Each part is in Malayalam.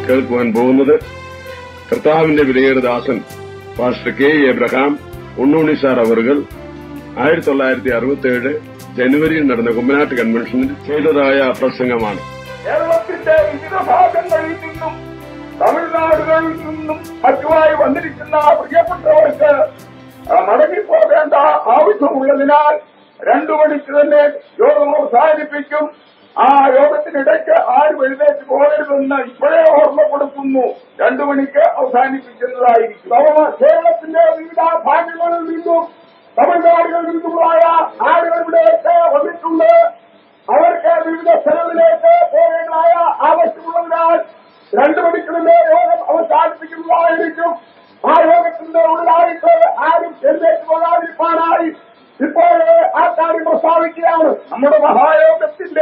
കേൾക്കുവാൻ പോകുന്നത് കർത്താവിന്റെ വിലയേറെ ദാസൻ pastor K Abraham Unnunni sir അവറുകൾ ആയിരത്തി തൊള്ളായിരത്തി അറുപത്തിയേഴ് ജനുവരിയിൽ നടന്ന കുമ്മനാട്ട് കൺവെൻഷനിൽ ചെയ്തതായ പ്രസംഗമാണ് കേരളത്തിന്റെ വിവിധ ഭാഗങ്ങളിൽ നിന്നും തമിഴ്നാടുകളിൽ നിന്നും മറ്റുമായി വന്നിരിക്കുന്ന പ്രിയപ്പെട്ടവർക്ക് ആ, മടങ്ങിപ്പോകേണ്ട ആവശ്യമുള്ളതിനാൽ രണ്ടു മണിക്ക് തന്നെ യോഗം അവസാനിപ്പിക്കും ആ യോഗത്തിനിടയ്ക്ക് ആരും എഴുന്നേറ്റ് പോകരുതെന്ന് ഇപ്പോഴേ ഓർമ്മപ്പെടുത്തുന്നു രണ്ടു മണിക്ക് അവസാനിപ്പിക്കുന്നതായിരിക്കും അവ കേരളത്തിന്റെ വിവിധ ഭാഗങ്ങളിൽ നിന്നും തമിഴ്നാടുകളിൽ നിന്നുമായ ആളുകൾ ഇവിടേക്ക് വന്നിട്ടുണ്ട് അവർക്ക് വിവിധ സ്ഥലങ്ങളിലേക്ക് പോകേണ്ടതായ ആവശ്യമുള്ളതിനാൽ രണ്ടു മണിക്കൂറിന്റെ യോഗം അവസാനിപ്പിക്കുന്നതായിരിക്കും ആ യോഗത്തിന്റെ ഉള്ളിലായിട്ട് ആരും എഴുന്നേറ്റ് പോകാതിരിക്കാനായി ഇപ്പോൾ ആ കാര്യം പ്രസ്താവിക്കുകയാണ് നമ്മുടെ മഹായോഗത്തിന്റെ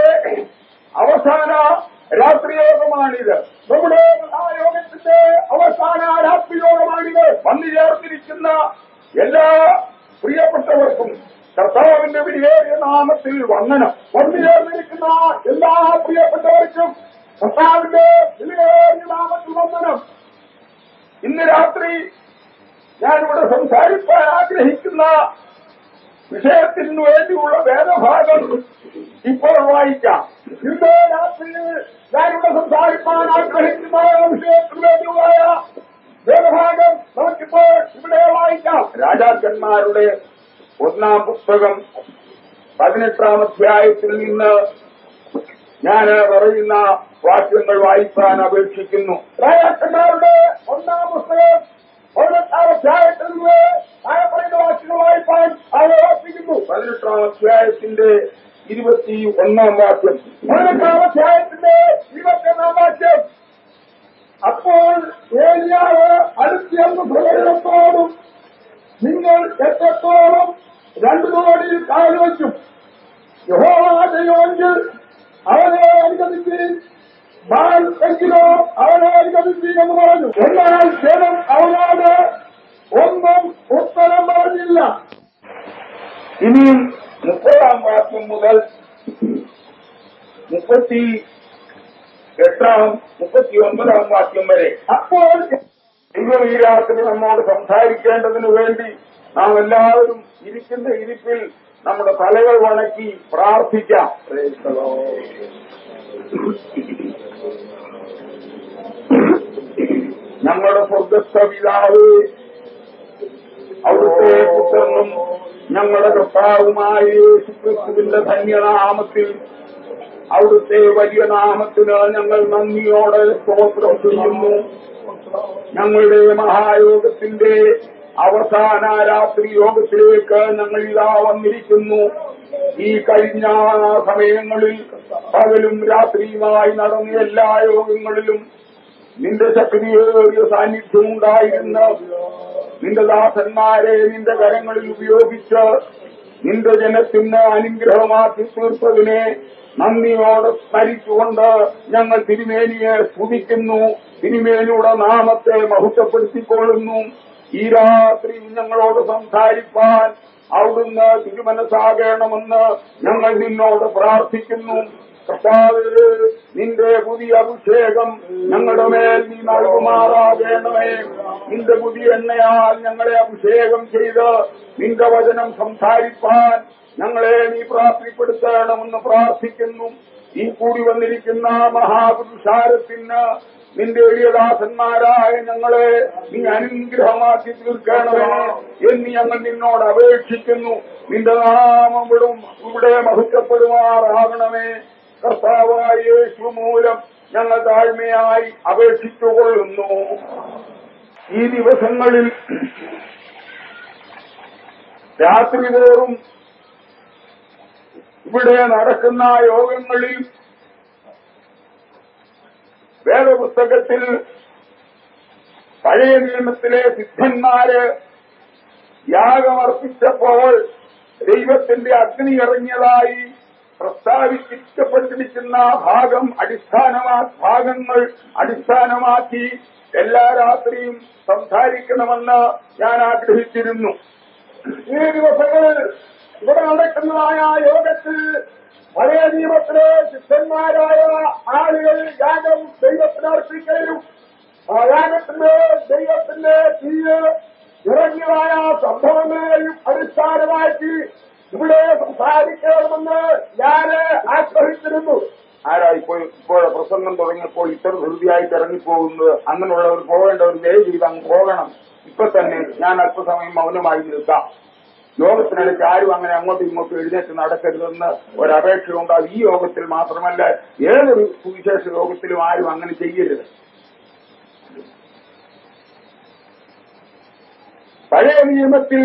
അവസാന രാത്രിയോഗമാണിത് നമ്മുടെ മഹായോഗത്തിന്റെ അവസാന രാത്രിയോഗമാണിത് വന്നു ചേർന്നിരിക്കുന്ന എല്ലാ പ്രിയപ്പെട്ടവർക്കും കർത്താവിന്റെ വിലയേറിയ നാമത്തിൽ വന്ദനം വന്നു ചേർന്നിരിക്കുന്ന എല്ലാ പ്രിയപ്പെട്ടവർക്കും കർത്താവിന്റെ വിലയേറിയ നാമത്തിൽ വന്ദനം ഇന്ന് രാത്രി ഞാനിവിടെ സംസാരിക്കാൻ ആഗ്രഹിക്കുന്ന വിഷയത്തിന് വേണ്ടിയുള്ള വേദഭാഗം ഇപ്പോൾ വായിക്കാം ഇന്ന് രാത്രി ഞാനിവിടെ സംസാരിക്കാൻ ആഗ്രഹിക്കുന്ന വിഷയത്തിന് വേണ്ടിയുള്ള വേദഭാഗം നമുക്കിപ്പോൾ ഇവിടെ വായിക്കാം രാജാക്കന്മാരുടെ ഒന്നാം പുസ്തകം പതിനെട്ടാം അധ്യായത്തിൽ നിന്ന് ഞാൻ പറയുന്ന വാക്യങ്ങൾ വായിക്കാൻ അപേക്ഷിക്കുന്നു രാജാക്കന്മാരുടെ ഒന്നാം പുസ്തകം പതിനെട്ടാം അധ്യായത്തിൽ നിന്ന് താഴെ പറയുന്ന വാക്യങ്ങൾ വായിക്കാൻ ആലോചിക്കുന്നു പതിനെട്ടാം അധ്യായത്തിന്റെ ഇരുപത്തി ഒന്നാം വാക്യം പതിനെട്ടാം അധ്യായത്തിന്റെ ഇരുപത്തിയൊന്നാം വാക്യം അപ്പോൾ ഏലിയാവ് അടുത്തിയെന്ന് പ്രകടനത്തോടും നിങ്ങൾ എത്രത്തോളം രണ്ടു കോടി കാൽ വയ്ക്കും യഹോവാദയോങ്കിൽ അവനെ അനുഗമിക്കുകയും ബാൽ എങ്കിലോ അവനെ അനുഗമിക്കുകയും എന്ന് പറഞ്ഞു എന്നാൽ ജനം അവനോട് ഒന്നും ഉത്തരം പറഞ്ഞില്ല ഇനിയും മുപ്പതാം വാക്യം മുതൽ മുപ്പത്തി എട്ടാം മുപ്പത്തി ഒൻപതാം വാക്യം വരെ അപ്പോൾ ദൈവം ഈ രാത്രി നമ്മോട് സംസാരിക്കേണ്ടതിനു വേണ്ടി നാം എല്ലാവരും ഇരിക്കുന്ന ഇരിപ്പിൽ നമ്മുടെ തലകൾ വണക്കി പ്രാർത്ഥിക്കാം Praise the Lord. ഞങ്ങളുടെ സ്വർഗസ്ഥ പിതാവ് അവിടുത്തെ പുത്രനും ഞങ്ങളുടെ കർത്താവുമായ യേശുക്രിസ്തുവിന്റെ ധന്യനാമത്തിൽ അവിടുത്തെ വലിയ നാമത്തിന് ഞങ്ങൾ നന്ദിയോടെ സ്തോത്രം ചെയ്യുന്നു ഞങ്ങളുടെ മഹായോഗത്തിന്റെ അവസാന രാത്രി യോഗത്തിലേക്ക് ഞങ്ങൾ ഇതാ വന്നിരിക്കുന്നു ഈ കഴിഞ്ഞ സമയങ്ങളിൽ പകലും രാത്രിയുമായി നടന്ന എല്ലാ യോഗങ്ങളിലും നിന്റെ ശക്തിയേറിയ സാന്നിധ്യം ഉണ്ടായിരുന്ന നിന്റെ ദാസന്മാരെ നിന്റെ കരങ്ങളിൽ ഉപയോഗിച്ച് നിന്റെ ജനത്തിന് അനുഗ്രഹമാക്കി തീർത്തതിനെ നന്ദിയോടെ സ്മരിച്ചുകൊണ്ട് ഞങ്ങൾ തിരുമേനിയെ സ്തുതിക്കുന്നു തിരുമേനിയുടെ നാമത്തെ മഹത്വപ്പെടുത്തിക്കൊള്ളുന്നു ഈ രാത്രി ഞങ്ങളോട് സംസാരിപ്പാൻ അവിടുന്ന് തിരുമനസ്സാകണമെന്ന് ഞങ്ങൾ നിന്നോട് പ്രാർത്ഥിക്കുന്നു കർത്താവ് നിന്റെ പുതിയ അഭിഷേകം ഞങ്ങളുടെ മേൽ നീ നൽകുമാറാകണമേ നിന്റെ പുതിയ എണ്ണയാൽ ഞങ്ങളെ അഭിഷേകം ചെയ്ത് നിന്റെ വചനം സംസാരിപ്പാൻ ഞങ്ങളെ നീ പ്രാപ്തിപ്പെടുത്തണമെന്ന് പ്രാർത്ഥിക്കുന്നു ഈ കൂടി വന്നിരിക്കുന്ന മഹാപുരുഷാരത്തിന് നിന്റെ എളിയദാസന്മാരായ ഞങ്ങളെ നീ അനുഗ്രഹമാക്കി തീർക്കണമേ എന്ന് ഞങ്ങൾ നിന്നോട് അപേക്ഷിക്കുന്നു നിന്റെ നാമം ഇവിടും ഇവിടെ മഹത്വപ്പെടുമാറാകണമേ കർത്താവായ യേശു മൂലം ഞങ്ങൾ താഴ്മയായി അപേക്ഷിച്ചുകൊള്ളുന്നു ഈ ദിവസങ്ങളിൽ രാത്രി തോറും ഇവിടെ നടക്കുന്ന യോഗങ്ങളിൽ വേദപുസ്തകത്തിൽ പഴയ നിയമത്തിലെ സിദ്ധന്മാര് യാഗമർപ്പിച്ചപ്പോൾ ദൈവത്തിന്റെ അഗ്നി ഇറങ്ങിയതായി പ്രസ്താവിക്കപ്പെട്ടിരിക്കുന്ന ഭാഗം അടിസ്ഥാനമാ ഭാഗങ്ങൾ അടിസ്ഥാനമാക്കി എല്ലാ രാത്രിയും സംസാരിക്കണമെന്ന് ഞാൻ ആഗ്രഹിച്ചിരുന്നു ഈ ദിവസങ്ങളിൽ ഇവിടെ നടക്കുന്നതായ യോഗത്തിൽ പഴയ നിയമത്തിലെ ശിഷ്യന്മാരായ ആളുകൾ യാഗം ദൈവത്തിന് അർപ്പിക്കുകയും യാഗത്തിന്റെ ദൈവത്തിന്റെ തീര് ഇറങ്ങിയതായ സംഭവങ്ങളെയും അടിസ്ഥാനമാക്കി ഇവിടെ സംസാരിക്കണമെന്ന് ഞാൻ ആഗ്രഹിച്ചിരുന്നു ആരാ ഇപ്പോൾ ഇപ്പോഴെ പ്രസംഗം തുടങ്ങിയപ്പോൾ ഇത്ര ധൃതിയായിട്ട് ഇറങ്ങിപ്പോകുന്നത് അങ്ങനെയുള്ളവർ പോകേണ്ടവർ ദയവ് ചെയ്ത് അങ്ങ് പോകണം ഇപ്പൊ തന്നെ ഞാൻ അല്പസമയം മൗനമായി നിൽക്കാം യോഗത്തിനിടയ്ക്ക് ആരും അങ്ങനെ അങ്ങോട്ടും ഇങ്ങോട്ടും എഴുന്നേറ്റ് നടക്കരുതെന്ന് ഒരപേക്ഷയുണ്ടാകും ഈ യോഗത്തിൽ മാത്രമല്ല ഏതൊരു സുവിശേഷ യോഗത്തിലും ആരും അങ്ങനെ ചെയ്യരുത് പഴയ നിയമത്തിൽ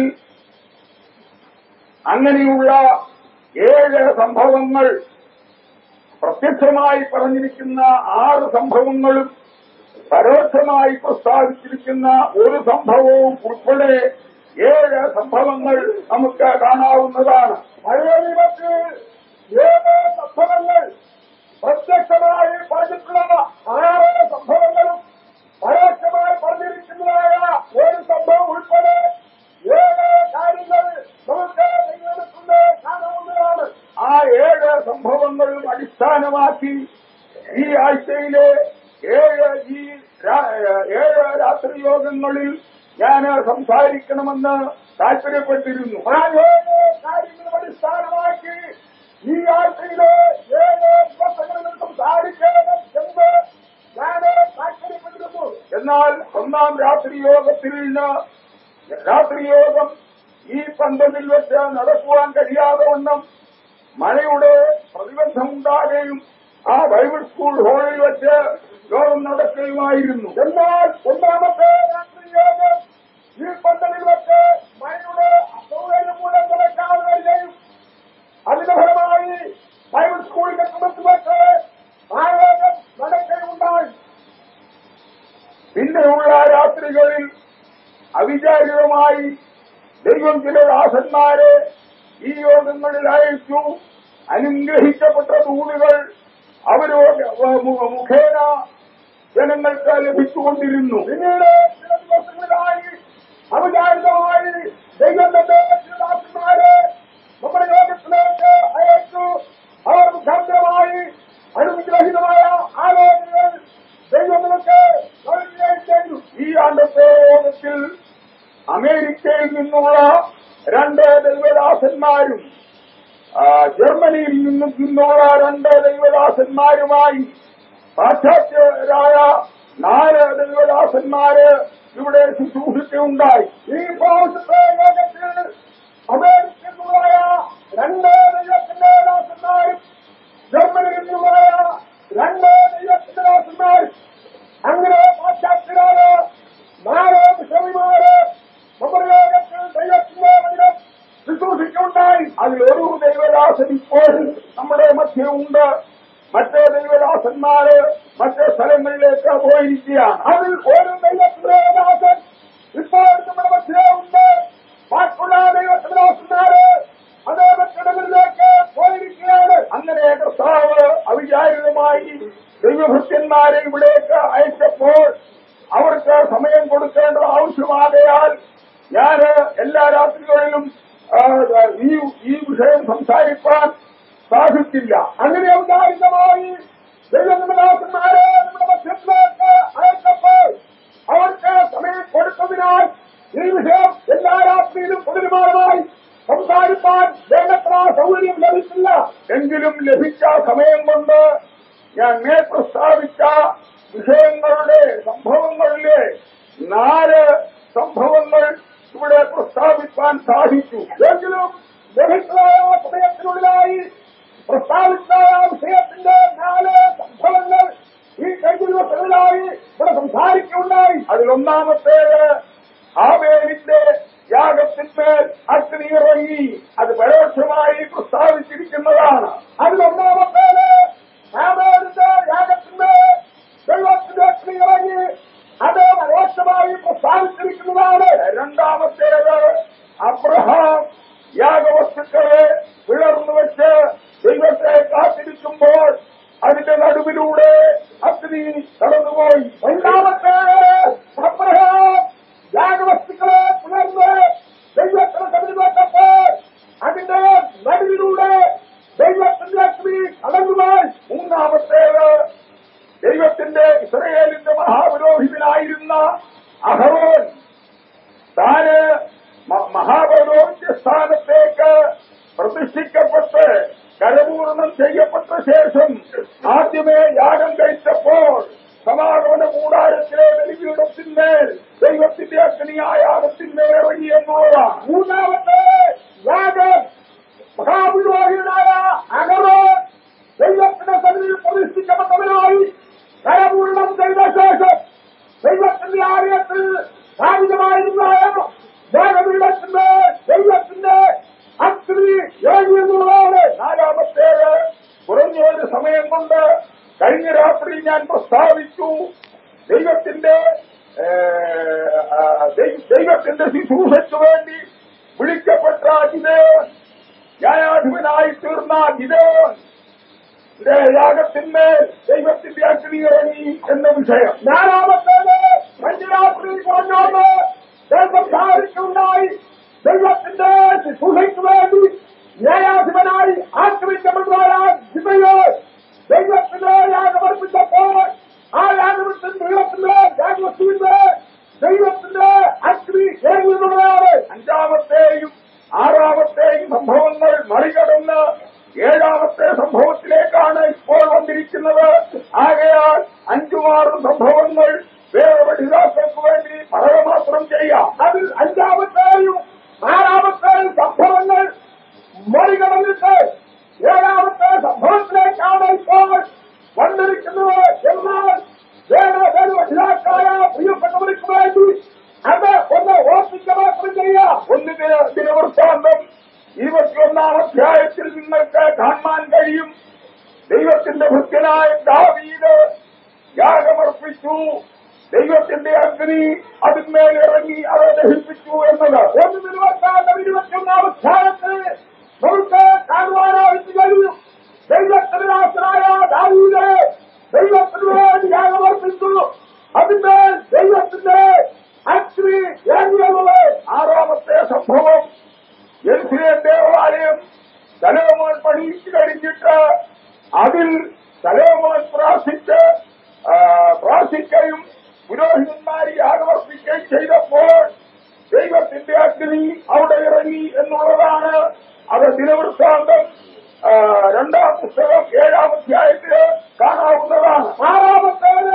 അങ്ങനെയുള്ള ഏഴ് സംഭവങ്ങൾ പ്രത്യക്ഷമായി പറഞ്ഞിരിക്കുന്ന ആറ് സംഭവങ്ങളും പരോക്ഷമായി പ്രസ്താവിച്ചിരിക്കുന്ന ഒരു സംഭവവും ഉൾപ്പെടെ ഏഴ് സംഭവങ്ങൾ നമുക്ക് കാണാവുന്നതാണ് പഴയ നിയമത്തിൽ ഏഴ് സംഭവങ്ങൾ പ്രത്യക്ഷമായി പറഞ്ഞിട്ടുള്ള ആറ് സംഭവങ്ങളും പരോക്ഷമായി പറഞ്ഞിരിക്കുന്നതായ ഒരു സംഭവം ഉൾപ്പെടെ ഏഴ് കാര്യങ്ങൾ നമുക്ക് ദൈവത്തിന്റെ കാണാവുന്നതാണ് ആ ഏഴ് സംഭവങ്ങളും അടിസ്ഥാനമാക്കി ഈ ആഴ്ചയിലെ ഏഴ് ഈ രാ- ഏഴ് രാത്രി യോഗങ്ങളിൽ ഞാൻ സംസാരിക്കണമെന്ന് താല്പര്യപ്പെട്ടിരുന്നു ആ ഏഴ് കാര്യങ്ങളും അടിസ്ഥാനമാക്കി ഈ ആഴ്ചയിലെ ഏഴ് ദിവസങ്ങളിൽ സംസാരിക്കണം എന്ന് ഞാൻ താല്പര്യപ്പെട്ടിരുന്നു എന്നാൽ ഒന്നാം രാത്രി യോഗത്തിൽ നിന്ന് രാത്രി യോഗം ഈ പന്തലിൽ വെച്ച് നടക്കുവാൻ കഴിയാതെ വണ്ണം മഴയുടെ പ്രതിബന്ധമുണ്ടാകുകയും ആ ബൈബിൾ സ്കൂൾ ഹാളിൽ വെച്ച് യോഗം നടക്കുകയുമായിരുന്നു എന്നാൽ ഒന്നാമത്തെ രാത്രി യോഗം ഈ പന്തലിൽ വെച്ച് മഴയുടെ അസൗകര്യം മൂലം നടക്കാതെ വരികയും അതിന്റെ ഫലമായി ബൈബിൾ സ്കൂളിന്റെ കുടുംബത്തിൽ വെച്ച് ആയോഗം നടക്കുകയുണ്ടായി പിന്നെയുള്ള രാത്രികളിൽ അവിചാരിതമായി ദൈവം ചില ദാസന്മാരെ ഈ യോഗങ്ങളിൽ അയച്ചു അനുഗ്രഹിക്കപ്പെട്ട ദൂതുകൾ അവരോട് മു- മുഖേന ജനങ്ങൾക്ക് ലഭിച്ചുകൊണ്ടിരുന്നു പിന്നീട് ചില ദിവസങ്ങളിലായി അവിചാരിതമായി ദൈവം തന്റെ ചില ദാസന്മാരെ നമ്മുടെ യോഗത്തിലേക്ക് അയച്ചു അവർ മുഖാന്തരമായി അനുഗ്രഹിതമായ ആലോചനകൾ ദൈവം നമുക്ക് നൽകുകയും ചെയ്തു ഈ ആണ്ടത്തെ യോഗത്തിൽ അമേരിക്കയിൽ നിന്നുള്ള രണ്ട് ദൈവദാസന്മാരും ആ, ജർമ്മനിയിൽ നിന്നും നിന്നുള്ള രണ്ട് ദൈവദാസന്മാരുമായി പാശ്ചാത്യരായ നാല് ദൈവദാസന്മാര് ഇവിടെ ശുശ്രൂഷിക്കുകയുണ്ടായി ഈ പ്രാവശ്യത്തെ യോഗത്തിൽ അമേരിക്കയിൽ നിന്നുള്ള രണ്ട് ദൈവത്തിന്റെ ദാസന്മാരും ജർമ്മനിയിൽ നിന്നുള്ള രണ്ട് ദൈവത്തിന്റെ ദാസന്മാരും അങ്ങനെ പാശ്ചാത്യരായ നാല് വിഷമിമാര് നമ്മുടെ ലോകത്തിൽ ദൈവത്തിന്റെ വചനം ശുശ്രൂഷിക്കുണ്ടായി അതിലൊരു ദൈവദാസൻ ഇപ്പോൾ നമ്മുടെ മധ്യമുണ്ട് മറ്റേ ദൈവദാസന്മാര് മറ്റേ സ്ഥലങ്ങളിലേക്ക് പോയിരിക്കുകയാണ് അതിൽ ഒരു ദൈവത്തിന്റെ ദാസൻ ഇപ്പോൾ നമ്മുടെ മധ്യമുണ്ട് ബാക്കിയുള്ള ദൈവത്തിന്റെ ദാസന്മാര് അതേ മറ്റിടങ്ങളിലേക്ക് പോയിരിക്കുകയാണ് അങ്ങനെ കർത്താവ് അവിചാരിതമായി ദൈവഭൃത്യന്മാരെ ഇവിടേക്ക് അയച്ചപ്പോൾ അവർക്ക് സമയം കൊടുക്കേണ്ടത് ആവശ്യമാകയാൽ ഞാൻ എല്ലാ രാത്രികളിലും ആ, ഈ ഈ വിഷയം സംസാരിക്കാൻ സാധിച്ചില്ല അങ്ങനെ ഔദാരികമായി ദൈവനിമദാസന്മാരെ നമ്മുടെ മധ്യത്തിലേക്ക് അയച്ചപ്പോൾ അവർക്ക് സമയം കൊടുത്തതിനാൽ ഈ വിഷയം എല്ലാ രാത്രിയിലും പുനരുമാനമായി സംസാരിക്കാൻ വേണ്ടത്ര സൗകര്യം ലഭിച്ചില്ല എങ്കിലും ലഭിച്ച സമയം കൊണ്ട് ഞാൻ മേ പ്രസ്താവിച്ച വിഷയങ്ങളുടെ സംഭവങ്ങളിലെ നാല് സംഭവങ്ങൾ ഇവിടെ പ്രസ്താവിക്കാൻ സാധിച്ചു എങ്കിലും ലഭിച്ചതായ സമയത്തിനുള്ളിലായി പ്രസ്താവിച്ച വിഷയത്തിന്റെ നാല് സംഭവങ്ങൾ ഈ കഴിഞ്ഞ ദിവസങ്ങളിലായി ഇവിടെ സംസാരിക്കുകയുണ്ടായി അതിലൊന്നാമത്തേത് ആവേലിന്റെ യാഗത്തിന്മേൽ അഗ്നി ഇറങ്ങി അത് പരോക്ഷമായി പ്രസ്താവിച്ചിരിക്കുന്നതാണ് അതിലൊന്നാമത്തേത് ആവേലിന്റെ യാഗത്തിന്മേൽ ദൈവത്തിന്റെ അഗ്നി ഇറങ്ങി അത് പരോക്ഷമായി പ്രസ്താവിച്ചിരിക്കുന്നതാണ് രണ്ടാമത്തേത് അബ്രഹാം യാഗവസ്തുക്കളെ പിളർന്നു വെച്ച് ദൈവത്തെ കാത്തിരിക്കുമ്പോൾ അതിന്റെ നടുവിലൂടെ അഗ്നി കടന്നുപോയി രണ്ടാമത്തെ അബ്രഹാം യാഗവസ്തുക്കളെ പിളർന്ന് ദൈവത്തിന് കടന്നുവെച്ചപ്പോൾ അതിന്റെ നടുവിലൂടെ ദൈവത്തിന്റെ അഗ്നി കടന്നുപോയി മൂന്നാമത്തേത് ദൈവത്തിന്റെ ഇസ്രയേലിന്റെ മഹാപുരോഹിതനായ ഞാൻ പ്രസ്താവിച്ചു ദൈവത്തിന്റെ ഏ, ആ, ദൈ- ദൈവത്തിന്റെ ശുശ്രൂഷയ്ക്ക് വേണ്ടി വിളിക്കപ്പെട്ട ഗിദേവൻ ന്യായാധിപനായി തീർന്ന ഗിദേവൻ ഇവിടെ യാഗത്തിന്മേൽ ദൈവത്തിന്റെ അഗ്നി ഇറങ്ങി എന്ന വിഷയം നാലാമത്തേത് മഞ്ജുരാത്രി പറഞ്ഞോന്ന് ദേശാരിക്കുണ്ടായി ദൈവത്തിന്റെ ശുശ്രൂഷയ്ക്ക് വേണ്ടി ന്യായാധിപനായി ആക്രമിക്കപ്പെട്ടവരാ ജിതയോ ദൈവത്തിന്റെ യാഗമർപ്പിച്ചപ്പോൾ ആ യാഗത്തിന്റെ ദൈവത്തിന്റെ യാഗവസ്തുവിന്റെ ദൈവത്തിന്റെ അഗ്നി ഏറുന്നതാണ് അഞ്ചാമത്തെയും ആറാമത്തെയും സംഭവങ്ങൾ മറികടന്ന് ഏഴാമത്തെ സംഭവത്തിലേക്കാണ് ഇപ്പോൾ വന്നിരിക്കുന്നത് ആകയാൽ അഞ്ചുമാറും സംഭവങ്ങൾ വേറെ പഠിതാക്കൾക്ക് വേണ്ടി മാത്രം ചെയ്യാം അതിൽ അഞ്ചാമത്തെയും ആറാമത്തെയും സംഭവങ്ങൾ മറികടന്നിട്ട് ഏഴാമത്തെ സംഭവത്തിലേക്കാണ് ഇപ്പോൾ വന്നിരിക്കുന്നത് എന്നാൽ വേറെ വേറെ പഠിതാക്കളായ പ്രിയപ്പെട്ടവർക്ക് വേണ്ടി അത് ഒന്ന് ഓർപ്പിക്കുക മാത്രം ചെയ്യാം ഒന്ന് ദിന- ദിനവൃത്താന്തം ഇരുപത്തിയൊന്നാം അധ്യായത്തിൽ നിങ്ങൾക്ക് കാണാൻ കഴിയും ദൈവത്തിന്റെ ഭക്തനായ ദാവീദ് യാഗമർപ്പിച്ചു ദൈവത്തിന്റെ അഗ്നി അതിന്മേൽ ഇറങ്ങി അവരെ ദഹിപ്പിച്ചു എന്നത് ഒന്ന് ഇരുപത്താണ്ടം ഇരുപത്തിയൊന്നാം അധ്യായത്തിൽ നമുക്ക് കാണുവാനായിട്ട് കഴിയും ദൈവത്തിന്റെ ദാസനായ ദാവീദ് ദൈവത്തിന് വേണ്ടി യാഗമർപ്പിച്ചു അതിന്മേൽ ദൈവത്തിന്റെ അഗ്നി ഇറങ്ങിയത് ആറാമത്തെ സംഭവം യെരുസലേം ദേവാലയം സലോമോൻ പണിയിച്ചു കഴിഞ്ഞിട്ട് അതിൽ സലോമോൻ പ്രാർത്ഥിച്ച് ആ, പ്രാർത്ഥിക്കുകയും പുരോഹിതന്മാർ യാഗമർപ്പിക്കുകയും ചെയ്തപ്പോൾ ദൈവത്തിന്റെ അഗ്നി അവിടെ ഇറങ്ങി എന്നുള്ളതാണ് അത് ദിനവൃത്താന്തം ആ, രണ്ടാം പുസ്തകം ഏഴാം അധ്യായത്തിൽ കാണാവുന്നതാണ് ആറാമത്തേത്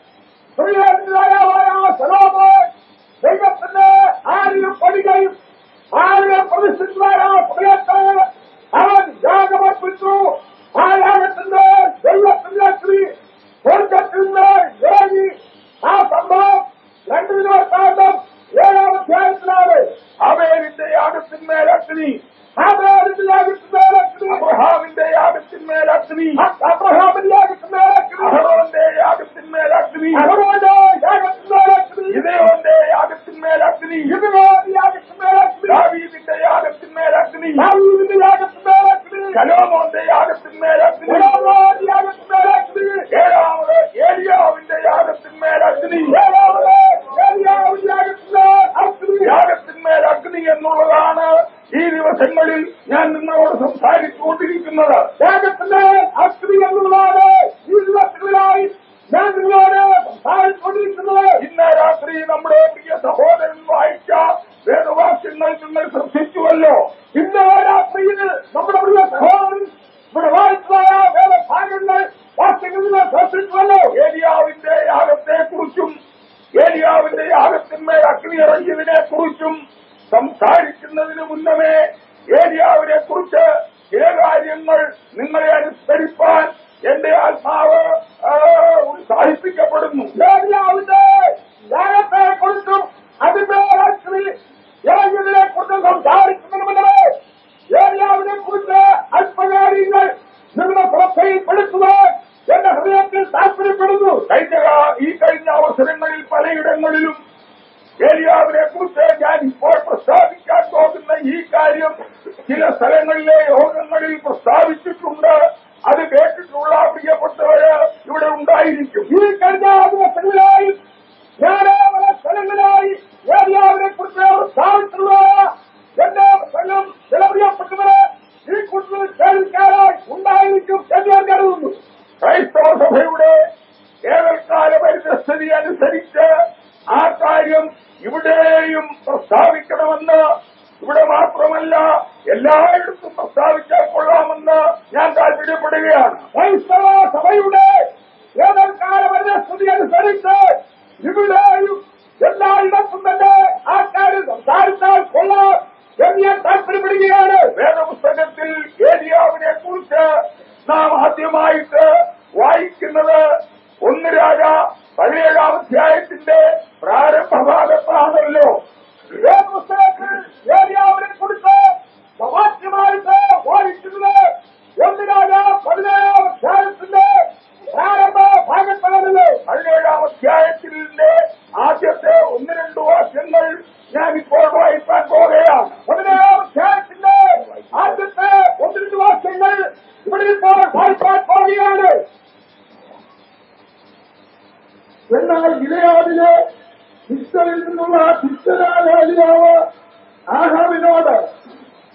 ശ്രീരാജാവായ സലോമോൻ ദൈവത്തിന്റെ ആരെയും പണികയും ആരുടെ പ്രതിഷ്ഠിതമായ സമയത്ത് അവൻ യാഗമർപ്പിച്ചു ആ യാഗത്തിന്റെ ദൈവത്തിന്റെ അഗ്നി സ്വർഗത്തിൽ നിന്ന് ഇറങ്ങി ആ സംഭവം രണ്ട് ദിവസം ഏഴാം അധ്യായത്തിലാണ് അബേലിന്റെ യാഗത്തിന്മേൽ അഗ്നി അബേലിന്റെ യാഗത്തിന്മേൽ അഗ്നി അബ്രഹാമിന്റെ യാഗത്തിന്മേൽ അഗ്നി അബ്രഹാമിന്റെ യാഗത്തിന്മേൽ അഗ്നി അഹറോന്റെ യാഗത്തിന്മേൽ അഗ്നി അഹറോന്റെ യാഗത്തിന്മേൽ അഗ്നി ഇതയോന്റെ യാഗത്തിന്മേൽ അഗ്നി ഇതയോന്റെ യാഗത്തിന്മേൽ അഗ്നി ദാവീദിന്റെ യാഗത്തിന്മേൽ അഗ്നി ദാവീദിന്റെ യാഗത്തിന്മേൽ അഗ്നി ശലോമോന്റെ യാഗത്തിന്മേൽ അഗ്നി ശലോമോന്റെ യാഗത്തിന്മേൽ അഗ്നി ഏഴാമത് ഏലിയാവിന്റെ യാഗത്തിന്മേൽ അഗ്നി ഏഴാമത് ഏലിയാവിന്റെ യാഗത്തിന്മേൽ അഗ്നി യാഗത്തിന്മേൽ അഗ്നി എന്നുള്ളതാണ് ഈ ദിവസങ്ങളിൽ ഞാൻ നിങ്ങളോട് സംസാരിച്ചുകൊണ്ടിരിക്കുന്നത് യാഗത്തിന്റെ അഗ്നി എന്നുള്ളതാണ് ഈ ദിവസങ്ങളിലായി ഞാൻ നിങ്ങളോട് സംസാരിച്ചുകൊണ്ടിരിക്കുന്നത് ഇന്ന് രാത്രി നമ്മുടെ പ്രിയ സഹോദരൻ വായിച്ച വേദവാക്യങ്ങൾ നിങ്ങൾ ശ്രദ്ധിച്ചുവല്ലോ ഇന്ന് രാത്രിയിൽ നമ്മുടെ പ്രിയ സഹോദരൻ ഇവിടെ വായിച്ചതായ വേദഭാഗങ്ങൾ വാക്യങ്ങൾ നിങ്ങൾ ശ്രദ്ധിച്ചുവല്ലോ ഏലിയാവിന്റെ യാഗത്തെ കുറിച്ചും ഏലിയാവിന്റെ യാഗത്തിന്മേൽ അഗ്നി ഇറങ്ങിയതിനെ കുറിച്ചും സംസാരിക്കുന്നതിന് മുന്നമേ ഏലിയാവിനെ കുറിച്ച് ചില കാര്യങ്ങൾ നിങ്ങളെ അനുസ്മരിപ്പാൻ എന്റെ ആത്മാവ് ആ, ഉത്സാഹിപ്പിക്കപ്പെടുന്നു ഏലിയാവിന്റെ യാഗത്തെ കുറിച്ചും അതിന്റെ അഗ്നി ഇറങ്ങിയതിനെ കുറിച്ചും സംസാരിക്കുന്നതിന് മുന്നമേ ഏലിയാവിനെ കുറിച്ച് അല്പകാര്യങ്ങൾ നിങ്ങളുടെ ശ്രദ്ധയിൽപ്പെടുത്തുവാൻ എന്റെ ഹൃദയത്തിൽ താല്പര്യപ്പെടുന്നു കഴിഞ്ഞ കാ- ഈ കഴിഞ്ഞ അവസരങ്ങളിൽ പലയിടങ്ങളിലും ഏലിയാവിനെ കുറിച്ച് ഞാൻ ഇപ്പോൾ പ്രസ്താവിക്കാൻ പോകുന്ന ഈ കാര്യം ചില സ്ഥലങ്ങളിലെ യോഗങ്ങളിൽ പ്രസ്താവിച്ചിട്ടുണ്ട് അത് കേട്ടിട്ടുള്ള പ്രിയപ്പെട്ടവര് ഇവിടെ ഉണ്ടായിരിക്കും ഈ കഴിഞ്ഞ ദിവസങ്ങളിലായി ഞാൻ പല സ്ഥലങ്ങളിലായി ഏലിയാവിനെ കുറിച്ച് പ്രസ്താവിച്ചിട്ടുള്ള എന്റെ സംഘം ചില പ്രിയപ്പെട്ടവര് ഈ കുറിച്ച് കേൾക്കാനായി ഉണ്ടായിരിക്കും എന്ന് ഞാൻ കരുതുന്നു ക്രൈസ്തവ സഭയുടെ ഏകൽക്കാല പരിതസ്ഥിതി അനുസരിച്ച് ആ കാര്യം ഇവിടെയും പ്രസ്താവിക്കണമെന്ന് ഇവിടെ മാത്രമല്ല എല്ലായിടത്തും പ്രസ്താവിച്ചാൽ കൊള്ളാമെന്ന് ഞാൻ താല്പര്യപ്പെടുകയാണ് ക്രൈസ്തവ സഭയുടെ ഏകൽക്കാല പരിതസ്ഥിതി അനുസരിച്ച് ഇവിടെയും എല്ലായിടത്തും തന്നെ ആ കാര്യം സംസാരിച്ചാൽ കൊള്ളാം എന്ന് ഞാൻ താല്പര്യപ്പെടുകയാണ് വേദപുസ്തകത്തിൽ ഏലിയാവിനെ കുറിച്ച് നാം ആദ്യമായിട്ട് വായിക്കുന്നത് ഒന്ന് രാജ പതിനേഴാം അധ്യായത്തിന്റെ പ്രാരംഭ ഭാഗത്താണല്ലോ വേദപുസ്തകത്തിൽ ഏലിയാവിനെ കുറിച്ച് സമാധ്യമായിട്ട് വായിക്കുന്നത് ഒന്ന് രാജ പതിനേഴാം അധ്യായത്തിന്റെ പ്രാരംഭ ഭാഗത്ത്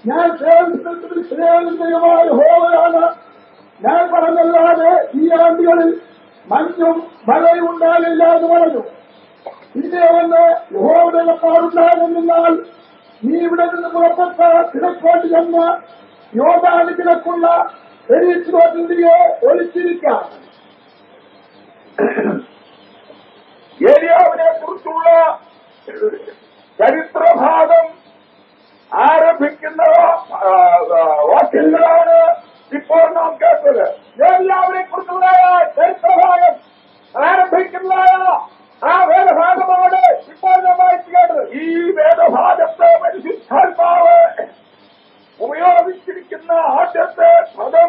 ഞാൻ സേവിച്ചത്തിൽ സ്നേഹിതമായ ഹോവയാണ് ഞാൻ പറഞ്ഞല്ലാതെ ഈ ആണ്ടുകളിൽ മഞ്ഞും മഴയും ഉണ്ടാകില്ല എന്ന് പറഞ്ഞു പിന്നെ അവന് യഹോവയുടെ പാടുണ്ടാകുന്നാൽ നീ ഇവിടെ നിന്ന് പുറപ്പെട്ട കിഴക്കോട്ട് ചെന്ന് യോധാന് കിഴക്കുള്ള എരീശ്വരത്തിന്റെയോ ഒളിച്ചിരിക്കാം ഏരിയാവിനെ കുറിച്ചുള്ള ചരിത്രഭാഗം ആരംഭിക്കുന്ന ആ, ആ, വാക്യങ്ങളാണ് ഇപ്പോൾ നാം കേട്ടത് ഏരിയാവിനെ കുറിച്ചുള്ള ചരിത്രഭാഗം ആരംഭിക്കുന്നതായ ആ വേദഭാഗമാണ് ഇപ്പോൾ നാം വായിച്ചു കേട്ടത് ഈ വേദഭാഗത്തെ പരിശുദ്ധാത്മാവ് ഉപയോഗിച്ചിരിക്കുന്ന ആദ്യത്തെ പദം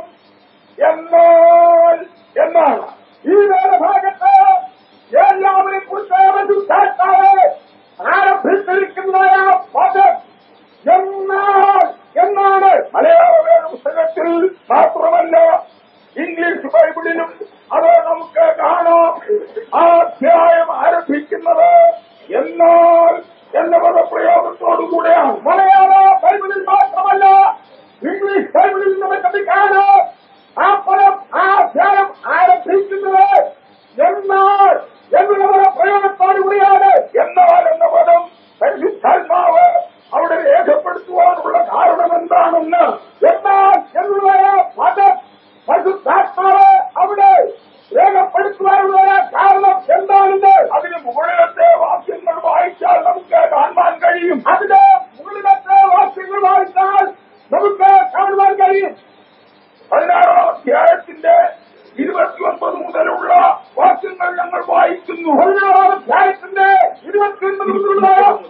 എന്നാൽ എന്നാണ് ഈ വേദഭാഗത്ത് എല്ലാവരെ കുറിച്ച് ആരംഭിച്ചിരിക്കുന്ന പദം എന്നാൽ എന്നാണ് മലയാള വേദ പുസ്തകത്തിൽ മാത്രമല്ല ഇംഗ്ലീഷ് ബൈബിളിലും അത് നമുക്ക് കാണാം ആ അധ്യായം ആരംഭിക്കുന്നത് എന്നാൽ എന്ന പദപ്രയോഗത്തോടുകൂടെയാണ് മലയാള ബൈബിളിൽ മാത്രമല്ല ഇംഗ്ലീഷ് ബൈബിളിൽ നമുക്ക് കാണാം ആ പദം ആ അധ്യായം ആരംഭിക്കുന്നത് എന്നാൽ എന്നുള്ള പ്രയോഗത്തോടുകൂടിയാണ് എന്നാൽ എന്ന പദം പരിശുദ്ധാത്മാവ് അവിടെ രേഖപ്പെടുത്തുവാനുള്ള കാരണം എന്താണെന്ന് എന്നാൽ എന്നുള്ള പദം പരിശുദ്ധാത്മാവ് അവിടെ രേഖപ്പെടുത്തുവാനുള്ള കാരണം എന്താണെന്ന് അതിന് മുകളിലത്തെ വാക്യങ്ങൾ വായിച്ചാൽ നമുക്ക് കാണുവാൻ കഴിയും അതിന് മുകളിലത്തെ വാക്യങ്ങൾ വായിച്ചാൽ നമുക്ക് കാണുവാൻ കഴിയും പതിനാറാം അധ്യായത്തിന്റെ ഇരുപത്തിയൊൻപത് മുതലുള്ള വാക്യങ്ങൾ ഞങ്ങൾ വായിക്കുന്നു പതിനാറാം അധ്യായത്തിന്റെ ഇരുപത്തിയൊൻപത് മുതലുള്ള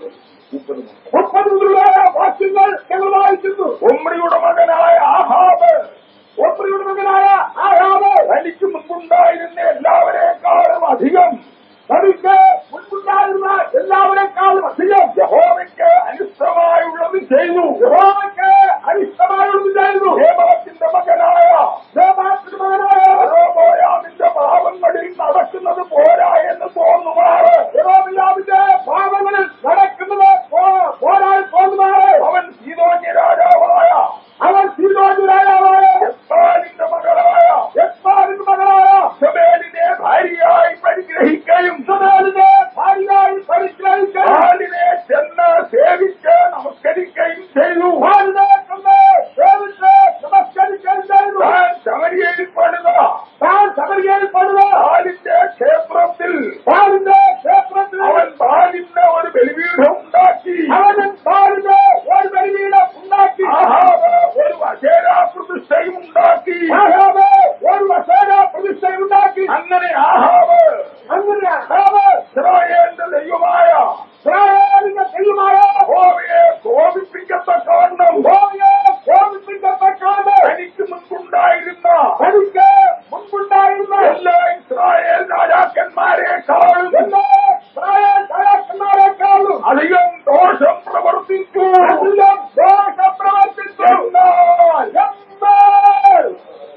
മുപ്പത് മുതലുള്ള വാക്യങ്ങൾ ഞങ്ങൾ വായിക്കുന്നു ഒമ്രിയുടെ മകനായ ആഹാബ് ഒമ്രിയുടെ മകനായ ആഹാബ് തനിക്ക് മുൻപുണ്ടായിരുന്ന എല്ലാവരെക്കാളും അധികം തനിക്ക് മുൻപുണ്ടായിരുന്ന എല്ലാവരെക്കാളും അധികം യഹോവയ്ക്ക് അനിഷ്ടമായുള്ളത് ചെയ്തു യഹോവയ്ക്ക് അനിഷ്ടമായുള്ളത് ചെയ്തു ഹേമത്തിന്റെ മകനായ ഹേമാത്തിന്റെ മകനായ യഹോബോയാമിന്റെ പാവങ്ങളിൽ നടക്കുന്നത് പോരാ എന്ന് തോന്നുമാറ് യഹോബിയാമിന്റെ പാവങ്ങളിൽ നടക്കുന്നത് പോ- പോരാ എന്ന് തോന്നുമാറ് അവൻ സീതോന്യ രാജാവായ അവൻ സീതോന്യ രാജാവായ എസ്താലിന്റെ മകളായ എസ്താലിന്റെ മകളായ സബേലിനെ ഭാര്യയായി പരിഗ്രഹിക്കുകയും സബേലിനെ ഭാര്യയായി പരിഗ്രഹിക്കുകയും ബാലിനെ ചെന്ന് സേവിച്ച് നമസ്കരിക്കുകയും ചെയ്തു ബാലിനെ ചെന്ന് സേവിച്ച് നമസ്കരിക്കുകയും ചെയ്തു താൻ ശബരിയയിൽ പണിത താൻ ശബരിയയിൽ പണിത ബാലിന്റെ ക്ഷേത്രത്തിൽ ബാലിന്റെ ക്ഷേത്രത്തിൽ അവൻ ബാലിന് ഒരു ബലിപീഠം ഉണ്ടാക്കി അവൻ ബാലിന് ഒരു ബലിപീഠം ഉണ്ടാക്കി ആഹാബ് ഒരു വശേര പ്രതിഷ്ഠയും ഉണ്ടാക്കി ആഹാബ് ഒരു വശേര പ്രതിഷ്ഠയും ഉണ്ടാക്കി അങ്ങനെ ആഹാബ് അങ്ങനെ ആഹാബ് ഇസ്രായേലിന്റെ ദൈവമായ ഇസ്രായേലിന്റെ ദൈവമായ ഹോവയെ കോപിപ്പിക്കത്തക്കവണ്ണം ഹോവയെ കോപിപ്പിക്കത്തക്കവണ്ണം തനിക്ക് മുൻപുണ്ടായിരുന്ന തനിക്ക് മുൻപുണ്ടായിരുന്ന എല്ലാ ഇസ്രായേൽ രാജാക്കന്മാരെക്കാളും എല്ലാ ഇസ്രായേൽ രാജാക്കന്മാരെക്കാളും അധികം ദോഷം പ്രവർത്തിച്ചു അധികം ദോഷം പ്രവർത്തിച്ചു എന്നാൽ എന്നാൽ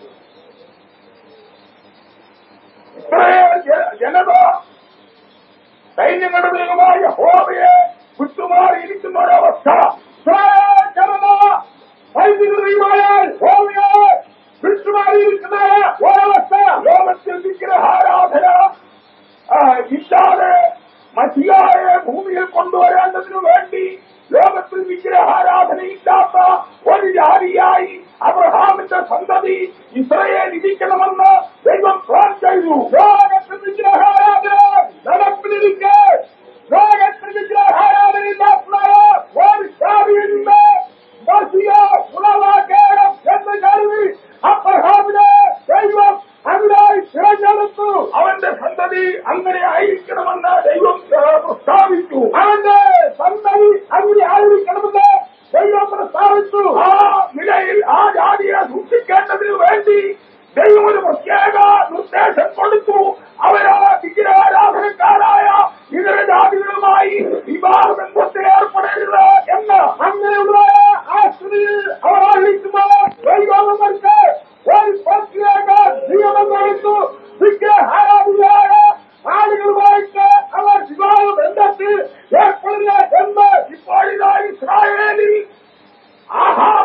ഇസ്രായേൽ ജ- ജനത സൈന്യങ്ങളുടെ ദൈവമായ ഹോവയെ വിട്ടുമാറിയിരിക്കുന്ന ഒരവസ്ഥ ഇസ്രായേൽ ജനത സൈന്യങ്ങളുടെ ദൈവമായ ഹോവയെ വിട്ടുമാറിയിരിക്കുന്ന ഒരവസ്ഥ ലോകത്തിൽ വിഗ്രഹാരാധന ആ, ഇല്ലാതെ മസിയായെ ഭൂമിയിൽ കൊണ്ടുവരേണ്ടതിനു വേണ്ടി ലോകത്തിൽ വിഗ്രഹാരാധനയില്ലാത്ത ഒരു ജാതിയായി അബ്രഹാമിന്റെ സന്തതി ഇസ്രയേൽ ഇരിക്കണമെന്ന് ദൈവം പ്ലാൻ ചെയ്തു ലോകത്തിൽ വിഗ്രഹാരാധന നടപ്പിലിരിക്കെ ലോകത്തിൽ വിഗ്രഹാരാധനയില്ലാത്ത ഒരു ജാതിയിൽ നിന്ന് മസിയ ഉളവാക്കേണം എന്ന് കരുതി അബ്രഹാമിനെ ദൈവം അതിനായി തിരഞ്ഞെടുത്തു അവന്റെ സന്തതി അങ്ങനെ ആയിരിക്കണമെന്ന് ദൈവം ഏ, പ്രസ്താവിച്ചു അവന്റെ സന്തതി അങ്ങനെ ആയിരിക്കണമെന്ന് ദൈവം പ്രസ്താവിച്ചു ആ നിലയിൽ ആ ജാതിയെ സൂക്ഷിക്കേണ്ടതിനു വേണ്ടി ദൈവം ഒരു പ്രത്യേക നിർദ്ദേശം കൊടുത്തു അവരാ വിഗ്രഹാരാധനക്കാരായ ഇതര ജാതികളുമായി വിവാഹ ബന്ധത്തിൽ ഏർപ്പെടരുത് എന്ന് അങ്ങനെയുള്ള ആ സ്ഥിതിയിൽ അവർ ആയിരിക്കുന്ന ദൈവങ്ങൾക്ക് ഒരു പ്രത്യേക നിയമം കൊടുത്തു വിഗ്രഹാരാധിയായ ആളുകളുമായിട്ട് അവർ വിവാഹ ബന്ധത്തിൽ ഏർപ്പെടില്ല എന്ന് ഇപ്പോൾ ഇതാ ഇസ്രായേലിൽ ആഹാബ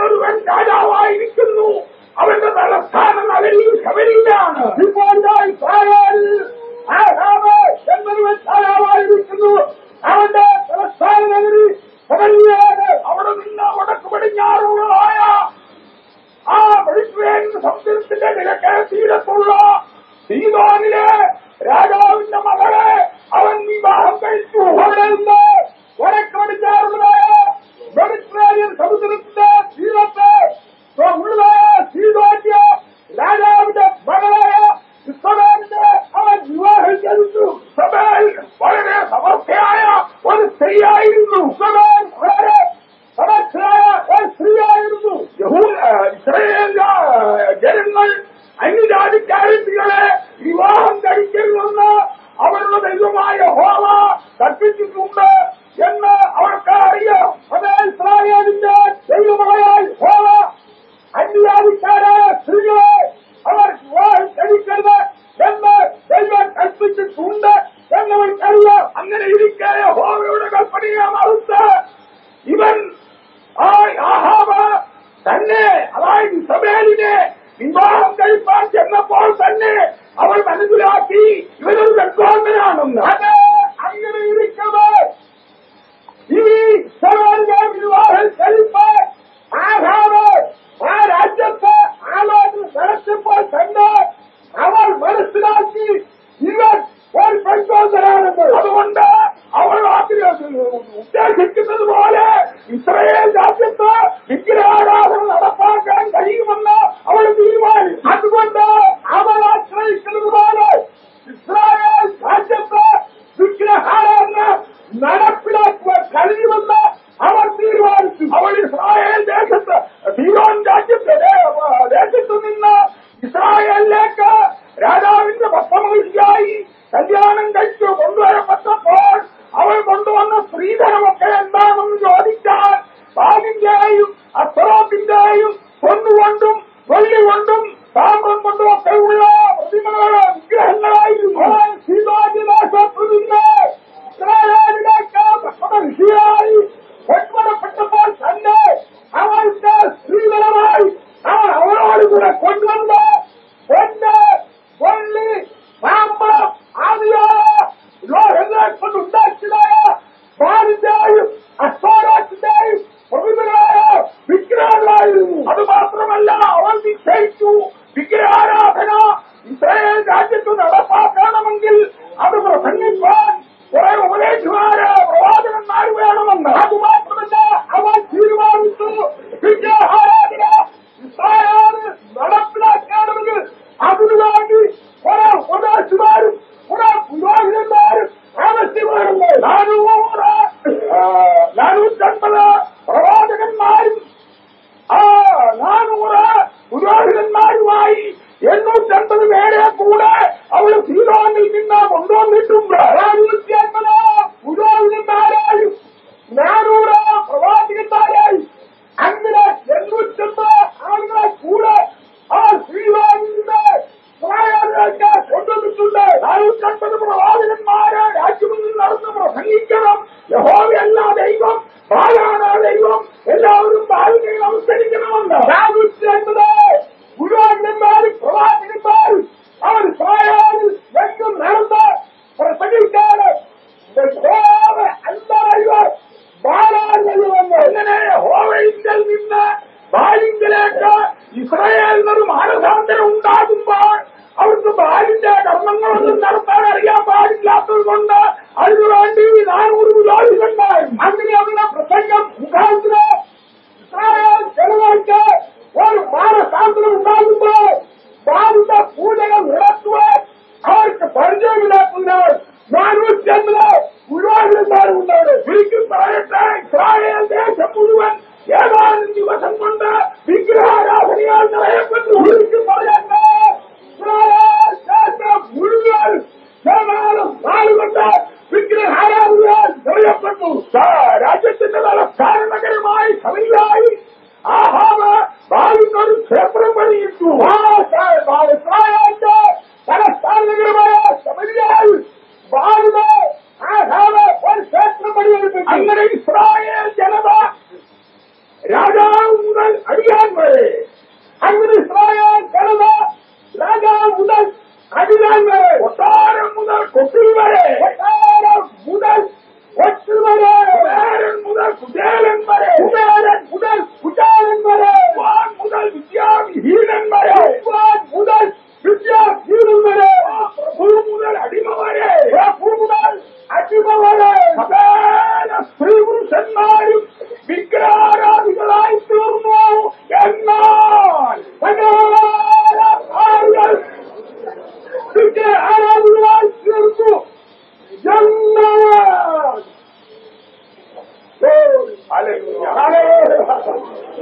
എന്നൊരുവൻ രാജാവായിരിക്കുന്നു അവന്റെ തലസ്ഥാനം അവരിൽ ശബരിയിലാണ് ഇപ്പോൾ ഞാൻ ഇസ്രായേലിൽ ആഹാബ് എന്നൊരുവൻ രാജാവായിരിക്കുന്നു അവന്റെ തലസ്ഥാന നഗരി ശബരിയാണ് അവിടെ നിന്ന് വടക്ക് പടിഞ്ഞാറുള്ളതായ ആ മെഡിറ്ററേനിയൻ സമുദ്രത്തിന്റെ കിഴക്കേ തീരത്തുള്ള സീതോനിലെ രാജാവിന്റെ മകളെ അവൻ വിവാഹം കഴിച്ചു അവിടെ നിന്ന് വടക്ക് പടിഞ്ഞാറുള്ളതായ മെഡിറ്ററേനിയൻ സമുദ്രത്തിന്റെ തീരത്ത് ഉള്ളതായ സീതോന്യ രാജാവിന്റെ മകളായ ഇസ്രവേലിനെ അവൻ വിവാഹം ചെയ്തു ഇസ്രവേൽ വളരെ സമർത്ഥയായ ഒരു സ്ത്രീയായിരുന്നു ഇസ്രവേൽ വളരെ സമർത്ഥയായ ഒരു സ്ത്രീയായിരുന്നു യഹൂദ ഇസ്രയേൽ ജനങ്ങൾ അന്യജാതിക്കാരത്തികളെ വിവാഹം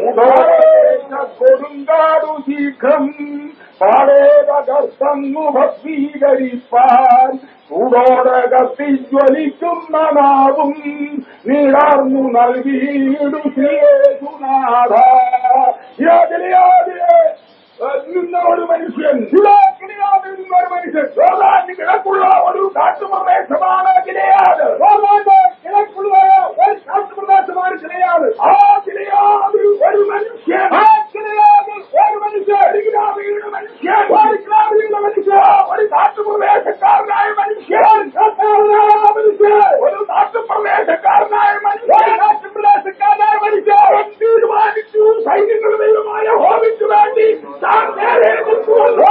കൊടുങ്കാടു ശീഘ്രം പാടേതകർത്തങ്ങു ഭസ്മീകരിപ്പാൻ ചൂടോടെ കത്തിജ്വലിക്കുന്ന നാവും നീളാർന്നു നൽകിയിടും ശ്രീയേശുനാഥ നിന്ന ഒരു മനുഷ്യൻ ഗിലയാദിൽ നിന്ന ഒരു മനുഷ്യൻ യോർദാന് കിഴക്കുള്ള ഒരു കാട്ടുപ്രദേശമാണ് ഗിലയാദ് യോർദാന്റെ കിഴക്കുള്ള ഒരു കാട്ടുപ്രദേശമാണ് ഗിലയാദ് ആ ഗിലയാദിൽ ഒരു മനുഷ്യൻ ആ ഗിലയാദിൽ ഒരു മനുഷ്യൻ ഒരു ഗ്രാമീണ മനുഷ്യൻ ഒരു ഗ്രാമീണ മനുഷ്യൻ ഒരു കാട്ടുപ്രദേശക്കാരനായ മനുഷ്യൻ കാട്ടുകാരനായ മനുഷ്യൻ ഒരു കാട്ടുപ്രദേശക്കാരനായ മനുഷ്യൻ കാട്ടുപ്രദേശക്കാരനായ മനുഷ്യൻ തീരുമാനിച്ചു സൈന്യങ്ങളുടെ ദൈവമായ ഹോമിച്ചു വേണ്ടി താൻ നേരെ നിൽക്കുമല്ലോ.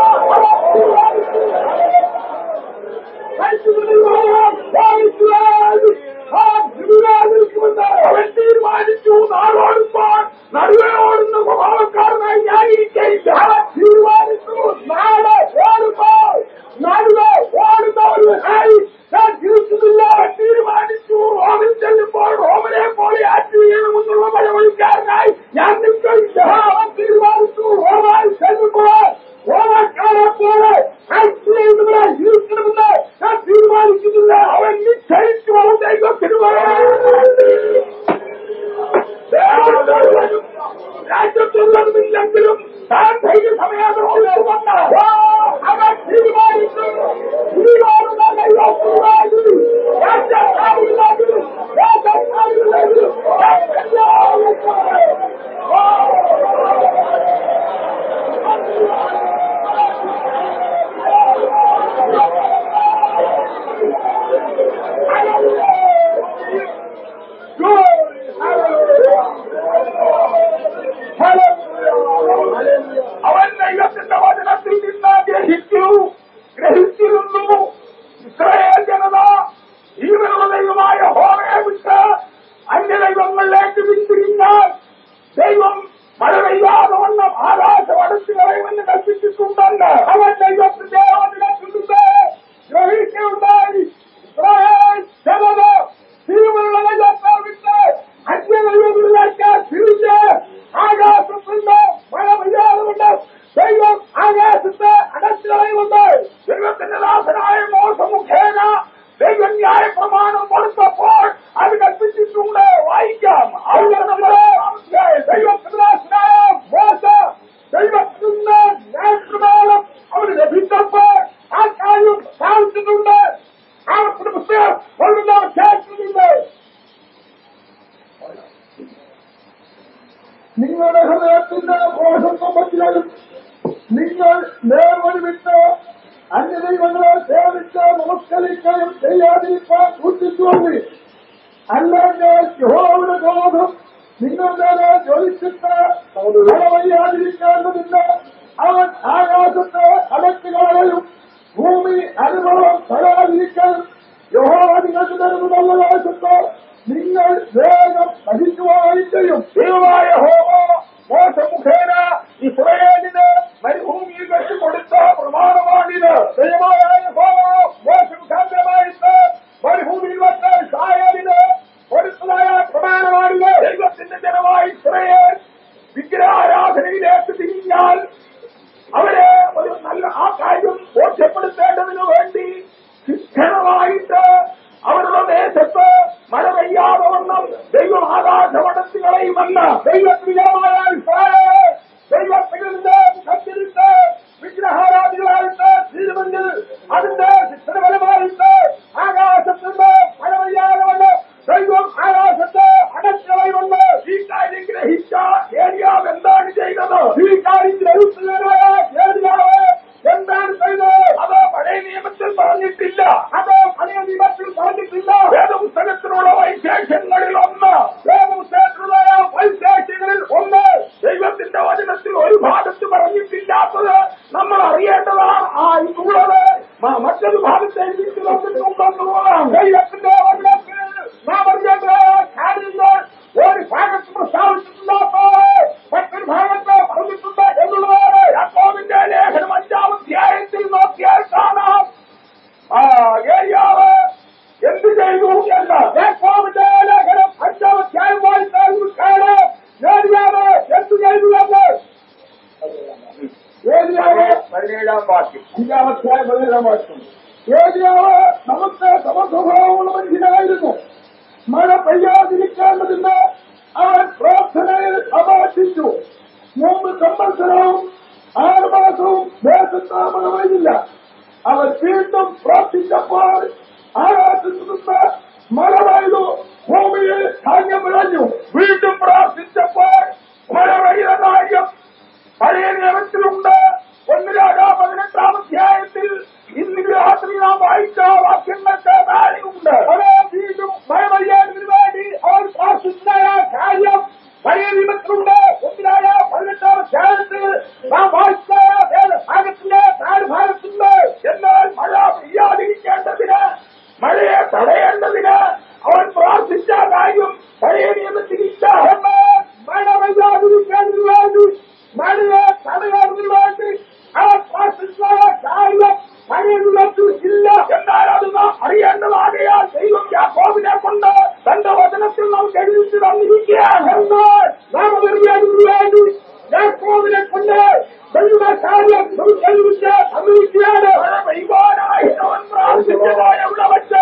അവൻ തീരുമാനിച്ചു നാടോടുമ്പോൾ നടുവേ ഓടുന്ന സ്വഭാവക്കാരനായി ഞാനിരിക്കയില്ല അവൻ തീരുമാനിച്ചു നാട് ഓടുമ്പോൾ നടുവേ ഓടുന്നവരുമായി ഞാൻ ജീവിക്കുന്നില്ല അവൻ തീരുമാനിച്ചു റോമിൽ ചെല്ലുമ്പോൾ റോമിനെ പോലെ ആറ്റി വീണമെന്നുള്ള പഴമൊഴിക്കാരനായി ഞാൻ നിൽക്കയില്ല അവൻ തീരുമാനിച്ചു റോമായി ചെല്ലുമ്പോൾ റോമാക്കാരെ പോലെ ആറ്റി വീഴുന്നവരായി ജീവിക്കണമെന്ന് ഞാൻ തീരുമാനിക്കുന്നില്ല അവൻ നിശ്ചയിച്ചു അവൻ ദൈവത്തിന് രാജ്യത്തുള്ളതുമില്ലെങ്കിലും താൻ ധൈര്യ സമയാഗ്രഹം വന്ന അവൻ തീരുമാനിച്ചു ഇനിയുള്ള ദൈവത്തിനായി രാജ്യക്കാരില്ലെങ്കിലും രാജ്യക്കാരില്ലെങ്കിലും അവൻ ദൈവത്തിന്റെ വചനത്തിൽ നിന്ന് ഗ്രഹിച്ചു ഗ്രഹിച്ചിരുന്നു ഇസ്രായേൽ ജനത ജീവനുള്ള ദൈവമായ ഹോമയെ വിട്ട് അന്യദൈവങ്ങളിലേക്ക് പിന്തിരിഞ്ഞാൽ ദൈവം മഴ പെയ്യാതെ വണ്ണം ആകാശം അടച്ചു കളയുമെന്ന് കൽപ്പിച്ചിട്ടുണ്ടെന്ന് അവൻ ദൈവത്തിന്റെ വചനത്തിൽ നിന്ന് ഗ്രഹിക്കുകയുണ്ടായി ഇസ്രായേൽ ജനത ജീവനുള്ള ദൈവത്തെ വിട്ട് അന്യദൈവങ്ങളിലേക്ക് തിരിഞ്ഞ് ആകാശത്തിന്റെ മഴ പെയ്യാതെ ദൈവം ആകാശത്തെ അടച്ചു കളയുമുണ്ട് ദൈവത്തിന്റെ ദാസനായ മോശം മുഖേന ദൈവം ന്യായ പ്രമാണം കൊടുത്തപ്പോൾ അത് കൽപ്പിച്ചിട്ടുണ്ട് വായിക്കാം ദൈവത്തിന്റെ ദാസനായ മോശ ദൈവത്തിൽ നിന്ന് ന്യായപ്രമാണം അവന് ലഭിച്ചപ്പോൾ ആ കാര്യം സാധിച്ചിട്ടുണ്ട് ആവർത്തന പുസ്തകം ഒന്നാം കേൾക്കുന്നുണ്ട് നിങ്ങളുടെ ഹൃദയത്തിന്റെ മോശം സംബന്ധിച്ചാലും നിങ്ങൾ നേർവഴി വിട്ട് അന്യദൈവങ്ങളെ സേവിച്ച് നമസ്കരിക്കുകയും ചെയ്യാതിരിക്കാൻ സൂക്ഷിച്ചുകൊണ്ട് അല്ലെങ്കിൽ യഹോവയുടെ ക്രോധം നിങ്ങളുടെ നേരെ ജ്വലിച്ചിട്ട് വയ്യാതിരിക്കേണ്ടതില്ല അവൻ ആകാശത്തെ അടച്ചു കളയും ഭൂമി അനുഭവം തരാതിരിക്കാനും യഹോവ നിങ്ങൾക്ക് തരുന്നതല്ല ദേശത്ത് നിങ്ങൾ വേഗം നശിക്കുവാനും ചെയ്യും ദൈവമായ ഹോമ മോശ മുഖേന ഇസ്രയേലിന് മരുഭൂമിയിൽ വെച്ച് കൊടുത്ത പ്രമാണമാണിത് ദൈവമായ ഹോമ മോശ മുഖാന്തരമായിട്ട് മരുഭൂമിയിൽ വെച്ച് ഇസ്രായേലിന് കൊടുത്തതായ പ്രമാണമാണിത് ദൈവത്തിന്റെ ജനമായ ഇസ്രയേൽ വിഗ്രഹാരാധനയിലേക്ക് തിരിഞ്ഞാൽ അവരെ ഒരു നല്ല ആ കാര്യം ബോധ്യപ്പെടുത്തേണ്ടതിനു വേണ്ടി ശിക്ഷണമായിട്ട് അവരുടെ ദേശത്ത് മഴ പെയ്യാതെ വണ്ണം ദൈവം ആകാശമടച്ചു കളയുമെന്ന് ദൈവപ്രിയമായ ഇസ്രായേൽ ദൈവത്തിൽ നിന്ന് സഞ്ചരിച്ച് വിഗ്രഹാരാധികളായിട്ട് തീരുമെങ്കിൽ അതിന്റെ ശിക്ഷണപരമായിട്ട് ആകാശത്തിന്റെ മഴ പെയ്യാതെ വണ്ണം ദൈവം ആകാശത്തെ അടച്ചു കളയുമെന്ന് ഈ കാര്യം ഗ്രഹിച്ച ഏരിയാവ് എന്താണ് ചെയ്തത് ഈ കാര്യം ഗ്രഹിച്ചു പതിനേഴാം വാക്യം അഞ്ചാമത്തെ പതിനേഴാം വാക്യം ഏരിയാവ് നമുക്ക് സമസ്വഭാവമുള്ള മനുഷ്യനായിരുന്നു മഴ പെയ്യാതിരിക്കേണ്ടതിന് അവൻ പ്രാർത്ഥനയിൽ അപേക്ഷിച്ചു മൂന്ന് സംവത്സരവും ആറ് മാസവും ദേശത്താമണമില്ല അവൻ വീണ്ടും പ്രാർത്ഥിച്ചപ്പോൾ ആകാശത്തു നിന്ന് മഴ പെയ്തു ഭൂമിയിൽ ധാന്യം വിളഞ്ഞു വീണ്ടും പ്രാർത്ഥിച്ചപ്പോൾ മഴ പെയ്ത കാര്യം പഴയ നിയമത്തിലുണ്ട് ഒന്നിലാകാ പതിനെട്ടാം അധ്യായത്തിൽ ഇന്ന് രാത്രി നാം വായിച്ച വാക്യങ്ങൾക്ക് താഴെയുണ്ട് അവരെ വീണ്ടും മഴ പെയ്യാതിന് വേണ്ടി അവർ പ്രാർത്ഥിച്ചതായ കാര്യം പഴയ നിയമത്തിലുണ്ട് ഒന്നിനായ പതിനെട്ടാം അധ്യായത്തിൽ നാം വായിച്ച ഭാഗത്തിന്റെ താഴ് ഭാഗത്തുണ്ട് എന്നാൽ മഴ പെയ്യാതിരിക്കേണ്ടതിന് മഴയെ തടയേണ്ടതിന് അവൻ പ്രാർത്ഥിച്ച കാര്യം പഴയ നിയമത്തിലില്ല എന്നാൽ മഴ പെയ്യാതിരിക്കുന്നതിന് വേണ്ടി മഴയെ തടയാതിന് വേണ്ടി അവർ പ്രാർത്ഥിച്ചതായ കാര്യം പഴയ നിയമത്തിൽ ഇല്ല എന്നാൽ അത് നാം അറിയേണ്ടതാകയാൽ ദൈവം യാക്കോബിനെ കൊണ്ട് തന്റെ വചനത്തിൽ നമുക്ക് എഴുതിച്ചു തന്നിരിക്കുകയാണ് എന്നാൽ നാം അറിയാതിന് വേണ്ടി യാക്കോബിനെ കൊണ്ട് ദൈവ കാര്യം എഴുതിച്ച് തന്നിരിക്കുകയാണ് മഴ പെയ്യുവാനായിട്ട് അവൻ പ്രാർത്ഥിച്ചതായ അവിടെ വച്ച്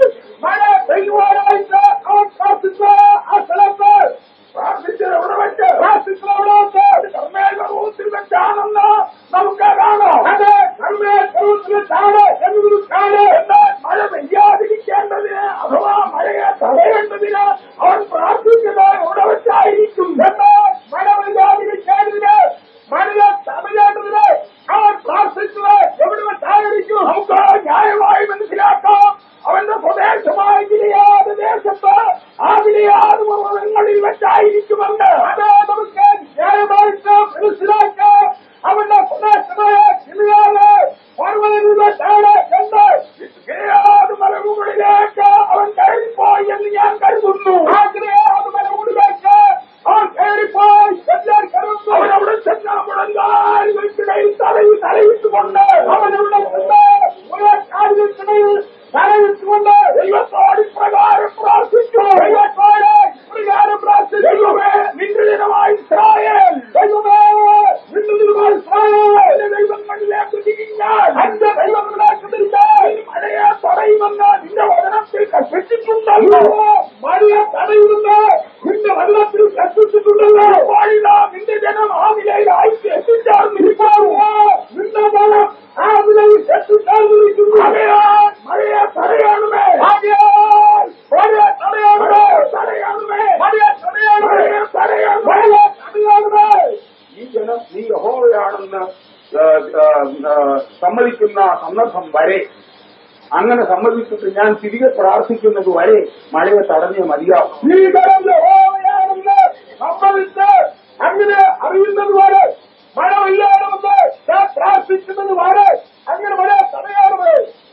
മഴ പെയ്യുവാനായിട്ട് അവൻ പ്രാർത്ഥിച്ച ആ സ്ഥലത്ത് പ്രാർത്ഥിച്ചത് അവിടെ വച്ച് പ്രാർത്ഥിച്ചവിടെ കർമ്മേശ്വരൂപത്തിൽ വെച്ചാണെന്ന് നമുക്ക് കാണാം അത് കർമ്മേശ്വരത്തിലാണ് എന്നൊരു കാല് എന്നാൽ മഴ പെയ്യാതിരിക്കേണ്ടതിന് അഥവാ മഴയെ തടയേണ്ടതിന് അവൻ പ്രാർത്ഥിച്ചത് അവിടെ വെച്ചായിരിക്കും എന്നാൽ മഴ പെയ്യാതിരിക്കേണ്ടതിന് മഴയെ തടയേണ്ടതിന് അവൻ പ്രാർത്ഥിച്ചത് എവിടെ വെച്ചായിരിക്കും നമുക്ക് ന്യായമായി മനസ്സിലാക്കാം അവന്റെ സ്വദേശമായ ഗിലിയാത് ദേശത്ത് ആ ഗിലിയാത് പർവ്വതങ്ങളിൽ വെച്ചായിരിക്കുമെന്ന് അത് നമുക്ക് ന്യായമായിട്ട് മനസ്സിലാക്കാം അവന്റെ സ്വദേശമായ കിളിയാല് പർവ്വതങ്ങളിലാണ് എന്ന് ഗിലിയാത് മലമുകളിലേക്ക് അവൻ കയറിപ്പോയി എന്ന് ഞാൻ കരുതുന്നു ആ കിളിയാത് മലമുകളിലേക്ക് അവൻ കയറിപ്പോയി എന്ന് കരുതുന്നു അവൻ അവിടെ ചെന്ന മുഴങ്കാലുകൾക്കിടയിൽ തലയിൽ തലയിട്ടുകൊണ്ട് അവനവിടെ ചെന്ന് ഒരു കാര്യത്തിനിടയിൽ തലയിട്ടുകൊണ്ട് ദൈവത്തോട് ഇപ്രകാരം പ്രാർത്ഥിച്ചു ദൈവത്തോട് ഇപ്രകാരം പ്രാർത്ഥിച്ചു ദൈവമേ നിന്റെ ദിനമായി ഇസ്രായേൽ ദൈവമേ നിന്നുമായി എന്റെ ദൈവങ്ങളിലേക്ക് തിരിഞ്ഞാൽ അന്റെ ദൈവങ്ങളിലേക്ക് തിരിച്ചാൽ ഈ മഴയെ തടയുമെന്ന് നിന്റെ വചനത്തിൽ കൽപ്പിച്ചിട്ടുണ്ടല്ലോ മഴയെ തടയുമെന്ന് നിന്റെ വെള്ളത്തിൽ കത്തിച്ചിട്ടുണ്ടല്ലോ വാഴിത നിന്റെ ജനം ആ നിലയിലായി എത്തിച്ചേർന്നിരിക്കുന്നു നിന്റെ മനം ആ നിലയിൽ എത്തിച്ചേർന്നിരിക്കുന്നു ആകയാൽ മഴയെ തടയണമേ ആകയാൽ മഴയെ തടയണമേ തടയണമേ മഴയെ തടയണമേ മഴയെ തടയണമേ മഴയെ തടയണമേ ഈ ജനം നീ യഹോവയാണെന്ന് ആ, ആ, ആ, സമ്മതിക്കുന്ന സന്ദർഭം വരെ അങ്ങനെ സമ്മതിച്ചിട്ട് ഞാൻ തിരികെ പ്രാർത്ഥിക്കുന്നത് വരെ മഴയെ തടഞ്ഞേ മതിയാവും ഈ ജനം യഹോവയാണെന്ന് സമ്മതിച്ച് അങ്ങനെ അറിയുന്നത് വരെ മഴ പെയ്യണമെന്ന് ഞാൻ പ്രാർത്ഥിക്കുന്നത് വരെ അങ്ങനെ മഴ തടയണമേ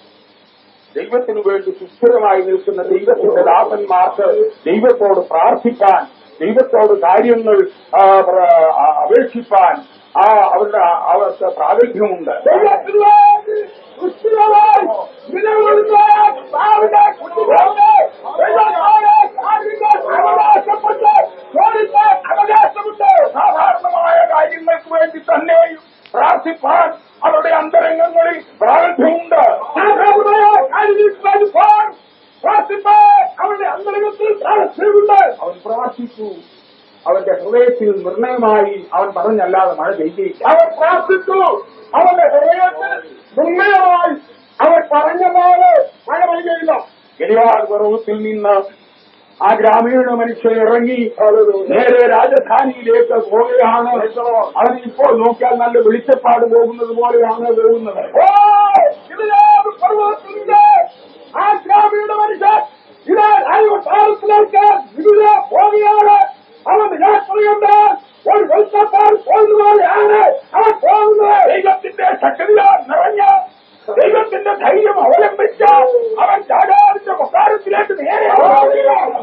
ദൈവത്തിനു വേണ്ടി സുസ്ഥിരമായി നിൽക്കുന്ന ദൈവത്തിന്റെ ദാസന്മാർക്ക് ദൈവത്തോട് പ്രാർത്ഥിക്കാൻ ദൈവത്തോട് കാര്യങ്ങൾ ആ, പ്ര- ആ, അപേക്ഷിപ്പാൻ ആ അവരുടെ അവർക്ക് പ്രാഗൽഭ്യമുണ്ട് ദൈവത്തിന് വേണ്ടി സുസ്ഥിരമായി നിലകൊള്ളുന്ന ഭാവിയുടെ കുട്ടികളുടെ ദൈവത്തോടെ കാര്യങ്ങൾ അവകാശപ്പെട്ട് ചോദിക്കാൻ അവകാശമുണ്ട് സാധാരണമായ കാര്യങ്ങൾക്ക് വേണ്ടി തന്നെയും പ്രാർത്ഥിപ്പാൻ അവരുടെ അന്തരംഗങ്ങളിൽ പ്രാഗൽഭ്യമുണ്ട് സാധാരണമായ കാര്യങ്ങൾക്ക് വേണ്ടി പോകാൻ പ്രാർത്ഥിപ്പാൻ അവരുടെ അന്തരംഗത്തിൽ താല്പര്യമുണ്ട് അവൻ പ്രാർത്ഥിച്ചു അവന്റെ ഹൃദയത്തിൽ നിർണയമായി അവൻ പറഞ്ഞല്ലാതെ മഴ പെയ്യില്ല അവർ പ്രാർത്ഥിച്ചു അവന്റെ ഹൃദയത്തിൽ നിർണയമായി അവർ പറഞ്ഞതാണ് മഴ പെയ്യയില്ല ഗലിവാർ പർവ്വതത്തിൽ നിന്ന് ആ ഗ്രാമീണ മനുഷ്യൻ ഇറങ്ങി നേരെ രാജധാനിയിലേക്ക് പോവുകയാണ് അവൻ ഇപ്പോൾ നോക്കിയാൽ നല്ല വെളിച്ചപ്പാട് പോകുന്നത് പോലെയാണ് പോകുന്നത് ഓ ഇതിലേത് പർവ്വതത്തിന്റെ ആ ഗ്രാമീണ മനുഷ്യൻ ഇത് അയൽവട്ടാരത്തിലേക്ക് ഇതിലെ പോവുകയാണ് അവൻ യാത്രയുണ്ട് ഒരു വെളിച്ചപ്പാട് പോകുന്നതുപോലെയാണ് അവൻ പോകുന്നത് ദൈവത്തിന്റെ ശക്തിയാൽ നിറഞ്ഞ ദൈവത്തിന്റെ ധൈര്യം അവലംബിച്ച അവൻ ചാടാറിന്റെ കൊട്ടാരത്തിലേക്ക് നേരെ പോവുകയാണ്.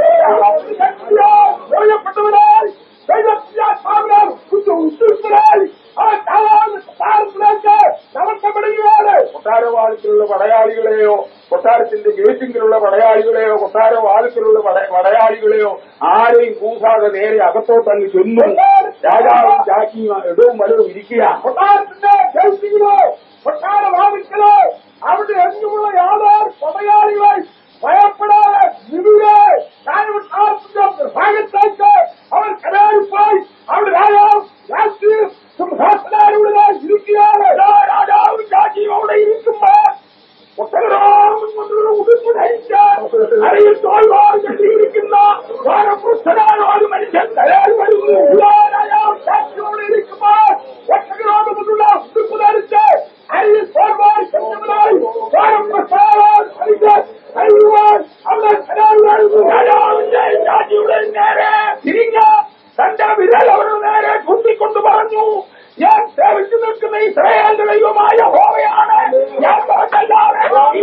ശക്തിയാൽ ദൈവത്തിനാൽ ഉദ്ദേശിച്ചതായി അവൻ ധാരാളം കൊട്ടാരത്തിലേക്ക് നടത്തപ്പെടുകയാണ് കൊട്ടാരവാദത്തിലുള്ള പടയാളികളെയോ കൊട്ടാരത്തിന്റെ ഗേറ്റിങ്ങിലുള്ള പടയാളികളെയോ കൊട്ടാരവാദത്തിലുള്ള പട- പടയാളികളെയോ ആരെയും കൂസാതെ നേരെ അകത്തോട്ടങ്ങ് ചെന്നു രാജാവും രാജ്ഞിയും ഇടവും വലവും ഇരിക്കുകയാണ് കൊട്ടാരത്തിന്റെ ജയിച്ചികളോ കൊട്ടാര വാദിക്കലോ അവിടെ എങ്ങുമുള്ള യാതൊരു പടയാളികളായി ഭയപ്പെടാതെ നിവിടെ ഭാഗത്തേക്ക് അവർ കലാരിപ്പായി അവിടെ രാജാവ് രാഷ്ട്രീയ സിംഹാസനാരുടെ ഇരിക്കുകയാണ് എല്ലാ രാജാവും രാജ്യവും അവിടെ ഇരിക്കുമ്പോൾ ഒട്ടകരാമൻ കൊണ്ടുള്ള ഉടുപ്പ് ധരിക്കാൻ അരയിൽ തോൽവാർ കെട്ടിയിരിക്കുന്ന വാനപുസ്തനായ ഒരു മനുഷ്യൻ കരാൽ വരുന്നു എല്ലാ രാജാവും രാജ്യത്തോടെ ഇരിക്കുമ്പോൾ ഒട്ടകരാമൻ കൊണ്ടുള്ള ഉടുപ്പ് ധരിച്ച് അരയിൽ തോൽവാർ കെട്ടിയവനായി വാനപ്രസാദം ധരിക്കാൻ കഴിയുവാൻ അവിടെ കരാൽ വരുന്നു രാജാവിന്റെ രാജ്യയുടെ നേരെ തിരിഞ്ഞ തന്റെ വിരൽ അവരുടെ നേരെ ചൂണ്ടിക്കൊണ്ട് പറഞ്ഞു ഞാൻ സേവിച്ചു നിൽക്കുന്ന ഇസ്രായേലിന്റെ ദൈവമായ ഹോവയാണ് ഞാൻ പറഞ്ഞല്ലാതെ ഈ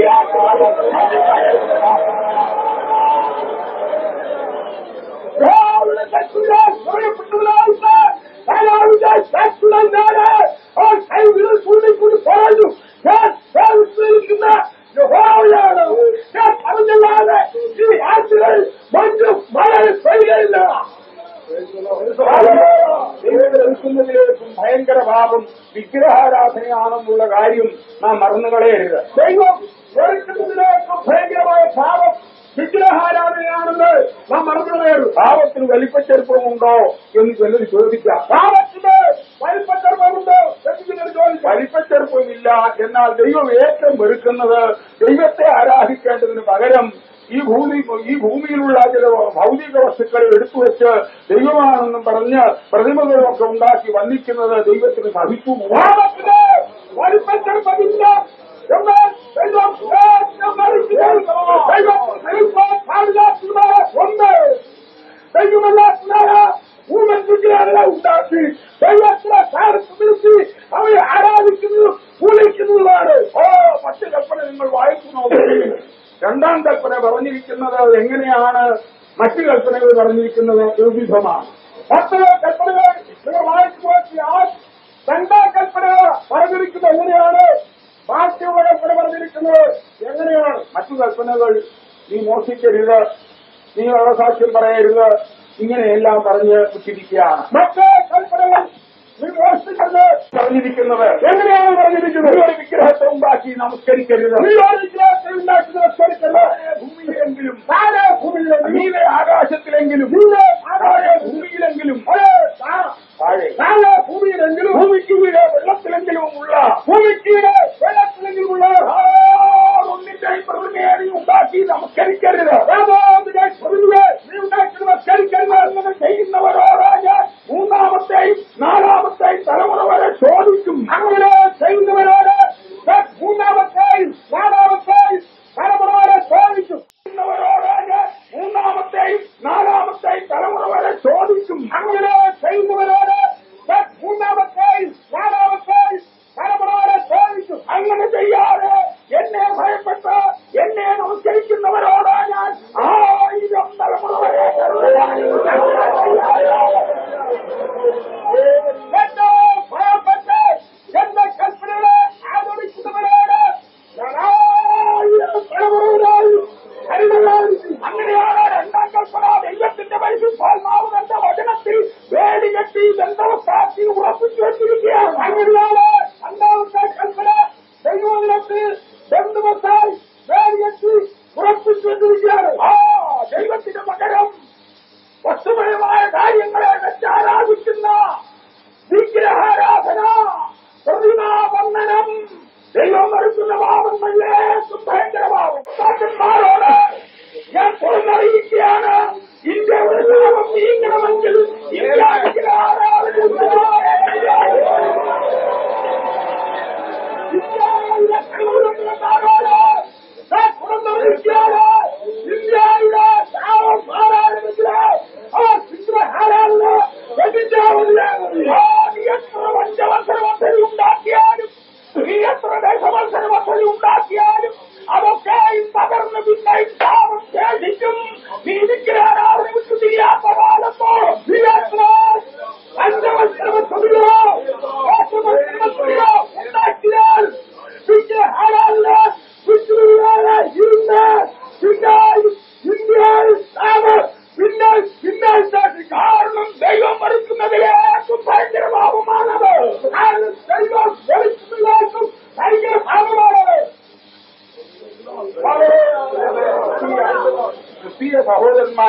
രാവിലെ ശത്രുവിനെ സൂര്യപ്പെട്ടതിനായിട്ട് രാജാവിന്റെ ശത്രുവിനെ നേരെ ആ കൈവിരൽ ചൂണ്ടിക്കൊണ്ട് പറഞ്ഞു ഞാൻ സേവിച്ചു നിൽക്കുന്ന യഹോവയാണ് ഞാൻ പറഞ്ഞല്ലാതെ ഈ ആറ്റുകൾ മഞ്ഞും മഴ പെയ്യയില്ല ദൈവത്തിലേക്കും ഭയങ്കര പാപം വിഗ്രഹാരാധനയാണെന്നുള്ള കാര്യം നാം മറന്നുകളയരുത് ദൈവം വെറുക്കുന്നതിലേക്കും ഭയങ്കരമായ പാപം വിഗ്രഹാരാധനയാണെന്ന് നാം മറന്നുകളയരുത് പാപത്തിന് വലിപ്പച്ചെറുപ്പമുണ്ടോ എന്ന് ചിലർ ചോദിക്കാം പാപത്തിന് വലിപ്പച്ചെറുപ്പമുണ്ടോ എന്ന് ചിലർ ചോദിക്കാം വലിപ്പച്ചെറുപ്പമില്ല എന്നാൽ ദൈവം ഏറ്റവും വെറുക്കുന്നത് ദൈവത്തെ ആരാധിക്കേണ്ടതിന് പകരം ഈ ഭൂമി ഈ ഭൂമിയിലുള്ള ചില ഭൗതിക വസ്തുക്കളെ എടുത്തു വെച്ച് ദൈവമാണെന്നും പറഞ്ഞ് പ്രതിമകളൊക്കെ ഉണ്ടാക്കി വന്നിക്കുന്നത് ദൈവത്തിന് സഹിച്ചു വലിപ്പച്ചെറുപ്പമില്ല എന്നാൽ ദൈവം ഏറ്റവും വെറുക്കുന്നത് ദൈവം ദൈവം പാടില്ലാത്തത് ഒന്ന് ദൈവമല്ലാത്തതായ ഭൂമന്തികളെ ഉണ്ടാക്കി ദൈവത്തിലെ സ്ഥാനത്ത് നിർത്തി അവരെ ആരാധിക്കുന്നതും പൂജിക്കുന്നതുമാണ് ഓ മറ്റു കൽപ്പന നിങ്ങൾ വായിക്കുന്നു രണ്ടാം കൽപ്പന പറഞ്ഞിരിക്കുന്നത് എങ്ങനെയാണ് മറ്റു കൽപ്പനകൾ പറഞ്ഞിരിക്കുന്നത് വിവിധമാണ് മറ്റു കൽപ്പനകൾ നിങ്ങൾ വായിച്ചു നോക്കിയാൽ രണ്ടാം കൽപ്പന പറഞ്ഞിരിക്കുന്നത് എങ്ങനെയാണ് ബാക്കിയുള്ള കൽപ്പന പറഞ്ഞിരിക്കുന്നത് എങ്ങനെയാണ് മറ്റു കൽപ്പനകൾ നീ മോഷിക്കരുത് നീ അവസാക്ഷ്യം പറയരുത് ഇങ്ങനെയെല്ലാം പറഞ്ഞ് വിട്ടിരിക്കുകയാണ് മറ്റേ കൽപ്പനകൾ നീ മോഷ്ടിക്കരുത് പറഞ്ഞിരിക്കുന്നത് എങ്ങനെയാണ് പറഞ്ഞിരിക്കുന്നത് നീ ഒരു വിഗ്രഹത്തെ ഉണ്ടാക്കി നമസ്കരിക്കരുത് നീ ഒരു വിഗ്രഹത്തെ ഉണ്ടാക്കി നമസ്കരിക്കരുത് ഭൂമിയിലെങ്കിലും താഴെ ഭൂമിയിലെങ്കിലും നീലെ ആകാശത്തിലെങ്കിലും നീലെ ആകാശ ഭൂമിയിലെങ്കിലും താഴെ താഴെ ഭൂമിയിലെങ്കിലും ഭൂമിക്ക് വീട് വെള്ളത്തിലെങ്കിലും ഉള്ള ഭൂമിക്ക് വീട് വെള്ളത്തിലെങ്കിലും ഉള്ള ഒന്നിന്റെ പ്രതിമേറി ഉണ്ടാക്കി നമസ്കരിക്കരുത് യാതൊന്നിന്റെ പ്രതിമയെ നീ ഉണ്ടാക്കി നമസ്കരിക്കരുത് അങ്ങനെ ചെയ്യുന്നവരോട് ഞാൻ മൂന്നാമത്തെയും നാലാമത്തെയും തലമുറ വരെ ചോദിക്കും അങ്ങനെ ചെയ്യുന്നവരോട് ഞാൻ മൂന്നാമത്തെയും നാലാമത്തെയും തലമുറ വരെ ചോദിക്കും ചെയ്യുന്നവരോട് ഞാൻ മൂന്നാമത്തെയും നാലാമത്തെയും തലമുറ വരെ ചോദിക്കും അങ്ങനെ ചെയ്യുന്നവരോട് ഞാൻ മൂന്നാമത്തെയും നാലാമത്തെയും തലമുറ വരെ ചോദിക്കും അങ്ങനെ ചെയ്യാതെ എന്നെ ഭയപ്പെട്ട് എന്നെ നമസ്കരിക്കുന്നവരോട് ഞാൻ ആയിരം തലമുറ വരെ എന്നെ ഭയപ്പെട്ട് എന്റെ കൽപ്പനകളെ ആദരിക്കുന്നവരോട് ഞാൻ ആയിരം തലമുറയിലായും അങ്ങനെയാണ് രണ്ടാം കൽപ്പന ദൈവത്തിന്റെ പരിശുദ്ധാത്മാവ് തന്റെ വചനത്തിൽ വേലി കെട്ടി ബന്ധവസ്ഥാക്കി ഉറപ്പിച്ചു വെച്ചിരിക്കുകയാണ് അങ്ങനെയാണ് രണ്ടാമത്തെ കൽപ്പന ദൈവത്തിൽ ബന്ധവസ്ഥായി വേലി കെട്ടി ഉറപ്പിച്ചു വെച്ചിരിക്കുകയാണ് ആ ദൈവത്തിന്റെ പകരം വസ്തുപരമായ കാര്യങ്ങളെ വെച്ച് ആരാധിക്കുന്ന വിഗ്രഹാരാധന പ്രതിമാവന്ദനം ദൈവം വരുത്തുന്ന പാപങ്ങളിലേക്കും ഭയങ്കര പാപം ഭക്തന്മാരോട് ഞാൻ തുറന്നറിയിക്കുകയാണ് ഇന്ത്യയുടെ പാപം നീങ്ങണമെങ്കിൽ ഇന്ത്യ വിഗ്രഹാരാധന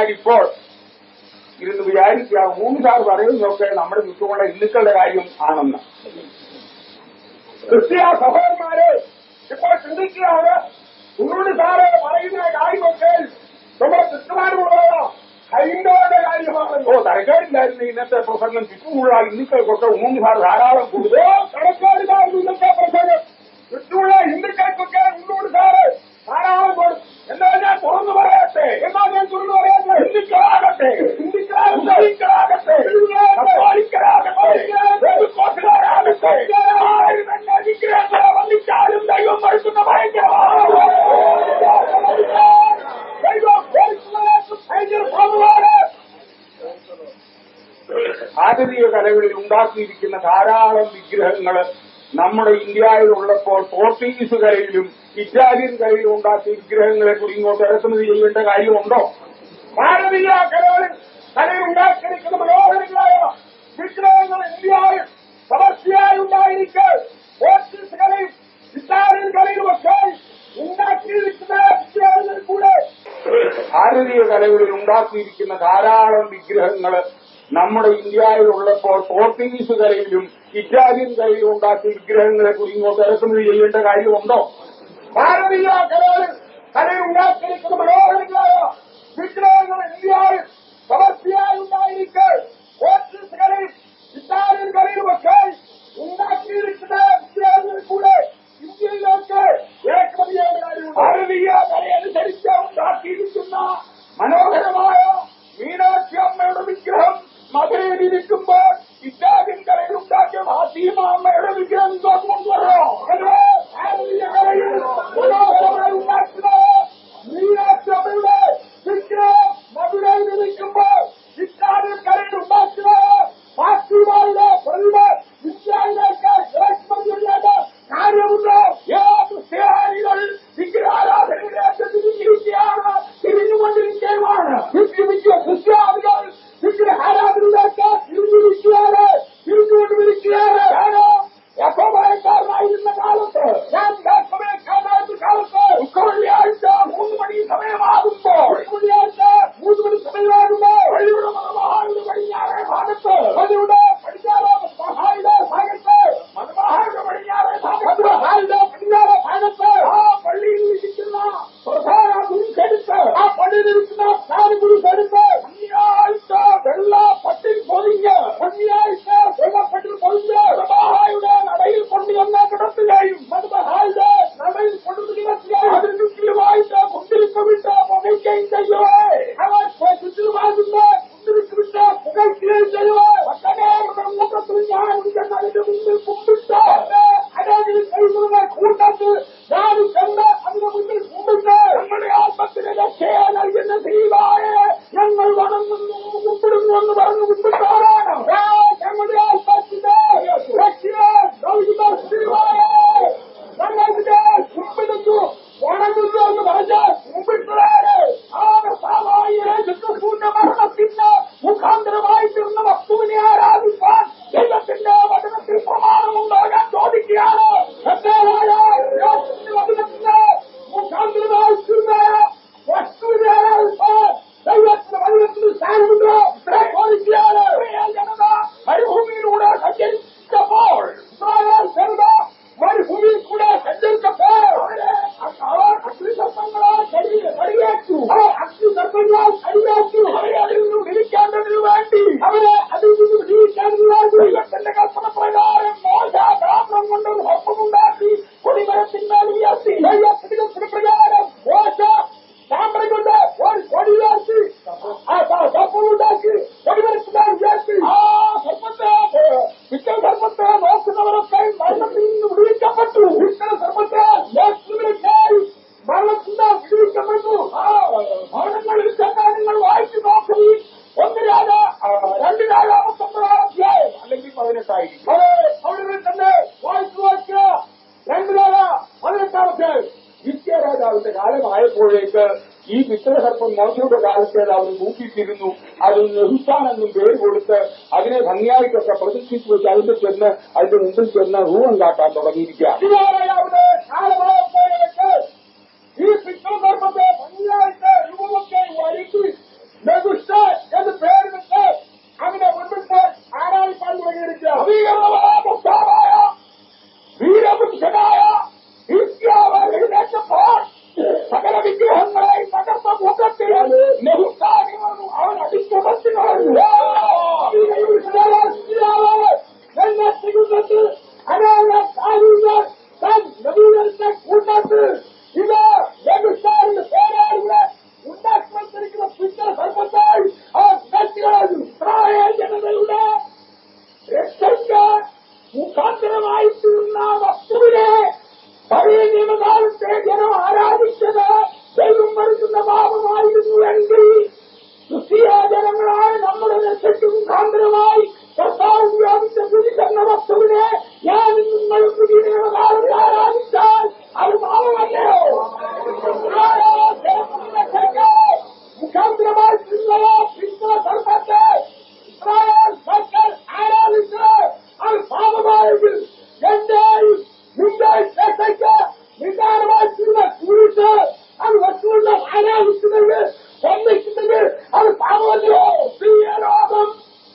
എന്നാൽ ഇപ്പോൾ ഇരുന്ന് വിചാരിക്കുക മൂന്ന് സാർ പറയുന്നതൊക്കെ നമ്മുടെ ചുറ്റുമുള്ള ഹിന്ദുക്കളുടെ കാര്യം ആണെന്ന് ക്രിസ്ത്യ സഹോദരന്മാരെ ഇപ്പോൾ ചിന്തിക്കുകയാണ് ഉണ്ണുണ്ണി സാറ് പറയുന്ന കാര്യമൊക്കെ നമ്മുടെ ചുറ്റുപാടുമുള്ള ഹൈന്ദവന്റെ കാര്യമാണ് ഓ തരക്കേടില്ലായിരുന്നു ഇന്നത്തെ പ്രസംഗം ചുറ്റുമുള്ള ഹിന്ദുക്കൾക്കൊക്കെ ഉണ്ണുണ്ണി സാർ ധാരാളം കൂടുതൽ തരക്കേടില്ലായിരുന്നു ഇന്നത്തെ പ്രസംഗം ചുറ്റുമുള്ള ഹിന്ദുക്കൾക്കൊക്കെ ഉണ്ണുണ്ണി സാറ് ധാരാളം കൊടുത്തു എന്നാ ഞാൻ തുറന്നു പറയട്ടെ എന്നാ ഞാൻ തുറന്നു പറയട്ടെ ഹിന്ദുക്കളാകട്ടെ ഹിന്ദുക്കളാകട്ടെ ഹിന്ദുക്കളാകട്ടെ കത്തോലിക്കരാകട്ടെ ബന്ധുക്കോസുകാരാകട്ടെ ആരും തന്നെ വിഗ്രഹങ്ങളെ വന്നിച്ചാലും ദൈവം മറുക്കുന്ന ഭാരതീയ കലകളിൽ ഉണ്ടാക്കിയിരിക്കുന്ന ധാരാളം വിഗ്രഹങ്ങൾ നമ്മുടെ ഇന്ത്യയിലുള്ളപ്പോൾ പോർച്ചുഗീസ് കലയിലും ഇറ്റാലിയൻ കലയിലും ഉണ്ടാക്കിയ വിഗ്രഹങ്ങളെ കൂടി ഇങ്ങോട്ട് ഇറക്കുമതി ചെയ്യേണ്ട കാര്യമുണ്ടോ ഭാരതീയ കലകളിൽ കലയിൽ ഉണ്ടാക്കിയിരിക്കുന്ന മനോഹരങ്ങളായ വിഗ്രഹങ്ങൾ ഇന്ത്യയിൽ സമസ്യയായി ഉണ്ടായിരിക്കെ പോർച്ചുഗീസ് കലയും ഇറ്റാലിയൻ കലയിലുമൊക്കെ ഉണ്ടാക്കിയിരിക്കുന്ന വിഗ്രഹങ്ങൾ കൂടെ ഭാരതീയ കലകളിൽ ഉണ്ടാക്കിയിരിക്കുന്ന ധാരാളം വിഗ്രഹങ്ങൾ നമ്മുടെ ഇന്ത്യയിലുള്ളപ്പോൾ പോർച്ചുഗീസ് കലയിലും ഇറ്റാലിയൻ കലയിലും ഉണ്ടാക്കിയ വിഗ്രഹങ്ങളെ കൂടി ഇങ്ങോട്ട് ഇറക്കുമതി ചെയ്യേണ്ട കാര്യമുണ്ടോ ഭാരതീയ കലകളിൽ കലയിൽ ഉണ്ടാക്കിയിരിക്കുന്ന മനോഹരങ്ങളായ വിഗ്രഹങ്ങൾ ഇന്ത്യയിൽ സമസ്യയായി ഉണ്ടായിരിക്കെ പോർച്ചുഗീസ് കലയും ഇറ്റാലിയൻ കലയിലുമൊക്കെ ഉണ്ടാക്കിയിരിക്കുന്ന വിഗ്രഹങ്ങൾ കൂടെ ഇന്ത്യയിലേക്ക് ഇറക്കുമതി ചെയ്യേണ്ട കാര്യമുണ്ട് ഭാരതീയ കലയനുസരിച്ച് ഉണ്ടാക്കിയിരിക്കുന്ന മനോഹരമായ മീനാക്ഷി അമ്മയുടെ വിഗ്രഹം മധുരയിലിരിക്കുമ്പോൾ ഇറ്റാലിയൻ കലയിൽ ഉണ്ടാക്കിയ ഫാത്തിമ അമ്മയുടെ വിഗ്രഹം ഇങ്ങോട്ട് കൊണ്ടുവരണോ ഹലോ ഭാരതീയ കലയിൽ മനോഹരമായി ഉണ്ടാക്കുന്ന മീനാക്ഷി അമ്മയുടെ വിഗ്രഹം മധുരയിലിരിക്കുമ്പോൾ ഇറ്റാലിയൻ കലയിൽ ഉണ്ടാക്കുന്ന ഫാത്തിമയുടെ പ്രതിമ ഇന്ത്യയിലേക്ക് ഇറക്കുമതി ചെയ്യേണ്ട കാര്യമുണ്ടോ ഏത് ക്രിസ്ത്യാനികൾ വിഗ്രഹാരാധനയിലേക്ക് തിരിഞ്ഞിരിക്കുകയാണ് തിരിഞ്ഞുകൊണ്ടിരിക്കുകയാണ് വിഗ്രഹിക്കുക ക്രിസ്ത്യാനികൾ വിഗ്രഹാരാധനയിലേക്ക് തിരിഞ്ഞിരിക്കുകയാണ് തിരിഞ്ഞുകൊണ്ടിരിക്കുകയാണ് കാരണം യഹോവയക്കാരനായിരുന്ന കാലത്ത് ഞാൻ യഹോവയക്കാരനായിരുന്ന കാലത്ത് വെള്ളിയാഴ്ച മൂന്ന് മണി സമയമാകുമ്പോൾ വെള്ളിയാഴ്ച മൂന്ന് മണി സമയമാകുമ്പോൾ പള്ളിയുടെ മതമഹായുടെ പടിഞ്ഞാറേ ഭാഗത്ത് പള്ളിയുടെ പടിഞ്ഞാറേ മഹായുടെ ഭാഗത്ത് മതമഹായുടെ പടിഞ്ഞാറേ ഭാഗത്ത് മതമഹായുടെ പടിഞ്ഞാറേ ഭാഗത്ത് ആ പള്ളിയിൽ ഇരിക്കുന്ന പ്രധാന ഗുരുക്കെടുത്ത് ആ പള്ളിയിൽ ഇരിക്കുന്ന പ്രധാന ഗുരുക്കെടുത്ത് ഭംഗിയാഴ്ച വെള്ള പട്ടിൽ പൊതിഞ്ഞ് ഭംഗിയാഴ്ച വെള്ളപ്പട്ടിൽ പൊതിഞ്ഞ് മതമഹായുടെ നടയിൽ കൊണ്ടുവന്ന കിടത്തുകയും മതമഹായുടെ നടയിൽ കൊണ്ടു കിടത്തുകയും അതിന് ചുറ്റിലുമായിട്ട് കുന്തിരിക്ക് വിട്ട് പുകയ്ക്കുകയും ചെയ്യുവേ അവർ ചുറ്റിലുമാകുന്ന കുന്തിരിക്ക് വിട്ട് പുകയ്ക്കുകയും ചെയ്യുവേ ഒട്ടനേകം കൂട്ടത്തിൽ ഞാൻ ഉണ്ടെന്ന് അതിന്റെ മുമ്പിൽ കുമ്പിട്ട് അനാദിൽ കഴിയുന്ന കൂട്ടത്തിൽ ഞാനും ചെന്ന് അതിന്റെ മുമ്പിൽ കുമ്പിട്ട് നമ്മുടെ ആത്മത്തിന് രക്ഷയെ നൽകുന്ന ദൈവായെ ഞങ്ങൾ വണങ്ങുന്നു കുമ്പിടുന്നു എന്ന് പറഞ്ഞു കുമ്പിട്ടാറാണ് ഞങ്ങളുടെ ആത്മത്തിന്റെ രക്ഷയെ നൽകുന്ന ദൈവായെ ഞങ്ങളുടെ കുമ്പിടുന്നു വണങ്ങുന്നു എന്ന് പറഞ്ഞ് കുമ്പിട്ടതാണ് ആ സാമായ ചുറ്റുകൂട്ട മരണത്തിന് മുഖാന്തരമായി തീർന്ന വസ്തുവിനെ ആരാധിക്കാൻ ദൈവത്തിന്റെ വചനത്തിൽ പ്രമാണമുണ്ടോ ഞാൻ ചോദിക്കുകയാണ് എന്റേതായ യേശുവിന്റെ വചനത്തിന് മുഖാന്തരമായി തീർന്ന വസ്തുവിനെ ആരാധിക്കാൻ ദൈവത്തിന്റെ വചനത്തിന് സ്ഥാനമുണ്ടോ ഞാൻ ചോദിക്കുകയാണ് ഇസ്രായേൽ ജനത മരുഭൂമിയിലൂടെ സഞ്ചരിച്ചപ്പോൾ ഇസ്രായേൽ ജനത മരുഭൂമിയിൽ കൂടെ സഞ്ചരിച്ചപ്പോൾ അവരെ അവർ അഗ്നിസർപ്പങ്ങളാൽ കടിയേറ്റു അവർ അഗ്നിസർപ്പങ്ങളാൽ കടിയേറ്റു അവരെ അതിൽ നിന്നും വിരിക്കേണ്ടതിനു വേണ്ടി അവരെ അതിൽ നിന്നും വിരിക്കേണ്ടതിനു വേണ്ടി ദൈവത്തിന്റെ കൽപ്പന പ്രകാരം മോശ കാത്രം കൊണ്ട് ഒരു ഹൊപ്പമുണ്ടാക്കി കൊടിമരത്തിന്മേൽ ഉയർത്തി ദൈവത്തിന്റെ പ്രകാരം മോശ താമര കൊണ്ട് ഒരു കൊടി ഉയർത്തി ആ സർപ്പമുണ്ടാക്കി കൊടിമരത്തിന്മേൽ ഉയർത്തി ആ സർപ്പത്തെ വിക്കൽ സർപ്പത്തെ നോക്കുന്നവരൊക്കെ മരണത്തിൽ നിന്ന് വിടുവിക്കപ്പെട്ടു വിക്കൽ സർപ്പത്തെ യേശുവിനൊക്കെയായി മരണത്തിൽ നിന്ന് വിടുവിക്കപ്പെട്ടു ആ ഭവനങ്ങളിൽ ചെന്നാൽ നിങ്ങൾ വായിച്ചു നോക്കുകയും ഒന്ന് രാജ ആ, രണ്ട് രാജാമത്തൊമ്പതാം അധ്യായം അല്ലെങ്കിൽ പതിനെട്ടായിരിക്കും അത് അവിടെ തന്നെ വായിച്ചു നോക്കുക രണ്ട് രാജ പതിനെട്ടാമത്തെ നിത്യ രാജാവിന്റെ കാലമായപ്പോഴേക്ക് ഈ പിത്തൃസർപ്പം മോശയുടെ കാലത്തേത് അവർ തൂക്കിയിട്ടിരുന്നു അതിന് നെഹുസ്ഥാൻ എന്നും പേര് കൊടുത്ത് അതിനെ ഭംഗിയായിട്ടൊക്കെ പ്രതിഷ്ഠിച്ചു വെച്ച് അതിന്റെ ചെന്ന് അതിന്റെ മുമ്പിൽ ചെന്ന് രൂപം കാട്ടാൻ തുടങ്ങിയിരിക്കുക രാജാവിന്റെ കാലമായപ്പോഴേക്ക് ഈ പിത്തൃസർപ്പത്തെ ഭംഗിയായിട്ട് രൂപമൊക്കെ വരുത്തി നെഗുസ്റ്റ് എന്ന് പേരിട്ട് അങ്ങനെ മുൻപിട്ട് ആരാധിക്കാൻ തുടങ്ങിയിരിക്കുക നവീകരണമായ വീരപുരുഷനായ ഹിസ്കിയാവ് എഴുന്നേറ്റപ്പോൾ സകല വിഗ്രഹങ്ങളെയും തകർത്ത കൂട്ടത്തിൽ നെഹുസ്ഥാനികളും അവൻ അടിച്ചുടച്ചു കളഞ്ഞു എഴുന്നേറ്റുന്നത് അനേക കാര്യങ്ങൾ താൻ നവീകരണത്തെ കൂട്ടത്ത് ഇത് നെഹുസ്ഥാനിന്റെ പേരാളുകളെ ഉണ്ടാക്കിവച്ചിരിക്കുന്ന പിച്ചർ സർപ്പത്തായി അവർ കളഞ്ഞു ഇസ്രായേൽ ജനതയുടെ രക്ഷയ്ക്ക് മുഖാന്തരമായി തീർന്ന വസ്തുവിനെ പഴയ നിയമകാലത്തെ ജനം ആരാധിച്ചത് ദൈവം മറിക്കുന്ന പാപമായിരുന്നുവെങ്കിൽ ക്രിസ്തീയ ജനങ്ങളായ നമ്മുടെ രക്ഷയ്ക്ക് മുഖാന്തരമായി കർത്താവ് വ്യാപിച്ച പുരുഷെന്ന വസ്തുവിനെ ഞാൻ നിങ്ങളും പുതിയ നിയമകാലത്ത് ആരാധിച്ചാൽ അത് പാപമല്ലയോ മുഖാന്തരമായി തീർന്ന പിന്തുണ സർപ്പത്തെ ഇസ്രായേൽ മക്കൾ ആരാധിച്ച് അത് പാപമായെങ്കിൽ എന്റെയും നിന്റെ രക്ഷയ്ക്ക് നിസാരമായിട്ടുള്ള കുരിശ് അത് വസ്തുവിന്റെ ആരാധിക്കുന്നത് സമ്മതിക്കുന്നത് അത് പാപമല്ലോ സ്ത്രീയലോകം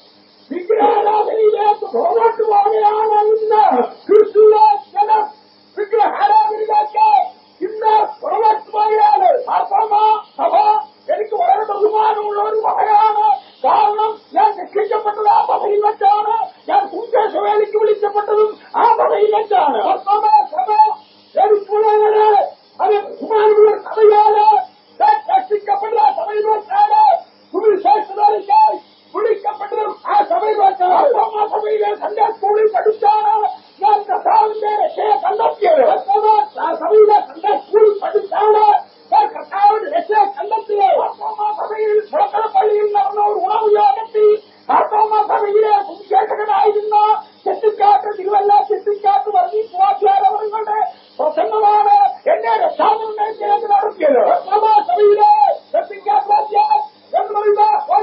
വിഗ്രഹാരാധനയിലേക്ക് പുറകോട്ട് പോവുകയാണ് ഇന്ന് ക്രിസ്തുവിലെ ജനം വിഗ്രഹാരാധനയിലേക്ക് ഇന്ന് പുറകോട്ട് പോവുകയാണ് മാർത്തോമ സഭ എനിക്ക് വളരെ ബഹുമാനമുള്ള ഒരു സഭയാണ് കാരണം ഞാൻ രക്ഷിക്കപ്പെട്ടത് ആ സഭയിൽ വെച്ചാണ് ഞാൻ സുവിശേഷവേലിക്ക് വിളിക്കപ്പെട്ടതും ആ സഭയിൽ വെച്ചാണ് മാർത്തോമ സഭ എനിക്കുള്ളത് അത് ബഹുമാനമുള്ള സഭയാണ് ഞാൻ രക്ഷിക്കപ്പെട്ട ആ സഭയിൽ വെച്ചാണ് സുവിശേഷവേലിക്കായി വിളിക്കപ്പെട്ടതും ആ സഭയിൽ വെച്ചാണ് മാർത്തോമ സഭയിലെ സൺഡേ സ്കൂളിൽ പഠിച്ചാണ് ഞാൻ കർത്താവിന്റെ രക്ഷയെ കണ്ടെത്തിയത് മാർത്തോമ ആ സഭയിലെ സൺഡേ സ്കൂളിൽ പഠിച്ചാണ് ഞാൻ കർത്താവിന്റെ രക്ഷയെ കണ്ടെത്തിയത് മാർത്തോമ സഭയിൽ മുളക്കര പള്ളിയിൽ നടന്ന ഒരു ഉണവ് യോഗത്തിൽ മാർത്തോമ സഭയിലെ സുവിശേഷകനായിരുന്ന ചെത്തിക്കാട്ട് തിരുവല്ല ചെത്തിക്കാട്ട് വർഗീ സ്വാധ്യാരവരുടെ പ്രസംഗമാണ് എന്നെ രക്ഷാനിർണയത്തിലേക്ക് നടത്തിയത് മാർത്തോമ സഭയിലെ ചെത്തിക്കാട്ട് വാദ്യാൻ എന്നറിയുന്ന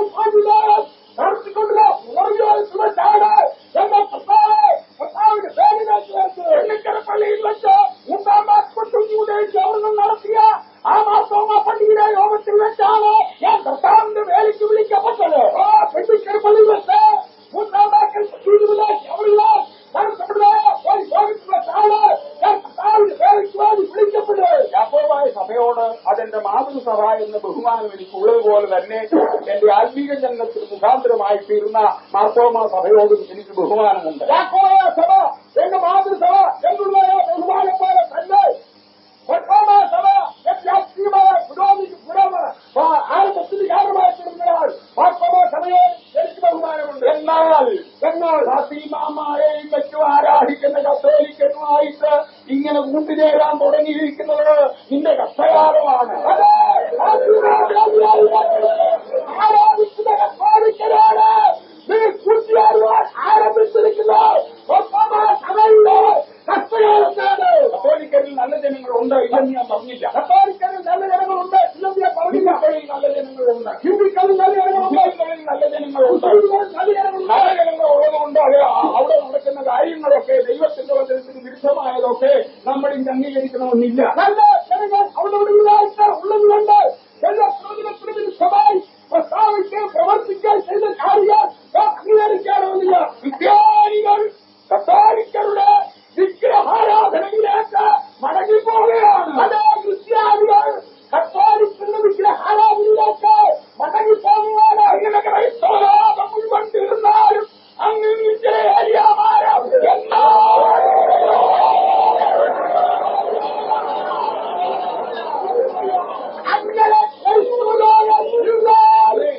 നടത്തിക്കൊണ്ടുള്ള ഉണർവിലാണ് എന്ന കർത്താവ് കർത്താവിന്റെ പേരിലേക്ക് വെച്ച് എണ്ണിക്കര പള്ളിയിൽ വെച്ച് മൂന്നാം മാസപ്പെട്ടുകൂടെയും അവർ നടത്തിയ ആ മാസോമ പള്ളിയിലെ യോഗത്തിൽ വെച്ചാണ് ഞാൻ കർത്താവിന്റെ വേലയ്ക്ക് വിളിക്കപ്പെട്ടത് ആ പെണ്ണിക്കര പള്ളിയിൽ വെച്ച് മൂന്നാം മാക്കൽ പള്ളിയിലെ അവരിലെ നടത്തപ്പെട്ടതായ ഒരു യോഗത്തിൽ വെച്ചാണ് ഞാൻ കർത്താവിന്റെ വേലയ്ക്ക് വേണ്ടി വിളിക്കപ്പെട്ടത് യാക്കോബായ സഭയോട് അതെന്റെ മാതൃസഭ എന്ന ബഹുമാനം എനിക്കുള്ളതുപോലെ തന്നെ എന്റെ ആത്മീക ജന്മത്തിന് മുഖാന്തരമായി തീർന്ന മാർത്തോമ സഭയോടും എനിക്ക് ബഹുമാനമുണ്ട് യാക്കോബായ സഭ എന്റെ മാതൃസഭ എന്നുള്ള ബഹുമാനം പോലെ തന്നെ മാർത്തോമ സഭ രാഷ്ട്രീയമായ പുരോഗതി പുരോഗമന ആരംഭത്തിന് കാരണമായി തീർന്നയാൾ മാർത്തോമ സഭയെ എനിക്ക് ബഹുമാനമുണ്ട് എന്നാൽ എന്നാൽ ഫാത്തിമാമാരെയും മറ്റും ആരാധിക്കുന്ന കത്തോലിക്കനുമായിട്ട് ഇങ്ങനെ കൂട്ടുചേരാൻ തുടങ്ങിയിരിക്കുന്നത് നിന്റെ കഷ്ടകാലമാണ് അതെ, ആരാധിക്കുന്ന കത്തോലിക്കനാണ് നീ കൂട്ടുചേരുവാൻ ആരംഭിച്ചിരിക്കുന്നു മാർത്തോമ സഭയുടെ കഷ്ടകാലത്താണ് കത്തോലിക്കരിൽ നല്ല ജനങ്ങളുണ്ട് ഇല്ലെന്ന് ഞാൻ പറഞ്ഞില്ല കത്തോലിക്കരിൽ നല്ല ജനങ്ങളുണ്ട് ഇല്ലെന്ന് ഞാൻ പറഞ്ഞില്ല ഹിന്ദുക്കളിൽ നല്ല ജനങ്ങളുണ്ട് ഹിന്ദുക്കളിൽ നല്ല ജനങ്ങളുണ്ട് മുസ്ലിങ്ങളിൽ നല്ല ജനങ്ങളുണ്ട് നല്ല ജനങ്ങളുണ്ട് നല്ല ജനങ്ങൾ ഉള്ളതുകൊണ്ട് അത് അവിടെ നടക്കുന്ന കാര്യങ്ങളൊക്കെ ദൈവത്തിന്റെ വചനത്തിന് വിരുദ്ധമായതൊക്കെ നമ്മൾ ഇന്ന് അംഗീകരിക്കണമെന്നില്ല നല്ല ജനങ്ങൾ അവിടെ ഉള്ളതായിട്ട് ഉള്ളതുകൊണ്ട് എല്ലാ പ്രവചനത്തിന് വിരുദ്ധമായി പ്രസ്താവിക്കാൻ പ്രവർത്തിക്കാൻ ചെയ്ത കാര്യം നാം അംഗീകരിക്കാണമെന്നില്ല വിദ്യാനികൾ കത്തോലിക്കരുടെ വിഗ്രഹാരാധനയിലേക്ക് മടങ്ങിപ്പോവുകയാണ് അതേ ക്രിസ്ത്യാനികൾ കത്തോലിക്കുന്ന വിഗ്രഹാരാധനയിലേക്ക് മടങ്ങിപ്പോവുകയാണ് അങ്ങനെ ക്രൈസ്തവലോകം മുഴുവൻ തീർന്നാലും അങ്ങ് വിജയഹരിയാമാരം അങ്ങനെ ക്രൈസ്തവലോകം തീർന്നാലും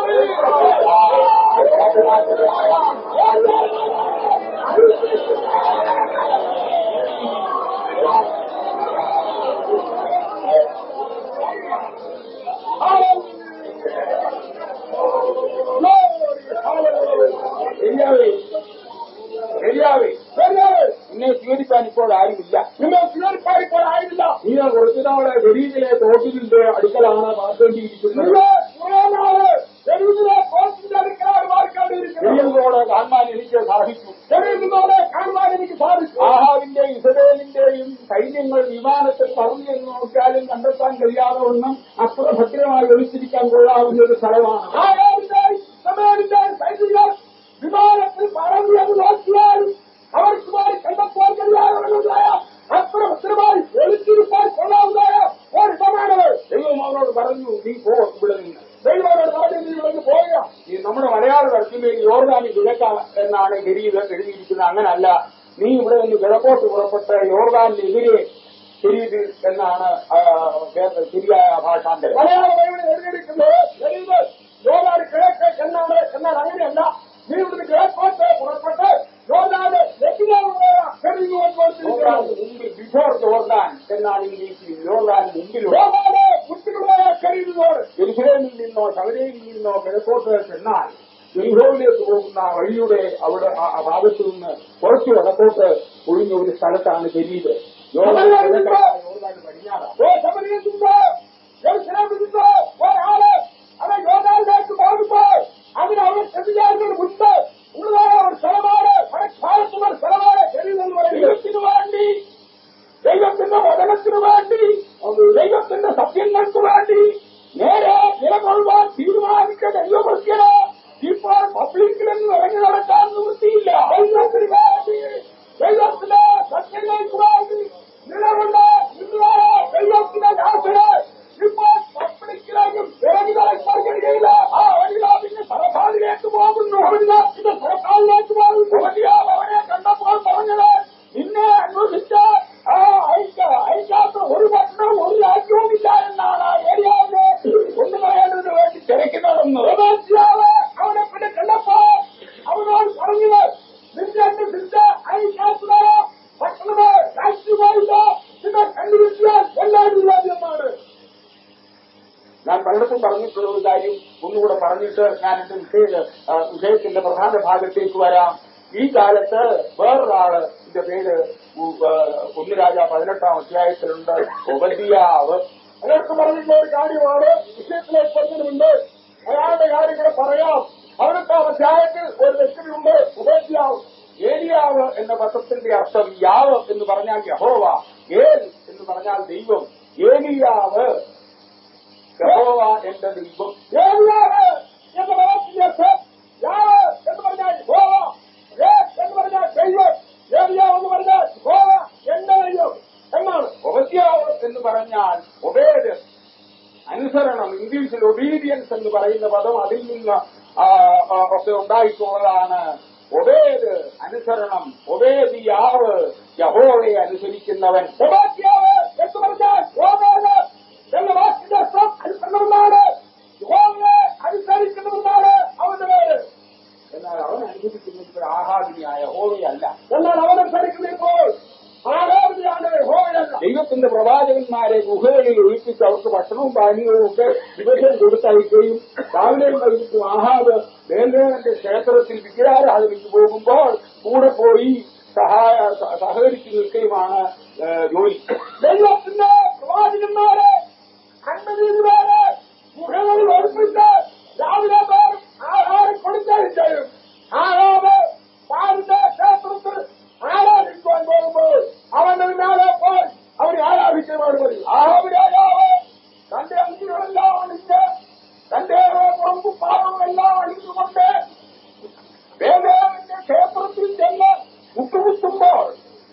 ശരിയാവേ ശരിയാവേ ശരിയാവേ നിന്നെ സ്വീകരിക്കാൻ ഇപ്പോൾ ആരുമില്ല നിന്നെ സ്വീകരിക്കാൻ ഇപ്പോൾ ആരുമില്ല നീ കുറച്ചു നാളെ വെളിയിലെ തോട്ടിലിന്റെ അടുക്കലാണ് പാർക്കേണ്ടിയിരിക്കുന്നത് തെരുവിലെ തോട്ടിന്റെ അടുക്കലാണ് പാർക്കേണ്ടിയിരിക്കുന്നത് കാണാൻ എനിക്ക് സാധിച്ചു ചെറിയ കാണുവാൻ എനിക്ക് സാധിച്ചു ആഹാവിന്റെ ഇസബേലിന്റെയും സൈന്യങ്ങൾ വിമാനത്തിൽ പറഞ്ഞു എന്ന് നോക്കിയാലും കണ്ടെത്താൻ കഴിയാതെ ഒന്നും അത്ര ഭദ്രമായി ഒളിച്ചിരിക്കാൻ കൊള്ളാവുന്ന ഒരു സ്ഥലമാണ് ആയാവിന്റെയും സമയത്തിന്റെയും സൈനികർ വിമാനത്തിൽ പറഞ്ഞു എന്ന് നോക്കിയാലും അവർക്ക് പോയി കണ്ടെത്താൻ കഴിയാവുന്നതായ അത്ര ഭദ്രമായി ഒളിച്ചിരിക്കാൻ കൊള്ളാവുന്നതായ ഒരിടമാണത് ദൈവം അവരോട് പറഞ്ഞു നീ പോ ഇവിടെ നിന്ന് ദൈവത്തോട് പറഞ്ഞു നീ ഇവിടുന്ന് പോവുക ഈ നമ്മുടെ മലയാള തർജ്ജമയിൽ യോർദാനി കിഴക്ക എന്നാണ് എഴുതിയത് എഴുതിയിരിക്കുന്നത് അങ്ങനല്ല നീ ഇവിടെ നിന്ന് കിഴക്കോട്ട് പുറപ്പെട്ട് യോർദാനിനെതിരെ ശരീത് എന്നാണ് ആ, വേറെ ശരിയായ ഭാഷാന്തരം മലയാള ബൈബിളിൽ എഴുതിയിരിക്കുന്നത് ദൈവം യോനാട് കിഴക്ക് എന്നാണ് എന്നാൽ അങ്ങനെയല്ല നീ ഇവിടുന്ന് കിഴക്കോട്ട് പുറപ്പെട്ട് യോനാട് യോർദാൻ മുമ്പിൽ ബിഫോർ ജോർദാൻ എന്നാണ് ഇംഗ്ലീഷിൽ യോർദാൻ മുമ്പിലുള്ള യോനാട് കുട്ടികളായ കഴിയുന്നതോട് ജെറുസലേമിൽ നിന്നോ ശബരിയിൽ നിന്നോ കിഴക്കോട്ട് ചെന്നാൽ ജെറുസലേമിലേക്ക് പോകുന്ന വഴിയുടെ അവിടെ ആ ആ ഭാഗത്തു നിന്ന് കുറച്ച് വടക്കോട്ട് ഒഴിഞ്ഞ ഒരു സ്ഥലത്താണ് ശരീരം യോർദാൻ കിഴക്കാണ്, യോർദാൻ പടിഞ്ഞാറാണ് ഓ ശബരിയത്തുണ്ട് ജെറുസലേമിലുണ്ട് ഒരാള് അവൻ യോനാലിലേക്ക് പോകുമ്പോൾ അതിന് അവൻ ചെറുതാരുടെ മുൻപ് ഉള്ളതായ ഒരു സ്ഥലമാണ് ഭാരത്തുള്ള ഒരു സ്ഥലമാണ് ശരീരം ദൈവത്തിനു വേണ്ടി ദൈവത്തിന്റെ വചനത്തിനു വേണ്ടി ദൈവത്തിന്റെ സത്യങ്ങൾക്ക് വേണ്ടി നേരെ നിലകൊള്ളുവാൻ തീരുമാനിച്ച ദൈവഭക്തന് ഇപ്പോൾ പബ്ലിക്കിൽ നിന്ന് ഇറങ്ങി നടക്കാൻ നിവൃത്തിയില്ല ദൈവത്തിന് വേണ്ടി ദൈവത്തിന്റെ സത്യങ്ങൾക്ക് വേണ്ടി നിലകൊണ്ട നിങ്ങളായ ദൈവത്തിന്റെ ദാസന് ഇപ്പോൾ പബ്ലിക്കിലേക്കും ഇറങ്ങി നടക്കാൻ കഴിയില്ല ആ വനിതാ പിന്നെ സർക്കാരിലേക്ക് പോകുന്നു അവരുടെ ഇത് സർക്കാരിലേക്ക് പോകുന്നു ഉപതിയാവ് അവനെ കണ്ടപ്പോൾ പറഞ്ഞത് നിന്നെ അന്വേഷിച്ച ആ അയക്ക അയക്കാത്ത ഒരു പട്ടണവും ഒരു രാജ്യവും ഇല്ല എന്നാണ് ആ ഏരിയാവിനെ കൊണ്ടുപോകേണ്ടതിന് വേണ്ടി തിരക്കുന്നതെന്ന് യോനാശ്യാവ് അവനെ പിന്നെ കണ്ടപ്പോ അവനോട് പറഞ്ഞത് നിന്റെ അന്വേഷിച്ച അയക്കാത്ത പട്ടണമോ രാജ്യമായില്ല നിന്നെ കണ്ടുപിടിച്ചാൽ എല്ലാവരും രാജ്യമാണ് ഞാൻ പലയിടത്തും പറഞ്ഞിട്ടുള്ള ഒരു കാര്യം ഒന്നുകൂടെ പറഞ്ഞിട്ട് ഞാൻ എന്റെ വിഷയ ആ, വിഷയത്തിന്റെ പ്രധാന ഭാഗത്തേക്ക് വരാം ഈ കാലത്ത് വേറൊരാള് ഇതിന്റെ പേര് ഉ- ആ, കുഞ്ഞുരാജ പതിനെട്ടാം അധ്യായത്തിലുണ്ട് ഉപതിയാവ് അയാൾക്ക് പറഞ്ഞിട്ടുള്ള ഒരു കാര്യമാണ് വിഷയത്തിലേക്ക് പറഞ്ഞിട്ടുണ്ട് അയാളുടെ കാര്യങ്ങൾ പറയാം പതിനെട്ടാം അധ്യായത്തിൽ ഒരു വ്യക്തിയുണ്ട് ഉപേക്ഷിയാവും ഏലിയാവ് എന്ന പദത്തിന്റെ അർത്ഥം യാവ് എന്ന് പറഞ്ഞാൽ യഹോവ ഏൽ എന്ന് പറഞ്ഞാൽ ദൈവം ഏലിയാവ് യഹോവ എന്റെ ദൈവം ഏലിയാവ് എന്ന് പറഞ്ഞ യാവ് എന്ന് പറഞ്ഞാൽ ഹോവ ഏ എന്ന് പറഞ്ഞാൽ ദൈവം ഏലിയാവ് എന്ന് പറഞ്ഞാൽ ഹോവ എന്റെ ദൈവം എന്നാണ് ഉപദ്യാവ് എന്ന് പറഞ്ഞാൽ ഒബേദ് അനുസരണം ഇംഗ്ലീഷിൽ ഒബീഡിയൻസ് എന്ന് പറയുന്ന പദം അതിൽ നിന്ന് ആ, ആ, ഒക്കെ ഉണ്ടായിട്ടുള്ളതാണ് ഒബേദ് അനുസരണം ഒബേദിയാവ് യഹോവയെ അനുസരിക്കുന്നവൻ സെബാസ്ത്യാവ് എന്ന് പറഞ്ഞാൽ ഹോമേത് എന്ന വാക്കിന്റെ അർത്ഥം അനുസരണമെന്നാണ് ഹോമയെ അനുസരിക്കണമെന്നാണ് അവന്റെ പേര് എന്നാൽ അവൻ അനുസരിക്കുന്നത് ആഹാദിനിയായ ഹോവയല്ല എന്നാൽ അവൻ അനുസരിക്കുന്നത് ഇപ്പോൾ ആരാധനയാണ് ഹോമയല്ല ദൈവത്തിന്റെ പ്രവാചകന്മാരെ ഗുഹകളിൽ ഒഴിപ്പിച്ച് അവർക്ക് ഭക്ഷണവും പാനീയവും ഒക്കെ ദിവസം കൊടുത്തയക്കുകയും രാവിലെയും വൈകിട്ടും ആഹാബ് ദേവേന്ദ്രന്റെ ക്ഷേത്രത്തിൽ വിഗ്രഹാരാധനയ്ക്ക് പോകുമ്പോൾ കൂടെ പോയി സഹായ സ- സഹകരിച്ചു നിൽക്കുകയുമാണ് ഏ, ജോലി ദൈവത്തിന്റെ പ്രവാചകന്മാരെ അൻപതിനുപേരെ ഗുഹകളിൽ ഒളിപ്പിച്ച് രാവിലെ പേർ ആഹാരം കൊടുത്തയച്ചും ആഹാബ് പാലിന്റെ ക്ഷേത്രത്തിൽ ആരാധിക്കുവാൻ പോകുമ്പോൾ അവന്റെ പിന്നാലെ പോയി അവരെ ആരാധിക്കുവാൻ മതി ആഹാബ് രാജാവ് തന്റെ അങ്കികളെല്ലാം അണിഞ്ഞ് തന്റെ പുറമ്പും പാവങ്ങളെല്ലാം അണിഞ്ഞുകൊണ്ട് ദേവേന്ദ്രന്റെ ക്ഷേത്രത്തിൽ ചെന്ന് മുട്ടുകുത്തുമ്പോൾ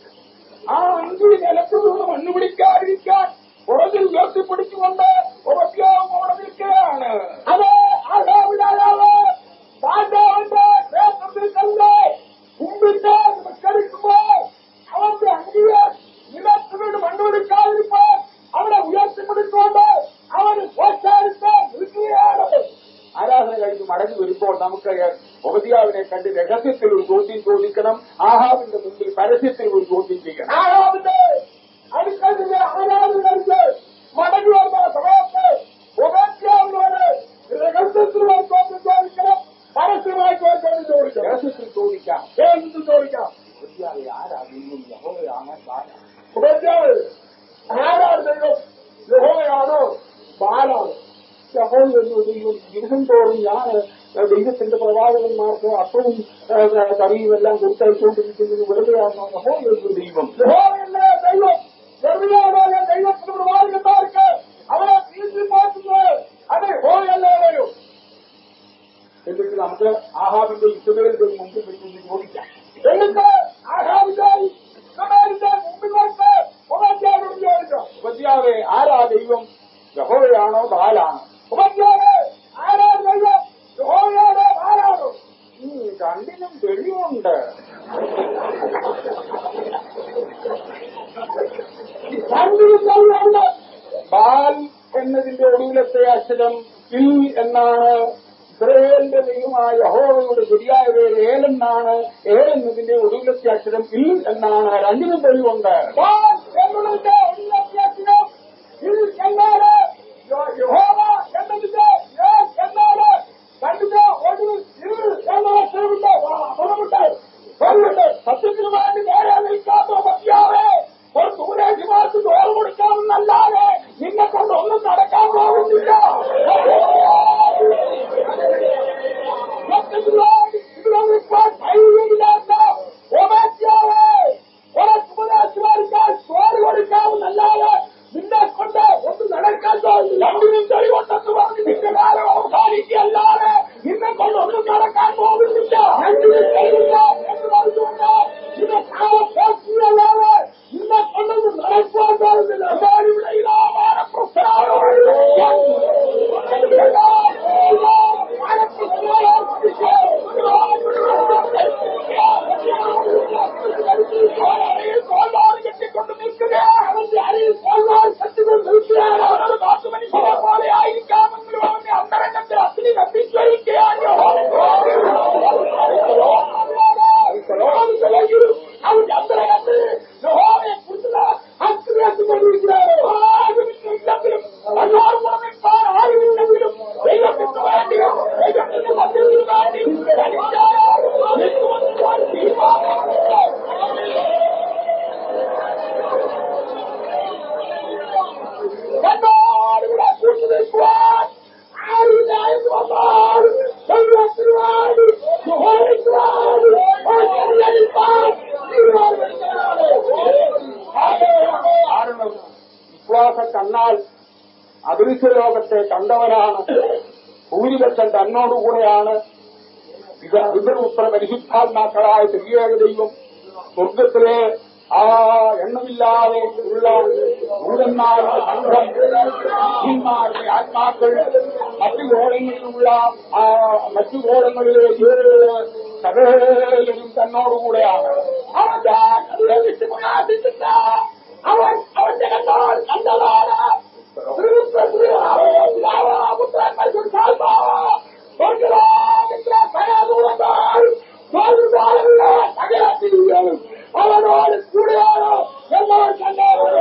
ആ അഞ്ചി നിലത്തു നിന്ന് മണ്ണ് പിടിക്കാതിരിക്കാൻ പുറകിൽ ഉയർത്തിപ്പിടിച്ചുകൊണ്ട് ഉറപ്പിയാവും അവിടെ നിൽക്കുകയാണ് അത് ആഹാബ് രാജാവ് പാണ്ഡവന്റെ ക്ഷേത്രത്തിൽ ചെന്ന് കുമ്പിട്ട് നമസ്കരിക്കുമ്പോൾ അവന്റെ അങ്കിയെ നിലത്തുകൊണ്ട് മണ്ണുപിടിക്കാതിരിക്കാൻ അവനെ ഉയർത്തിപ്പിടിച്ചുകൊണ്ട് അവന് സ്വച്ഛാരിച്ച് നിൽക്കുകയാണ് ആരാധന കഴിഞ്ഞ് മടങ്ങി വരുമ്പോൾ നമുക്ക് ഉപതിയാവിനെ കണ്ട് രഹസ്യത്തിൽ ഒരു ചോദ്യം ചോദിക്കണം ആഹാബിന്റെ മുമ്പിൽ പരസ്യത്തിൽ ഒരു ചോദ്യം ചെയ്യണം ആഹാബിന്റെ അടുക്കളത്തിന്റെ ആരാധനകൾക്ക് മടങ്ങി വരുന്ന സമയത്ത് ഉപേക്ഷാവിനോട് രഹസ്യത്തിലുള്ള ചോദ്യം ചോദിക്കണം പരസ്യമായി ചോദ്യം ചോദിക്കണം രഹസ്യത്തിൽ ചോദിക്കാം എന്ത് ചോദിക്കാം ഉപതിയാവെ ആരാധനയും യഹോവയാകാൻ കാരണം ഉപേക്ഷാവ് ആരാണ് ദൈവം യഹോവയാണോ ബാലാണോ യഹോവ എന്ന് ദൈവം ദിവസം തോറും ഞാൻ ഏഹ്, ദൈവത്തിന്റെ പ്രവാചകന്മാർക്ക് അപ്പവും ഏഹ്, കറിയും എല്ലാം കൊടുത്തയച്ചുകൊണ്ടിരിക്കുന്നത് വെറുതെയാണോ യഹോവയുടെ ദൈവം യഹോവയല്ലേ ദൈവം വെറുതെയാണോ ദൈവത്തിന്റെ പ്രവാചകന്മാർക്ക് അവരെ തീർച്ചയായും മാറ്റുന്നത് അത് യഹോവയല്ലേ ദൈവം എന്നിട്ട് നമുക്ക് ആഹാബിന്റെ ഇസുബേലിന്റെ മുമ്പിൽ വെച്ച് ചോദിക്കാം എന്നിട്ട് ആഹാബിന്റെ ഇസ്രായേലിന്റെ മുമ്പിൽ വെച്ച് ഉപദ്യാനോട് ചോദിക്കാം ഉപദ്യാവെ ആരാ ദൈവം യഹോവയാണോ ബാലാണോ ഉപദ്യാനെ ആരാ ദൈവം യഹോവയാണ് ആരാണോ ഉം, രണ്ടിനും തെളിവുണ്ട് രണ്ടിനും ദൈവമുണ്ട് ബാൽ എന്നതിന്റെ ഒടുവിലത്തെ അക്ഷരം ഇൽ എന്നാണ് ഇസ്രയേലിന്റെ ദൈവമായ യഹോവയുടെ ശരിയായ പേര് ഏലെന്നാണ് ഏലെന്നതിന്റെ ഒടുവിലത്തെ അക്ഷരം ഇൽ എന്നാണ് രണ്ടിനും തെളിവുണ്ട് ബാൽ എന്നതിന്റെ ഉള്ളത്യാസിനും ഇത് എന്നാണ് യോ- യഹോവ എന്നതിന്റെ ഏൽ എന്നാണ് രണ്ടിന്റെ ഒടുവിൽ ഇത് എന്ന അക്ഷരമുണ്ട് പണമുണ്ട് പണമുണ്ട് സത്യത്തിന് വേണ്ടി നേരെ നിൽക്കാത്ത മതിയാവേ ഒരു ദൂരേശിമാർക്ക് ചോറ് കൊടുക്കാമെന്നല്ലാതെ നിന്നെ കൊണ്ട് ഒന്നും നടക്കാൻ പോകുന്നില്ല സത്യത്തിന് വേണ്ടി ഇവിടെ നിൽക്കാൻ ധൈര്യമില്ലാത്ത ഒമേറ്റാവേ ഒരു ഉപദേശമാർക്ക് ചോറ് കൊടുക്കാമെന്നല്ലാതെ നിന്നെ കൊണ്ട് ഒന്നും നടക്കാൻ പോകുന്നില്ല രണ്ടിനും തെളിവുണ്ടെന്ന് പറഞ്ഞ് നിന്റെ കാലം അവസാനിക്കല്ലാതെ നിന്നെ കൊണ്ട് ഒന്നും നടക്കാൻ പോകുന്നില്ല രണ്ടിനും തെളിവില്ല എന്ന് പറഞ്ഞുകൊണ്ട് നിന്നെ കാലം പോക്കിയല്ലാതെ നിന്നെ കൊണ്ടൊന്നും നടക്കാൻ പോകുന്നില്ല എന്നാൽ ഇവിടെ ഇതാ കെട്ടിക്കൊണ്ട് നിൽക്കുക അവന്റെ അരിയിൽ കോൽവാൾ കെട്ടിക്കൊണ്ട് നിൽക്കുകയാണ് അവനൊരു നാട്ടു മനുഷ്യനെ പോലെ ആയിരിക്കാമെങ്കിലും അവന്റെ അന്തരംഗത്തിൽ അഗ്നി കത്തിച്ചൊരിക്കുകയാണ് അവന്റെ അന്തരംഗത്തിൽ യഹോവയെ കുറിച്ചുള്ള അഗ്നി കത്തിക്കൊണ്ടിരിക്കുകയാണ് ആരുമില്ലെങ്കിലും അല്ലാതെ നിൽക്കാൻ ആരുമില്ലെങ്കിലും ദൈവത്തിന് വേണ്ടി ദൈവത്തിന്റെ സത്യത്തിന് വേണ്ടി ധനിച്ചാൽ നിൽക്കുമെന്ന് തീരുമാനമുണ്ട് എന്നോട് ഇവിടെ കൂട്ടുനിൽക്കുവാൻ ആരില്ല എന്ന് വന്നാൽ ദൈവത്തിന് വേണ്ടി യഹോവയ്ക്ക് വേണ്ടി ഒറ്റയ്ക്കായിരിക്കാൻ തീരുമാനമെടുക്കുന്നതാണ്. കാരണം വിശ്വാസ കണ്ണാൽ അദൃശ്യ ലോകത്തെ കണ്ടവനാണ് ഭൂരിപക്ഷം തന്നോടുകൂടെയാണ് ഇത് പിതൃപുത്ര പരിശുദ്ധാത്മാക്കളായ ത്രിയേക ദൈവം സ്വർഗത്തിലെ ആ എണ്ണമില്ലാതെ ഉള്ള ഭൂതന്മാരുടെ സംഘം ബുദ്ധിമാരുടെ ആത്മാക്കൾ മറ്റു ഗോളങ്ങളിലുള്ള ആ മറ്റു ഗോളങ്ങളിലെ ജീവനുകള് സകലരും തന്നോടുകൂടെയാണ് അവന്റെ അതിനെ വിട്ട് പ്രകാശിച്ചില്ല അവൻ അവന്റെ കണ്ണാൽ കണ്ടതാണ് അവനോട് കൂടെയാണ് എന്നവർ കണ്ടത്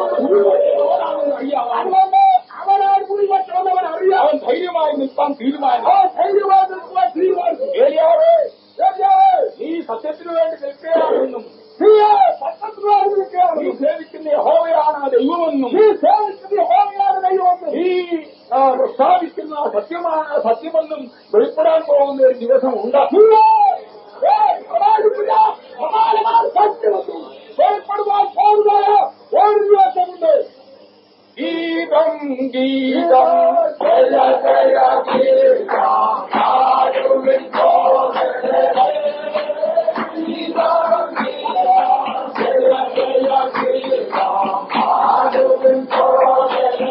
അവനോട് കൂടി മറ്റുള്ളവൻ അറിയാം അവൻ ധൈര്യമായി നിൽക്കാൻ തീരുമാനം അവൻ ധൈര്യമായി നിൽക്കുവാൻ തീരുമാനിച്ചു ഏലിയാവേ ഏലിയാവേ, നീ സത്യത്തിനു വേണ്ടി നിൽക്കുകയാണെന്നും നീ സത്യത്തിനായി നിൽക്കുകയാണ് നീ സേവിക്കുന്ന യഹോവയാണ് ദൈവമെന്നും നീ സേവിക്കുന്ന ഹോമിയാണ് ദൈവമെന്ന് നീ ആ, പ്രസ്താവിക്കുന്ന സത്യമാണ് സത്യമെന്നും വെളിപ്പെടാൻ പോകുന്ന ഒരു ദിവസം ഉണ്ട് വെളിപ്പെടുവാൻ പോകുന്ന ഒരു ദിവസമുണ്ട് ഗീതം ഗീതം ജയ ജയ ഗീതം ആരുവിൻ കോമളേ. ഗീതം ഗീതം ജയ ജയ ഗീതം ആരുവിൻ കോമളേ.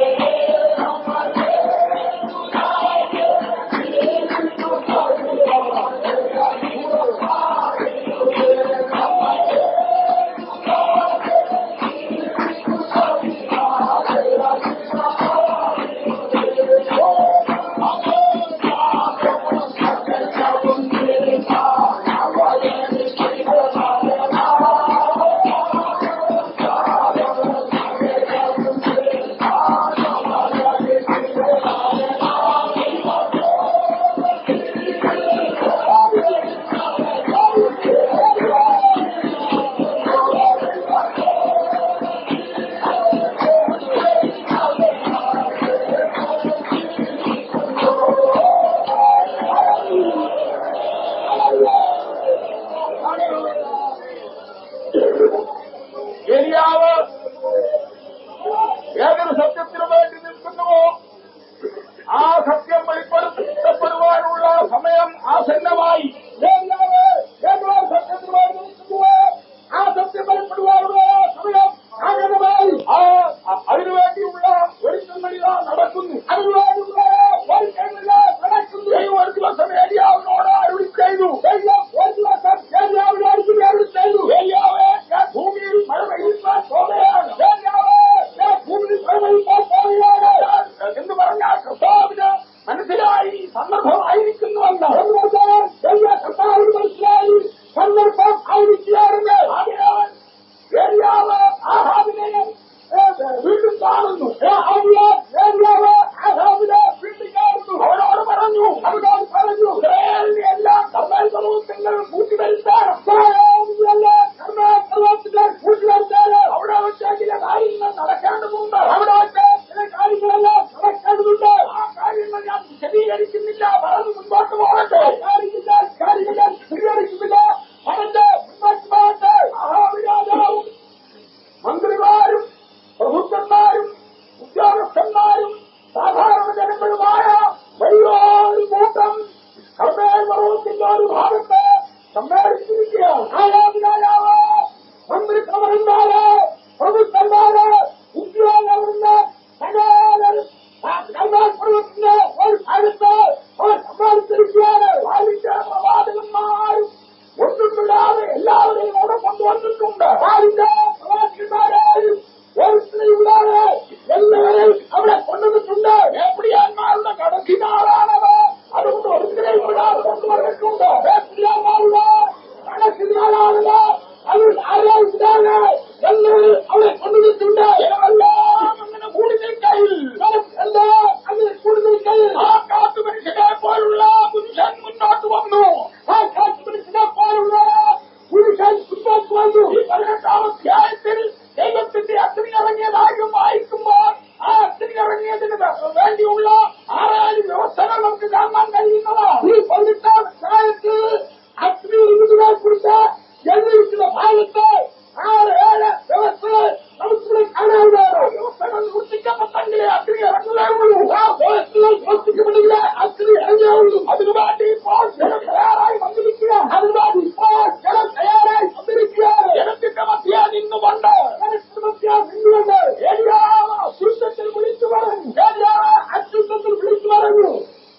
വന്നിട്ടുണ്ട് അതിന്റെ പ്രവാസിമാരായും ഒരുത്തിനില്ലാതെ എല്ലാവരെയും അവിടെ കൊണ്ടുവന്നിട്ടുണ്ട് ഏപ്രിയാന്മാരുടെ കടക്കിനാളാണത് അതുകൊണ്ട് ഒരുത്തിനെയും വിടാതെ കൊണ്ടുവന്നിട്ടുണ്ട് ഏപ്രിയാന്മാരുടെ കടക്കിനാളാണത് അത് ആരാധിക്കാതെ എല്ലാവരും അവിടെ കൊണ്ടുവന്നിട്ടുണ്ട് ജനമെല്ലാം അങ്ങനെ കൂടി നിൽക്കയിൽ എല്ലാം അങ്ങനെ കൂടി നിൽക്കയിൽ ആ കാത്തു മനുഷ്യനെ പോലുള്ള പുരുഷൻ മുന്നോട്ട് വന്നു ആ കാത്തു മനുഷ്യനെ പോലുള്ള പുരുഷൻ മുന്നോട്ട് വന്നു ഈ പതിനെട്ടാം അധ്യായത്തിൽ ദൈവത്തിന്റെ അഗ്നി ഇറങ്ങിയതായും വായിക്കുമ്പോൾ ആ അഗ്നി ഇറങ്ങിയതിന് വേണ്ടിയുള്ള ആറാല് വ്യവസ്ഥകൾ നമുക്ക് കാണാൻ കഴിയുന്നതാണ് ഈ പതിനെട്ടാം അധ്യായത്തിൽ അഗ്നി ഇരുന്നതിനെ കുറിച്ച് എഴുതിയിരിക്കുന്ന ഭാഗത്ത് ആറ് ഏഴ് വ്യവസ്ഥകൾ നമുക്കിവിടെ കാണാവുന്നതാണ് വ്യവസ്ഥകൾ സൃഷ്ടിക്കപ്പെട്ടെങ്കിലേ അഗ്നി ഇറങ്ങുകയുള്ളൂ ആ വ്യവസ്ഥകൾ സൃഷ്ടിക്കപ്പെട്ടില്ല അഗ്നി ഇറങ്ങുകയുള്ളൂ അതിനു വേണ്ടി ഇപ്പോൾ ജനം തയ്യാറായി വന്നിരിക്കുക അതിനു വേണ്ടി ഇപ്പോൾ ജനം തയ്യാറായി വന്നിരിക്കുക ജനത്തിന്റെ മധ്യ നിന്നുകൊണ്ട് ജനത്തിന്റെ മധ്യ നിന്നുകൊണ്ട് ഏരിയാവ് അശുദ്ധത്തിൽ വിളിച്ചു പറഞ്ഞു ഏരിയാവ് അശുദ്ധത്തിൽ വിളിച്ചു പറഞ്ഞു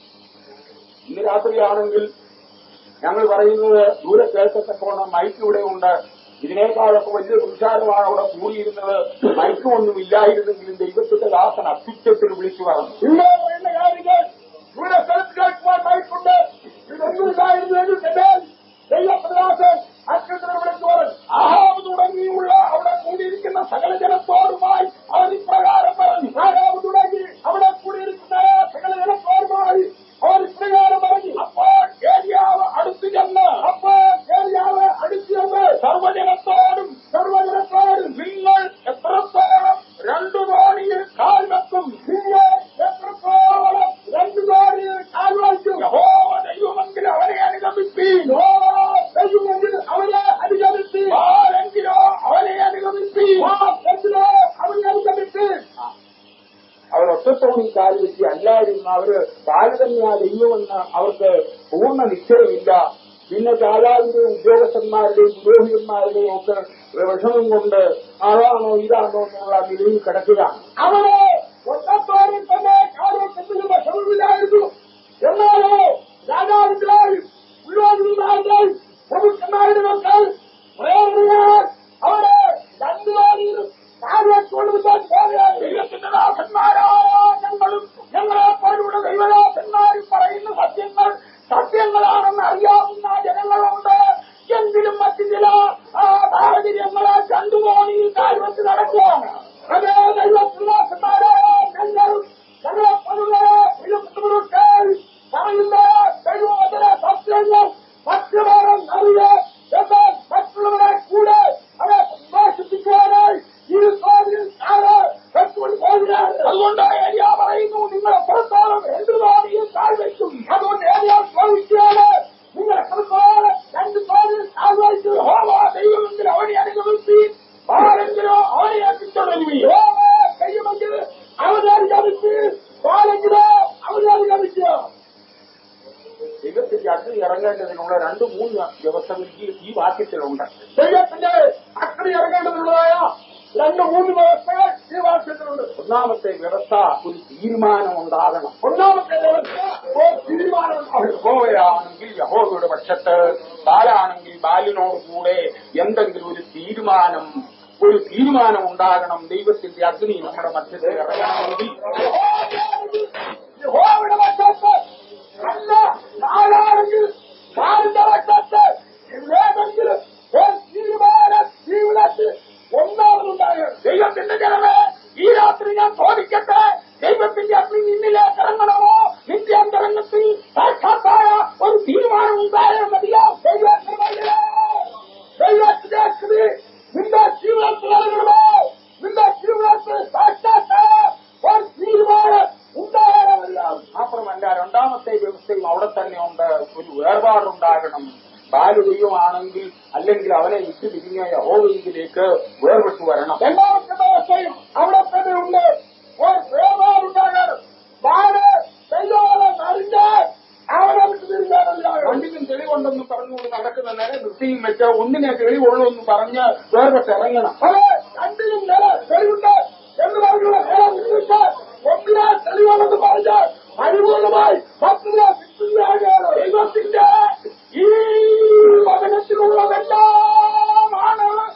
ഇന്ന് രാത്രിയാണെങ്കിൽ ഞങ്ങൾ പറയുന്നത് ദൂരെ കേൾക്കത്തക്കവണ്ണം മൈക്ക് ഇവിടെ ഉണ്ട് ഇതിനേക്കാളൊക്കെ വലിയ പുരുഷാരമാണ് അവിടെ കൂടിയിരുന്നത് മൈക്കും ഒന്നും ഇല്ലായിരുന്നെങ്കിലും ദൈവത്തിന്റെ ദാസൻ അത്യുച്ചത്തിൽ വിളിച്ചു പറഞ്ഞു ഇവിടെ പറയുന്ന കാര്യങ്ങൾ ദൂരെ സ്ഥലത്ത് കേൾക്കുവാൻ മൈക്കുണ്ട് ഇതൊന്നുമില്ലായിരുന്നെങ്കിൽ തന്നെ ദൈവപ്രദാസൻ അത്യുച്ചത്തിൽ വിളിച്ചു പറഞ്ഞു ആഹാവ് തുടങ്ങിയുള്ള അവിടെ കൂടിയിരിക്കുന്ന സകല ജനത്തോടുമായി അവർ ഇപ്രകാരം പറഞ്ഞു ആഹാവ് തുടങ്ങി അവിടെ കൂടിയിരിക്കുന്ന സകല ജനത്തോടുമായി അവർ ഇപ്രകാരം പറഞ്ഞു അപ്പോൾ ഏരിയാവ് അടുത്തു ചെന്ന് അപ്പോൾ ഏരിയാവ് അടുത്തു ചെന്ന് സർവജനത്തോടും സർവജനത്തോടും നിങ്ങൾ എത്രത്തോളം രണ്ടു കോടിയിൽ കാൽ വെക്കും നിങ്ങൾ എത്രത്തോളം രണ്ടു കോടിയിൽ കാൽ വയ്ക്കും യഹോവ ദൈവമെങ്കിൽ അവനെ അനുഗമിപ്പീൻ യഹോവ ദൈവമെങ്കിൽ അവനെ അനുഗമിപ്പീൻ ആരെങ്കിലോ അവനെ അനുഗമിപ്പീൻ ആരെങ്കിലോ അവനെ അനുഗമിപ്പീൻ അവർ ഒറ്റത്തോണി കാല് വെച്ച് അല്ലായിരുന്നു അവര് കാല് തന്നെയാ ദൈവമെന്ന് അവർക്ക് പൂർണ്ണ നിശ്ചയമില്ല പിന്നെ രാജാവിന്റെയും ഉദ്യോഗസ്ഥന്മാരുടെയും പുരോഹിതന്മാരുടെയും ഒക്കെ വിഷമം കൊണ്ട് അതാണോ ഇതാണോ എന്നുള്ള നിലയിൽ കിടക്കുകയാണ് അവര് ഒറ്റത്തോണിൽ തന്നെ കാലഘട്ടത്തിൽ വിഷമമില്ലായിരുന്നു എന്നാലോ രാജാവിന്റെയും പുരോഹിതന്മാരുടെയും പ്രഭുക്കന്മാരുടെ മക്കൾ പ്രേരണയാൽ അവര് രണ്ടു പേരും ദൈവത്തിന്റെ ദാസന്മാരായ ഞങ്ങളും ഞങ്ങളെ പോലുള്ള ദൈവദാസന്മാരും പറയുന്ന സത്യങ്ങൾ സത്യങ്ങളാണെന്ന് അറിയാവുന്ന ജനങ്ങളുണ്ട് എങ്കിലും മറ്റു ചില ആ, സാഹചര്യങ്ങളെ രണ്ടുമോണിയിൽ കാര്യത്തിൽ നടക്കുകയാണ് അതേ ദൈവദാസന്മാരായ ഞങ്ങളും ഞങ്ങളെ പോലുള്ള ദൈവപുത്രന്മാർ പറയുന്ന ദൈവവചന സത്യങ്ങൾ മറ്റുള്ളവരും അറിയ എന്നാൽ മറ്റുള്ളവരെ കൂടെ അവരെ പ്രകാശിപ്പിക്കുവാനായി ഈ കോവിൽ അതുകൊണ്ട് ഏരിയ പറയുന്നു നിങ്ങൾ എത്രത്തോളം എന്ത് തോന്നിയും താഴ്വയ്ക്കും അതുകൊണ്ട് ഏരിയ ചോദിക്കുകയാണ് നിങ്ങൾ എത്രത്തോളം രണ്ട് തോന്നിയും താഴ്വയ്ക്കും ഹോമ ദൈവമെങ്കിൽ അവനെ അനുഗമിപ്പി ആരെങ്കിലോ അവനെ എത്തിച്ചുടങ്ങി ഹോമ ദൈവമെങ്കിൽ അവനെ അനുഗമിച്ച് ആരെങ്കിലോ അവനെ അനുഗമിക്കുക ദൈവത്തിന്റെ അഗ്നി ഇറങ്ങേണ്ടതിനുള്ള രണ്ട് മൂന്ന് വ്യവസ്ഥകൾ ഈ- ഈ വാക്യത്തിലുണ്ട് ദൈവത്തിന്റെ അഗ്നി ഇറങ്ങേണ്ടതിനുള്ളതായ രണ്ട് മൂന്ന് വ്യവസ്ഥകൾ ഈ വാക്യത്തിലുണ്ട് ഒന്നാമത്തെ വ്യവസ്ഥ ഒരു തീരുമാനം ഉണ്ടാകണം ഒന്നാമത്തെ വ്യവസ്ഥ ഒരു തീരുമാനം ഉണ്ടാകണം യഹോവയാണെങ്കിൽ യഹോവയുടെ പക്ഷത്ത് ബാലാണെങ്കിൽ ബാലിനോട് കൂടെ എന്തെങ്കിലും ഒരു തീരുമാനം ഒരു തീരുമാനം ഉണ്ടാകണം ദൈവത്തിന്റെ അഗ്നി നമ്മുടെ മധ്യത്തിൽ ഇറങ്ങണമെങ്കിൽ യഹോവയുടെ പക്ഷത്ത് അല്ല നാലാണെങ്കിൽ നാലിന്റെ പക്ഷത്ത് ഏതെങ്കിലും ഒരു തീരുമാനം ജീവിതത്തിൽ ഒന്നാമതുണ്ടാകും ദൈവത്തിന്റെ ജനമേ ഈ രാത്രി ഞാൻ ചോദിക്കട്ടെ ദൈവത്തിന്റെ അഗ്നി നിന്നിലേക്ക് ഇറങ്ങണമോ നിന്റെ അന്തരംഗത്തിൽ സാക്ഷാത്തായ ഒരു തീരുമാനം ഉണ്ടായാൽ മതിയോ ദൈവത്തിന്റെ ദൈവത്തിന്റെ അഗ്നി നിന്റെ ജീവിതത്തിൽ ഇറങ്ങണമോ നിന്റെ ജീവിതത്തിൽ സാക്ഷാത്തായ ഒരു തീരുമാനം ഉണ്ടായാലല്ല മാത്രമല്ല രണ്ടാമത്തെ വ്യവസ്ഥയും അവിടെ തന്നെ ഉണ്ട് ഒരു വേർപാടുണ്ടാകണം ബാല് ദൈവമാണെങ്കിൽ അല്ലെങ്കിൽ അവനെ വിട്ടു തിരിഞ്ഞ യഹോവയിലേക്ക് വേർപെട്ടു വരണം രണ്ടാമത്തെ വ്യവസ്ഥയും അവിടെ തന്നെ ഉണ്ട് ഒരു വേർപാടുണ്ടാകണം ബാല് ദൈവം അറിഞ്ഞാൽ അവനെ വിട്ടു തിരിഞ്ഞാലല്ല രണ്ടിനും തെളിവുണ്ടെന്ന് പറഞ്ഞുകൊണ്ട് നടക്കുന്ന നില നിർത്തിയും വെച്ച് ഒന്നിനെ തെളിവുള്ളൂ എന്ന് പറഞ്ഞ് വേർപെട്ട് ഇറങ്ങണം അതെ രണ്ടിനും നില തെളിവുണ്ട് എന്ന് പറഞ്ഞുള്ള നില നിർമ്മിച്ച് ഒന്നിനെ തെളിവുണ്ടെന്ന് പറഞ്ഞ് പരിപൂർണമായി പത്തിനെ ദൈവത്തിന്റെ ഈ വചനത്തിലുള്ളതെല്ലാമാണ്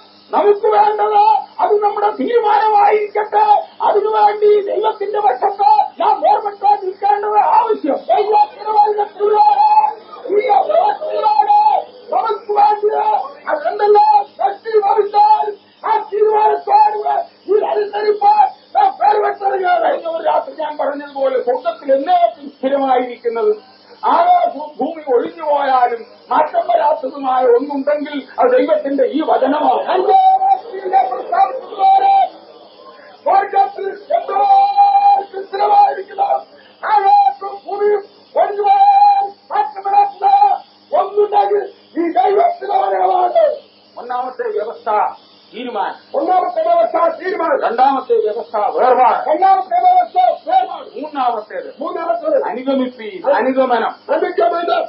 തീരുമാനമായിരിക്കട്ടെ അതിനുവേണ്ടി ദൈവത്തിന്റെ വശത്ത് നാം ഓർമ്മിട്ട് നിൽക്കേണ്ടത് ആവശ്യം ദൈവത്തിനുവേണ്ടിയാണ് ഈ വ്യവസ്ഥയിലാണ് നമുക്ക് വേണ്ടത് അതെന്തെല്ലാം ശക്തി ഭവിച്ചാൽ ആ തീരുമാനത്തോട് ഈ അനുസരിപ്പാൻ നാം പേർവെട്ടറിയാതെ കഴിഞ്ഞ ഒരു രാത്രി ഞാൻ പറഞ്ഞതുപോലെ സ്വർഗത്തിൽ എന്നേക്കും സ്ഥിരമായിരിക്കുന്നത് ആകാശവും ഭൂമി ഒഴിഞ്ഞു പോയാലും മാറ്റം വരാത്തതുമായ ഒന്നുണ്ടെങ്കിൽ അത് ദൈവത്തിന്റെ ഈ വചനമാണ് എന്റെ വാക്കിനെ പ്രസ്താവിക്കുന്നവരെ സ്വർഗത്തിൽ എന്തോ സ്ഥിരമായിരിക്കുന്ന ആകാശവും ഭൂമിയും ഒഴിഞ്ഞു പോയാൽ മാറ്റം വരാത്ത ഒന്നുണ്ടെങ്കിൽ ഈ ദൈവത്തിന്റെ വചനമാണ് ഒന്നാമത്തെ വ്യവസ്ഥ തീരുമാനം ഒന്നാമത്തെ വ്യവസ്ഥ തീരുമാനം രണ്ടാമത്തെ വ്യവസ്ഥ വേർപാട് രണ്ടാമത്തെ വ്യവസ്ഥ വേർപാട് മൂന്നാമത്തേത് മൂന്നാമത്തേത് അനുഗമിപ്പി അനുഗമനം അനുഗമനം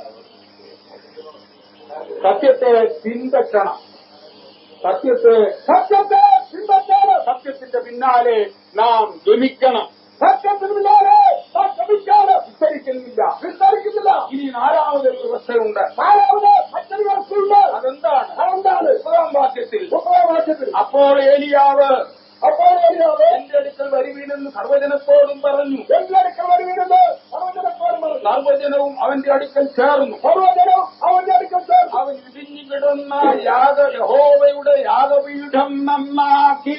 സത്യത്തെ പിൻപറ്റണം സത്യത്തെ സത്യത്തെ പിൻപറ്റണം സത്യത്തിന്റെ പിന്നാലെ നാം ഗമിക്കണം സത്യത്തിന് പിന്നാലെ നാം ഗമിക്കാതെ വിസ്തരിക്കുന്നില്ല വിസ്തരിക്കുന്നില്ല ഇനി നാലാമതൊരു വ്യവസ്ഥയുണ്ട് നാലാമത് മറ്റൊരു വ്യവസ്ഥയുണ്ട് അതെന്താണ് അതെന്താണ് മുപ്പതാം വാക്യത്തിൽ മുപ്പതാം വാക്യത്തിൽ അപ്പോൾ ഏലിയാവ് അപ്പോൾ ഏലിയാവ് എന്റെ അടുക്കൽ വരുവീനെന്ന് സർവജനത്തോടും പറഞ്ഞു എന്റെ അടുക്കൽ വരുവീനെന്ന് സർവജനത്തോടും പറഞ്ഞു സർവജനവും അവന്റെ അടുക്കൽ ചേർന്നു സർവജനവും അവന്റെ അടുക്കൽ ചേർന്നു അവൻ ഇടിഞ്ഞു കിടന്ന യാഗ യഹോവയുടെ യാഗപീഠം നന്നാക്കി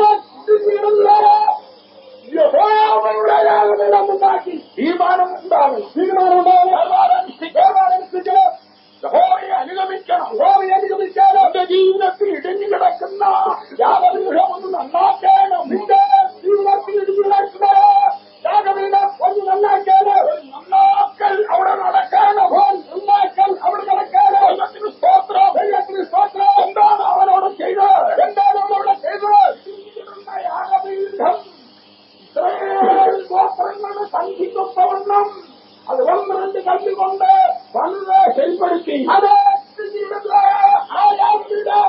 യഹോവയുടെ യാഗപീഠം നന്നാക്കി തീരുമാനം ഉണ്ടാകും തീരുമാനം ഉണ്ടാകും തീരുമാനമനുസരിച്ച് യഹോവയെ അനുഗമിക്കണം യഹോവയെ അനുഗമിച്ചാൽ എന്റെ ജീവിതത്തിൽ ഇടിഞ്ഞു കിടക്കുന്ന യാഗപീഠം ഒന്ന് നന്നാക്കണം നിന്റെ ജീവിതത്തിൽ ഇടിഞ്ഞു കിടക്കുന്ന യാഗപീഠം ഒന്ന് നന്നാക്കാൻ ഒരു നന്നാക്കൽ അവിടെ നടക്കണം ഒരു നന്നാക്കൽ അവിടെ നടക്കണം ദൈവത്തിന് സ്തോത്രം ദൈവത്തിന് സ്തോത്രം എന്താണ് അവനോട് ചെയ്തത് എന്താണ് അവനോട് ചെയ്തത് ഇടിഞ്ഞു കിടന്ന യാഗപീഠം ഇസ്രായേൽ ഗോത്രങ്ങളുടെ സംഖ്യക്കൊത്തവണ്ണം അത് ഒന്ന് രണ്ട് കല്ലുകൊണ്ട് വളരെ ശരിപ്പെടുത്തി അത് ജീവിതത്തിലായ ആ യാതൊരു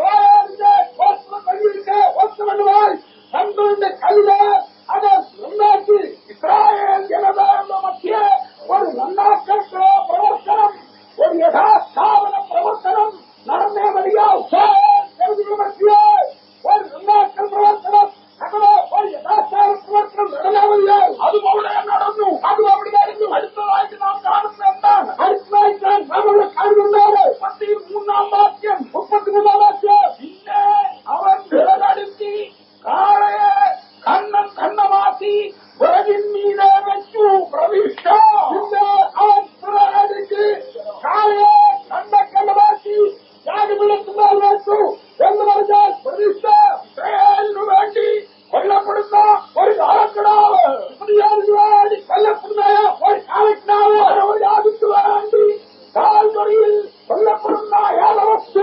ഒത്തുകൊണ്ടുപോയി പന്ത്രണ്ട് കല്ല് അത് നന്നാക്കി ഇസ്രായേൽ ജനതയുടെ മധ്യേ ഒരു നന്നാക്കൽ പ്രവർത്തനം ഒരു യഥാസ്ഥാപന പ്രവർത്തനം നടന്നേ മതിയാവും മധ്യേ ഒരു നന്നാക്കൽ പ്രവർത്തനം അങ്ങനെ ഒരു യഥാസ്ഥാന പ്രവർത്തനം നടന്നാ മതിയാവും അതും അവിടെ നടന്നു അതും അവിടെ നടന്നു അടുത്തതായിട്ട് നാം കാണുന്നത് എന്താണ് അടുത്തതായിട്ട് നാം അവിടെ കാണുന്നത് മുപ്പത്തി മൂന്നാം വാക്യം മുപ്പത്തിമൂന്നാം വാക്യം പിന്നെ അവൻ വിറകടുത്തി കാളയെ കണ്ണം കണ്ണമാക്കി വിറകിന്മീതെ വെച്ചു പ്രവിഷ്ട പിന്നെ അവൻ വിറകടുത്തി കാളയെ കണ്ണക്കണ്ണമാക്കി യാഗപീഠത്തിന്മേൽ വെച്ചു എന്ന് പറഞ്ഞാൽ പ്രതിഷ്ഠ ഇസ്രായേലിനു വേണ്ടി കൊല്ലപ്പെടുന്ന ഒരു കാലക്കിടാവ് പ്രതിയാദിനു വേണ്ടി കൊല്ലപ്പെടുന്ന ഒരു കാലക്കിടാവ് ഒരു യാഗത്തിനു വേണ്ടി കാൽവറിയിൽ കൊല്ലപ്പെടുന്ന യാഗവസ്തു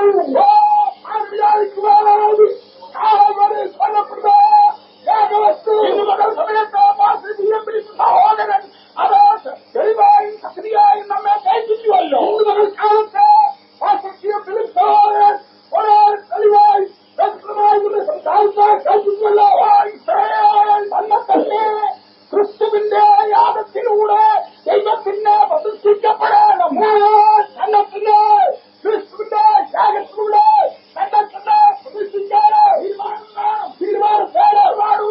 വിചാരിക്കു വേണ്ടി കാൽവറിയിൽ കൊല്ലപ്പെടുന്ന യാഗവസ്തു ഇന്നുമുതൽ സമയത്ത് മാസം സഹോദരൻ അത് തെളിവായും ശക്തിയായും നമ്മെ കേൾപ്പിക്കുമല്ലോ ഇന്നുമുതൽ കാലത്ത് മാസം ഫിലിപ്പോയൻ ഒരേ തെളിവായി വ്യക്തമായി സംസാരിക്കാൻ കേൾപ്പിക്കുമല്ലോ ഇസ്രായേൽ തന്നെ തന്നെ ക്രിസ്തുവിന്റെ യാഗത്തിലൂടെ ദൈവത്തിന് പ്രതിഷ്ഠിക്കപ്പെടണം തന്നെ തന്നെ ക്രിസ്തുവിന്റെ യാഗത്തിലൂടെ തന്നെ തന്നെ പ്രതിഷ്ഠിക്കാന് തീരുമാനം വേണം തീരുമാനം വേണം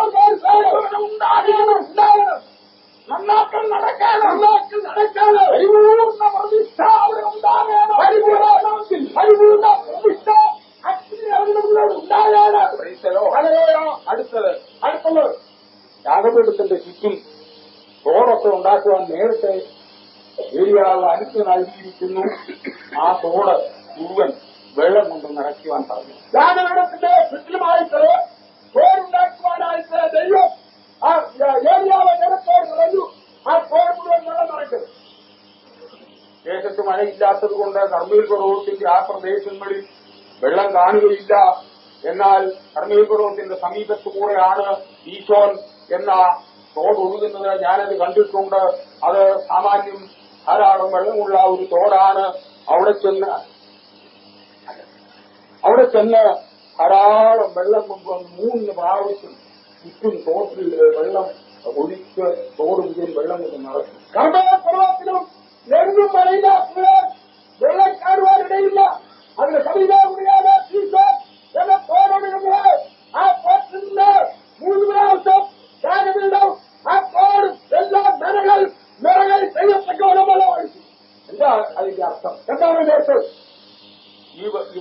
വേണം ഉണ്ടാകണം ഉണ്ടാകണം നന്നാക്കൽ നടക്കാൻ നന്നാക്കൽ നടക്കാൻ പരിപൂർണ്ണ പ്രതിഷ്ഠ അവിടെ ഉണ്ടാകണം പരിപൂർണ്ണത്തിൽ പരിപൂർണ്ണ പ്രതിഷ്ഠ അഗ്നി അവിടെ ഉണ്ടാകാനാണ് അടുത്തത് അടുത്തത് യാഗപീഠത്തിന്റെ ചുറ്റും തോടൊക്കെ ഉണ്ടാക്കുവാൻ നേരത്തെ ഏരിയാവ് അനുക്ക് നൽകിയിരിക്കുന്നു ആ തോട് മുഴുവൻ വെള്ളം കൊണ്ട് നിറയ്ക്കുവാൻ പറഞ്ഞു യാഗപീഠത്തിന്റെ ചുറ്റിലുമായിട്ട് തോടുണ്ടാക്കുവാനായിട്ട് ദൈവം ആ ഏരിയാവ് ജനത്തോട് പറഞ്ഞു ആ തോട് മുഴുവൻ വെള്ളം നിറയ്ക്കും ദേശത്ത് മഴയില്ലാത്തത് കൊണ്ട് കർമ്മീൽ പർവ്വതത്തിന്റെ ആ പ്രദേശങ്ങളിൽ വെള്ളം കാണുകയില്ല എന്നാൽ കർമ്മീൽ പർവ്വതത്തിന്റെ സമീപത്തു കൂടെയാണ് ഈശോൻ എന്ന തോട് ഒഴുകുന്നത് ഞാനത് കണ്ടിട്ടുണ്ട് അത് സാമാന്യം ധാരാളം വെള്ളമുള്ള ഒരു തോടാണ് അവിടെ ചെന്ന് അവിടെ ചെന്ന് ധാരാളം വെള്ളം കൊണ്ടുവന്ന് മൂന്ന് പ്രാവശ്യം ചുറ്റും തോട്ടിൽ വെള്ളം ഒഴിച്ച് തോട് മുഴുവൻ വെള്ളം കൊണ്ട് നിറച്ചു കർമ്മപർവത്തിലും നെടുങ്ങും മഴയില്ലാത്തത് വെള്ളം കാണുവാനിടയില്ല അതിന് സമീപം കൂടിയാണ് ഈശോ എന്ന തോടൊഴുകുന്നത് ആ തോട്ട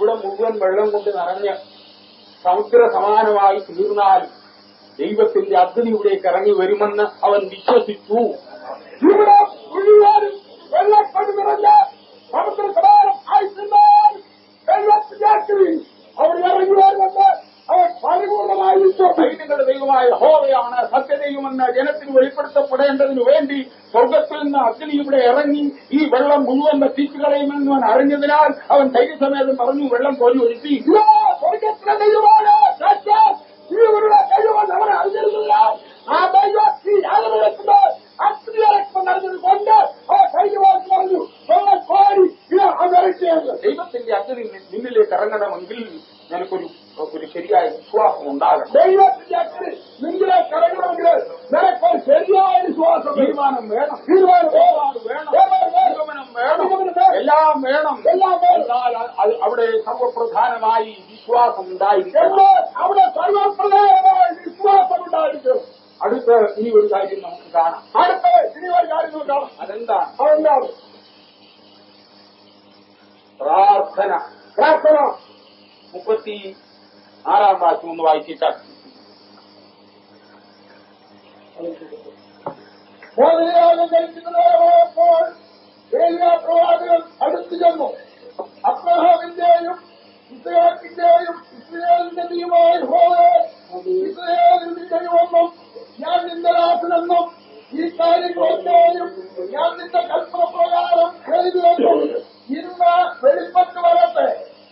ഇവിടെ മുഴുവൻ വെള്ളം കൊണ്ട് നിറഞ്ഞ് സമുദ്ര സമാനമായി തീർന്നാലും ദൈവത്തിന്റെ അഗ്നി ഇവിടേക്ക് ഇറങ്ങി വരുമെന്ന് അവൻ വിശ്വസിച്ചു ഇവിടെ മുഴുവനും വെള്ളക്കൊണ്ട് നിറഞ്ഞ സമുദ്ര സമാനം ആയിട്ടിരുന്നാൽ വെള്ളത്തിന്റെ അഗ്നി അവിടെ ഇറങ്ങി വരുമെന്ന് അവൻ പരിപൂർണമായി സൈന്യങ്ങളുടെ ദൈവമായ ഹോവയാണ് സത്യദൈവമെന്ന് ജനത്തിന് വെളിപ്പെടുത്തപ്പെടേണ്ടതിനു വേണ്ടി സ്വർഗത്തിൽ നിന്ന് അഗ്നി ഇവിടെ ഇറങ്ങി ഈ വെള്ളം മുഴുവൻ നശിച്ചു കളയുമെന്ന് അവൻ അറിഞ്ഞതിനാൽ അവൻ ധൈര്യസമേതം പറഞ്ഞു വെള്ളം കോരി ഒഴുക്കി ഇതാ സ്വർഗത്തിലെ ദൈവമാണ് സാക്ഷാൽ ജീവനുള്ള ദൈവമെന്ന് അവൻ അറിഞ്ഞിരുന്നില്ല ആ ദൈവത്തിൽ യാതൊരു അഗ്നി ഇറക്കം നടന്നത് കൊണ്ട് ആ ധൈര്യമാക്കി പറഞ്ഞു വെള്ളം കോരി ഇത് അവരൊക്കെയാണ് ദൈവത്തിന്റെ അഗ്നി നിന്നിലേക്ക് ഇറങ്ങണമെങ്കിൽ നിനക്കൊരു ഒരു ശരിയായ വിശ്വാസം ഉണ്ടാകണം ദൈവത്തിന്റെ അഗ്നി നിന്നിലേക്ക് ഇറങ്ങണമെങ്കിൽ നിനക്കൊരു ശരിയായ വിശ്വാസം തീരുമാനം വേണം തീരുമാനം വേണം നിഗമനം വേണം എല്ലാം വേണം എല്ലാം എന്നാൽ അത് അവിടെ സർവപ്രധാനമായി വിശ്വാസം ഉണ്ടായിരിക്കണം അവിടെ സർവപ്രധാനമായി വിശ്വാസം ഉണ്ടായിരിക്കണം അടുത്ത ഇനി ഒരു കാര്യം നമുക്ക് കാണാം അടുത്ത ഇനി ഒരു കാര്യം നമുക്ക് കാണാം അതെന്താണ് അതെന്താണ് പ്രാർത്ഥന പ്രാർത്ഥന മുപ്പത്തി ആറാം വാക്യം ഒന്ന് വായിച്ചിട്ടാണ് മോദനയാഗം കഴിക്കുന്നതായപ്പോൾ പ്രവാചകൻ അടുത്തു ചെന്നു അബ്രഹാമിന്റെയും ഇസ്രായേലിന്റെയും ഇസ്രായേലിന്റെ ദൈവമായ ഹോവേ ഇസ്രായേലിന്റെ ദൈവമെന്നും ഞാൻ നിന്റെ ദാസനെന്നും ഈ കാര്യങ്ങളൊക്കെയും ഞാൻ നിന്റെ കൽപ്പന പ്രകാരം ചെയ്തുവെന്നും ഇന്ന് വെളിപ്പെട്ട് വരട്ടെ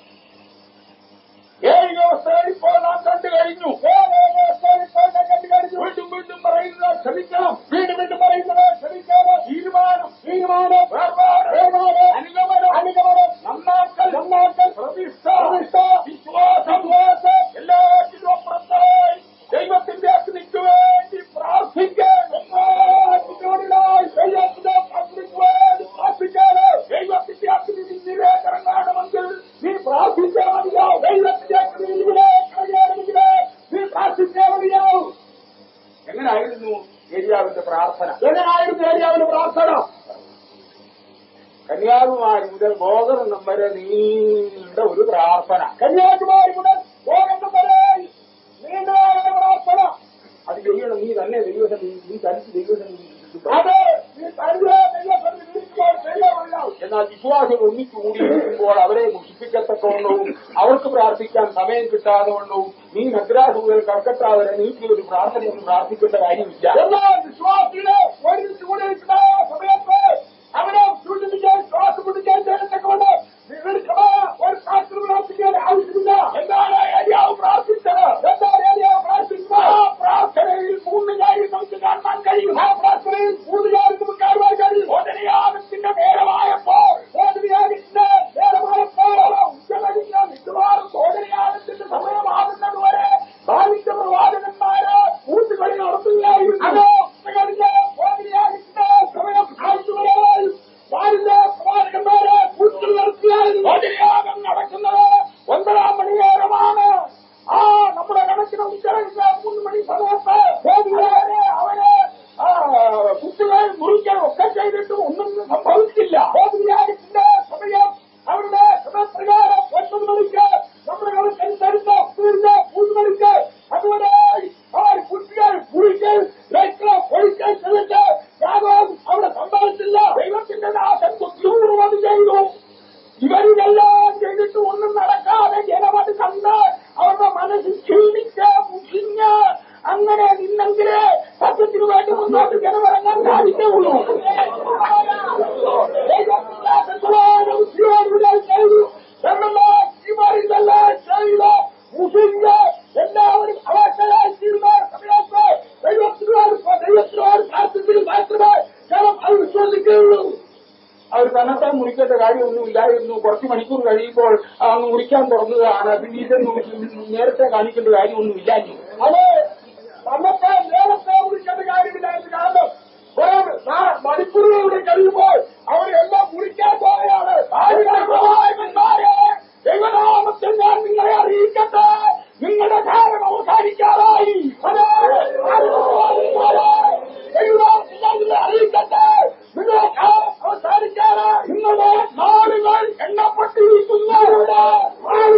ഏഴ് ദിവസം ഇപ്പോൾ നാം കണ്ടു കഴിഞ്ഞു ഏഴ് ദിവസം ഇപ്പോൾ നാം കണ്ടു കഴിഞ്ഞു വീണ്ടും വീണ്ടും പറയുന്നത് ക്ഷമിക്കണം വീണ്ടും വീണ്ടും പറയുന്നത് ക്ഷമിക്കണം തീരുമാനം തീരുമാനം വേർപാട് വേർപാട് അനുഗമനം അനുഗമനം നന്നാക്കൽ നന്നാക്കൽ പ്രതിഷ്ഠ പ്രതിഷ്ഠ വിശ്വാസം വിശ്വാസം എല്ലാറ്റിനും അപ്പുറത്തായി ദൈവത്തിന്റെ അഗ്നിക്ക് വേണ്ടി പ്രാർത്ഥിക്കാൻ എല്ലാറ്റിനോടിലായി ദൈവത്തിന്റെ അഗ്നിക്ക് വേണ്ടി പ്രാർത്ഥിക്കാന് ദൈവത്തിന്റെ അഗ്നി നിന്നിലേക്ക് ഇറങ്ങണമെങ്കിൽ നീ പ്രാർത്ഥിച്ചാൽ മതിയാവും ദൈവത്തിന്റെ അഗ്നി നിന്നിലേക്ക് ഇറങ്ങണമെങ്കിൽ നീ പ്രാർത്ഥിച്ചാൽ മതിയാവും എങ്ങനായിരുന്നു ഏരിയാവിന്റെ പ്രാർത്ഥന എങ്ങനായിരുന്നു ഏരിയാവിന്റെ പ്രാർത്ഥന കന്യാകുമാരി മുതൽ ഗോകർണം വരെ നീണ്ട ഒരു പ്രാർത്ഥന കന്യാകുമാരി മുതൽ ഗോകർണം വരെ നീണ്ട ഒരു പ്രാർത്ഥന അത് ചെയ്യണം നീ തന്നെ ദൈവം നീ തനിച്ച് ദൈവം അതെ നീ തന്നെ ദൈവം ചെയ്യാമല്ലോ എന്നാൽ വിശ്വാസികൾ ഒന്നിച്ചു കൂടിയിരിക്കുമ്പോൾ അവരെ മുഷിപ്പിക്കത്തക്കവണ്ണവും അവർക്ക് പ്രാർത്ഥിക്കാൻ സമയം കിട്ടാതെ വണ്ണവും നീ മദ്രാസ് മുതൽ കൽക്കട്ട വരെ നീക്കി ഒരു പ്രാർത്ഥനയൊന്നും പ്രാർത്ഥിക്കേണ്ട കാര്യമില്ല എന്നാൽ വിശ്വാസികളെ ഒരുമിച്ച് കൂടിയിരിക്കുന്ന സമയത്ത് അവരെ സൂചിപ്പിക്കാൻ ശ്വാസം പിടിക്കാൻ ചെയ്യത്തക്കവണ്ണം ദീർഘമായ ഒരു പ്രാർത്ഥന പ്രാർത്ഥിക്കാൻ ആവശ്യമില്ല എന്താണ് ഏരിയാവ് പ്രാർത്ഥിച്ചത് എന്താണ് ഏരിയാവ് പ്രാർത്ഥിച്ചത് ആ പ്രാർത്ഥനയിൽ മൂന്ന് കാര്യം നമുക്ക് കാണാൻ കഴിയും ആ പ്രാർത്ഥനയിൽ മൂന്ന് കാര്യം നമുക്ക് കാണുവാൻ കഴിയും ഓദനയാഗത്തിന്റെ നേരമായപ്പോൾ ഓദനയാഗത്തിന്റെ നേരമായപ്പോൾ ഉച്ചകഴിഞ്ഞ മിക്കവാറും ഓദനയാഗത്തിന്റെ സമയമാകുന്നത് വരെ ഭാവിച്ച പ്രവാചകന്മാര് കൂട്ടുകളി നടത്തുകയായിരുന്നു അതോ ഉച്ചകഴിഞ്ഞ് ഓദനയാഗത്തിന്റെ സമയം ആവശ്യമായി വാരിന്റെ പ്രവാചകന്മാരെ കൂട്ടുകൾ നടത്തുകയായിരുന്നു ഓദനയാഗം നടക്കുന്നത് ഒൻപതാം മണി നേരമാണ് ആ നമ്മുടെ കണക്കിന് ഉച്ചകഴിഞ്ഞ മൂന്ന് മണി സമയത്ത് ഓദനയാരെ അവരെ ആ, കുട്ടികൾ മുറിക്കാൻ ഒക്കെ ചെയ്തിട്ടും ഒന്നും സംഭവിച്ചില്ല ഓദനയാഗത്തിന്റെ സമയം അവരുടെ സമയപ്രകാരം ഒൻപത് മണിക്ക് നമ്മുടെ കണക്കനുസരിച്ച് തീർന്ന് മൂന്ന് മണിക്ക് അതുവരെ അവർ കുട്ടികൾ കുഴിക്കൽ ലൈറ്റ് പൊളിക്കൽ ശ്രമിച്ച് യാതൊന്നും അവിടെ സംഭവിച്ചില്ല ദൈവത്തിന്റെ ദാസൻ കുത്തിയൂറും അത് ചെയ്തു ഇവരിതെല്ലാം ചെയ്തിട്ട് ഒന്നും നടക്കാതെ ജനമത് കണ്ട് അവരുടെ മനസ്സ് ക്ഷീണിച്ച് മുഷിഞ്ഞ് അങ്ങനെ നിന്നെങ്കിലേ സത്യത്തിന് വേണ്ടി മുന്നോട്ട് ജനമിറങ്ങാൻ സാധിക്കുള്ളൂ ചെയ്തു എന്നാൽ ഇവരിതെല്ലാം ചെയ്ത് മുഷിഞ്ഞ് എല്ലാവരും അവസ്ഥയായി തീരുന്ന സമയത്ത് ദൈവത്തിനോട് ദൈവത്തിനോട് പ്രാർത്ഥിച്ചതിൽ മാത്രമേ ജനം അത് വിശ്വസിക്കുകയുള്ളൂ അവർ തന്നത്തെ മുറിക്കേണ്ട കാര്യമൊന്നുമില്ലായിരുന്നു കുറച്ച് മണിക്കൂർ കഴിയുമ്പോൾ അങ്ങ് മുറിക്കാൻ തുറന്നതാണ് പിന്നെ ഇതൊന്നും നേരത്തെ കാണിക്കേണ്ട കാര്യമൊന്നുമില്ലായിരുന്നു അതെ തന്നത്തെ നേരത്തെ മുറിക്കേണ്ട കാര്യമില്ലായിരുന്നു കാരണം വെറും നാ- മണിക്കൂറുകൾ കഴിയുമ്പോൾ അവരെല്ലാം മുറിക്കാൻ പോവുകയാണ് ആയിരക്കണക്കിന് ദൈവനാമത്തിൽ ഞാൻ നിങ്ങളെ അറിയിക്കട്ടെ നിങ്ങളുടെ കാലം അവസാനിക്കാറായി അതെ ദൈവനാമത്തിൽ ഞാൻ നിങ്ങളെ അറിയിക്കട്ടെ നിങ്ങളുടെ കാലം അവസാനിക്കാറായി നിങ്ങളുടെ നാളുകൾ എണ്ണപ്പെട്ടിരിക്കുന്നവരുടെ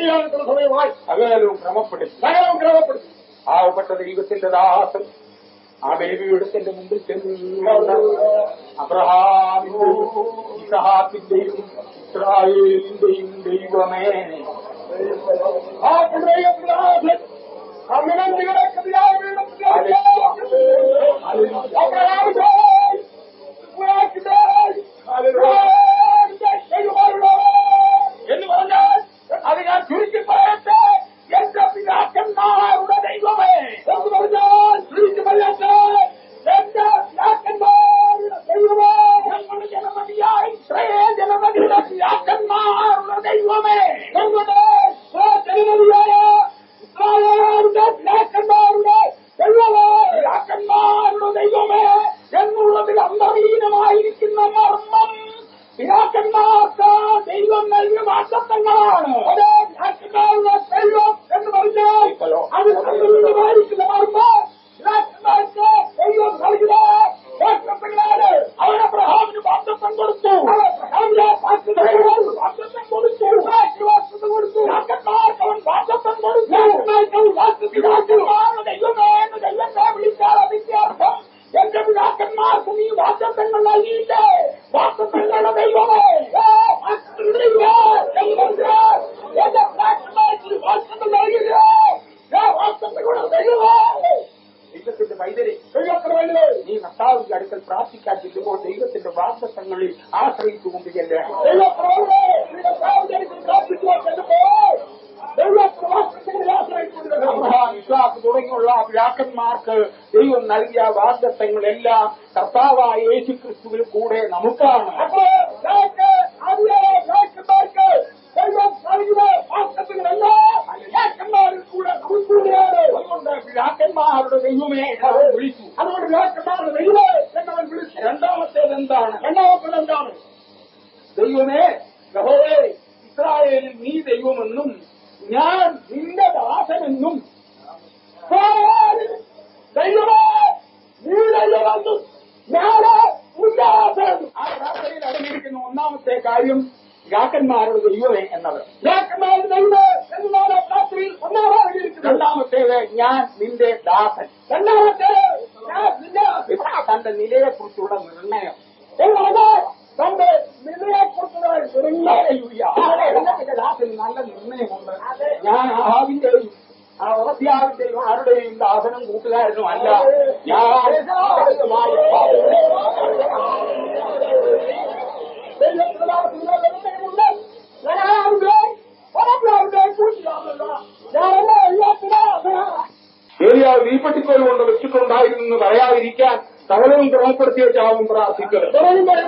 ചെയ്യാനുള്ള സമയമായി സകലവും ക്രമപ്പെടുത്തി സകലവും ക്രമപ്പെടുത്തി പാവപ്പെട്ട ദൈവത്തിന്റെ ദാസൻ ആ ബലിപീഠത്തിന്റെ മുമ്പിൽ ചെന്ന് അബ്രഹാമിന്റെയും ഇസഹാക്കിന്റെയും ഇസ്രായേലിന്റെയും ദൈവമേ ആ പുനരേയത്തിനാഥൻ അമിനന്തി കിടക്കുന്നതായ വീടത്തിലേക്ക് അബ്രഹാമിന്റെ ഇസ്ഹാക്കിന്റെ ഇസ്രായേലിന്റെ ദൈവമായുള്ള എന്ന് പറഞ്ഞാൽ അത് ഞാൻ ചുരുക്കി പറയട്ടെ എന്റെ പിതാക്കന്മാരുടെ ദൈവമേ എന്ന് പറഞ്ഞാൽ ചുരുക്കി പറയട്ടെ എന്റെ പിതാക്കന്മാരുടെ ദൈവമേ ഞങ്ങളുടെ ജനമതിയായ ഇസ്രായേൽ ജനമതിയുടെ പിതാക്കന്മാരുടെ ദൈവമേ ഞങ്ങളുടെ ജനതയായ ഇസ്രായേലിന്റെ പിതാക്കന്മാരുടെ ദൈവമേ പിതാക്കന്മാരുടെ ദൈവമേ എന്നുള്ളതിൽ അന്തർലീനമായിരിക്കുന്ന മർമ്മം പിതാക്കന്മാർക്ക് ദൈവം നൽകിയ വാസത്വങ്ങളാണ് അതേ പിതാക്കന്മാരുടെ ദൈവം എന്ന് പറഞ്ഞാൽ അത് സമ്പൂർണ്ണമായിരിക്കുന്ന മർമ്മം പിതാക്കന്മാർക്ക് ദൈവം നൽകിയ വാഗ്ദത്തങ്ങളാണ് അവൻ അബ്രഹാമിന് വാസത്വം കൊടുത്തു അബ്രഹാമിനെ വാഗ്ദത്തങ്ങൾ വാസത്വം കൊടുത്തു ഇസ്ഹാക്കിന് വാഗ്ദത്തം കൊടുത്തു പിതാക്കന്മാർക്ക് അവൻ വാസത്വം കൊടുത്തു പിതാക്കന്മാർക്ക് അവൻ വാഗ്ദത്തം കൊടുത്തു പിതാക്കന്മാരുടെ ദൈവമേ എന്ന് ദൈവത്തെ വിളിച്ചാൽ അതിന്റെ അർത്ഥം എന്റെ പിതാക്കന്മാർക്ക് നീ വാസത്വങ്ങൾ നൽകിയില്ലേ വാസത്വങ്ങളുടെ ദൈവമേ ആ വാഗ്ദത്തങ്ങളുടെ ദൈവം എന്ന് പറഞ്ഞാൽ എന്റെ പിതാക്കന്മാർക്ക് വാഗ്ദത്തം നൽകിയ ആ വാഗ്ദത്തങ്ങളുടെ ദൈവമേ ദൈവത്തിന്റെ വൈദ്യരെ ദൈവത്തിന് വേണ്ടി നീ കർത്താവിന്റെ അടുക്കൽ പ്രാർത്ഥിക്കാൻ ചെല്ലുമ്പോൾ ദൈവത്തിന്റെ വാസത്വങ്ങളിൽ ആശ്രയിച്ചുകൊണ്ട് ചെല്ലണം അബ്രഹാം ഇസ്ലാഖ് തുടങ്ങിയുള്ള പിതാക്കന്മാർക്ക് ദൈവം നൽകിയ വാഗ്ദത്തങ്ങളെല്ലാം കർത്താവായ യേശു ക്രിസ്തുവിൽ കൂടെ നമുക്കാണ് അതുകൊണ്ട് പിതാക്കന്മാരുടെ ദൈവമേ അവൻ വിളിച്ചു അതുകൊണ്ട് പിതാക്കന്മാരുടെ ദൈവമേ എന്നവൻ വിളിച്ചു രണ്ടാമത്തേത് എന്താണ് രണ്ടാമത്തത് എന്താണ് ദൈവമേ യഹോവേ ഇസ്രായേലിൽ നീ ദൈവമെന്നും ഞാൻ നിന്റെ ദാസനെന്നും ദൈവമേ നീ ദൈവമെന്നും ഞാന് ഉല്ലാസം ആ പ്രാർത്ഥനയിൽ അടങ്ങിയിരിക്കുന്ന ഒന്നാമത്തെ കാര്യം പിതാക്കന്മാരുടെ ദൈവമേ എന്നത് പിതാക്കന്മാരുടെ ദൈവമേ എന്നാണ് രാത്രിയിൽ ഒന്നാമതായിരിക്കുന്നത് രണ്ടാമത്തേത് ഞാൻ നിന്റെ ദാസൻ രണ്ടാമത്തെ ഞാൻ നിന്നെ ഇതാ തന്റെ നിലയെക്കുറിച്ചുള്ള നിർണയം എന്നാണ് തന്റെ നിലയെക്കുറിച്ചുള്ള നിർണയം ഹല്ലേലൂയ. എന്റെ ദാസന് നല്ല നിർണയമുണ്ട് ഞാൻ ആഹാവിന്റെയും ആ ഓസിയാവിന്റെയും ആരുടെയും ദാസനും കൂട്ടുകാരനും അല്ല ഞാൻ ദൈവമായ ഏലിയാവ് തീപ്പെട്ടിക്കോൽ കൊണ്ട് വെച്ചിട്ടുണ്ടായിരുന്നു എന്ന് പറയാതിരിക്കാൻ സകലവും ക്രമപ്പെടുത്തിയ ചാവും പ്രാർത്ഥിക്കരുത്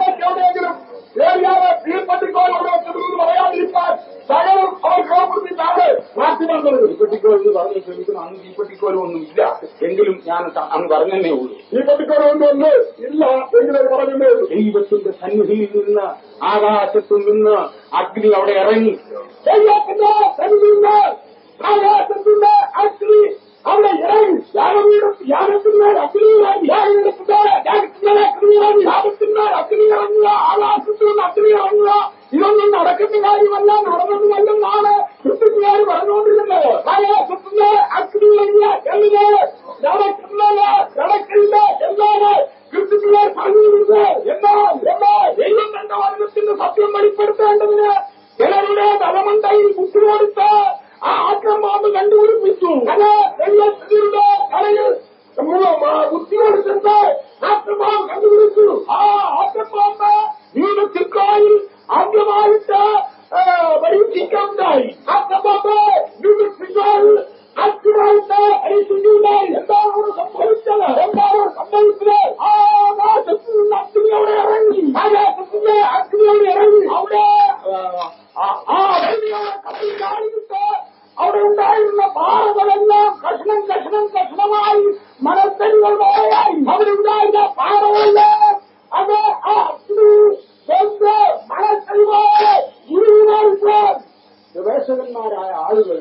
തീപ്പെട്ടിക്കോൽ എന്ന് പറഞ്ഞു ശ്രമിക്കുന്നു അന്ന് തീപ്പെട്ടിക്കോലും ഒന്നും ഇല്ല എങ്കിലും ഞാൻ ത- അന്ന് പറഞ്ഞതേ ഉള്ളൂ ഇല്ല എങ്കിലും പറഞ്ഞേ ദൈവത്തിന്റെ സന്നിധിയിൽ നിന്ന് ആകാശത്തു നിന്ന് അഗ്നി അവിടെ ഇറങ്ങി ദൈവത്തിന്റെ സന്നിധിയിൽ ആകാശത്തിന്റെ അഗ്നി അവിടെ ഇറങ്ങി യാഗവീടും യാഗത്തിന്മേൽ അഗ്നി ഇറങ്ങി യാഗത്തിന്റെ യാഗത്തിന്മേൽ അഗ്നി ഇറങ്ങി യാഗത്തിന്മേൽ അഗ്നി ഇറങ്ങുക ആകാശത്തിൽ നിന്ന് അഗ്നി ഇറങ്ങുക ഇതൊന്നും നടക്കുന്ന കാര്യമല്ല നടന്നതുമല്ലെന്നാണ് ക്രിസ്തുകാർ പറഞ്ഞുകൊണ്ടിരുന്നത് ആകാശത്തിന്റെ അഗ്നി ഇറങ്ങിയ എന്നത് നടക്കുന്നത് നടക്കില്ല എന്നാണ് ക്രിസ്തുകാർ പറഞ്ഞിരുന്നത് എന്നാൽ എന്നാൽ ദൈവം തന്റെ വർണ്ണത്തിന്റെ സത്യം വെളിപ്പെടുത്തേണ്ടതിന് ചിലരുടെ തലമണ്ടയിൽ കുത്തികൊടുത്ത് ആ ആക്രമാവ് കണ്ടുപിടിപ്പിച്ചു അത് ദൈവത്തിന്റെ തലയിൽ കുത്തികൊടുത്തിട്ട് ആക്രമാവ് കണ്ടുപിടിച്ചു ആ ആക്രമാവ് ന്യൂനത്തിക്കായിൽ ആദ്യമായിട്ട് ആ, പരീക്ഷിക്കാനുണ്ടായി ആക്രമാവ് ന്യൂനത്തിക്കായിൽ ആദ്യമായിട്ട് പരീക്ഷിക്കുകയുണ്ടായി എന്താണ് അവിടെ സംഭവിച്ചത് എന്താണ് അവിടെ സംഭവിച്ചത് ആ ആകാശത്തിൽ നിന്ന് അഗ്നി അവിടെ ഇറങ്ങി ആകാശത്തിന്റെ അഗ്നി അവിടെ ഇറങ്ങി അവിടെ ആ, ആ അഗ്നിയുടെ കടൽ കാണിച്ചിട്ട് അവിടെ ഉണ്ടായിരുന്ന പാറകളെല്ലാം കഷ്ണം കഷ്ണം കഷ്ണമായി മണത്തരികൾ പോലെയായി അവരുണ്ടായിരുന്ന പാറകളെല്ലാം അത് ആ അഗ്നി കൊണ്ട് മണത്തരി പോലെ ഇരുമാറിട്ട് ഗവേഷകന്മാരായ ആളുകൾ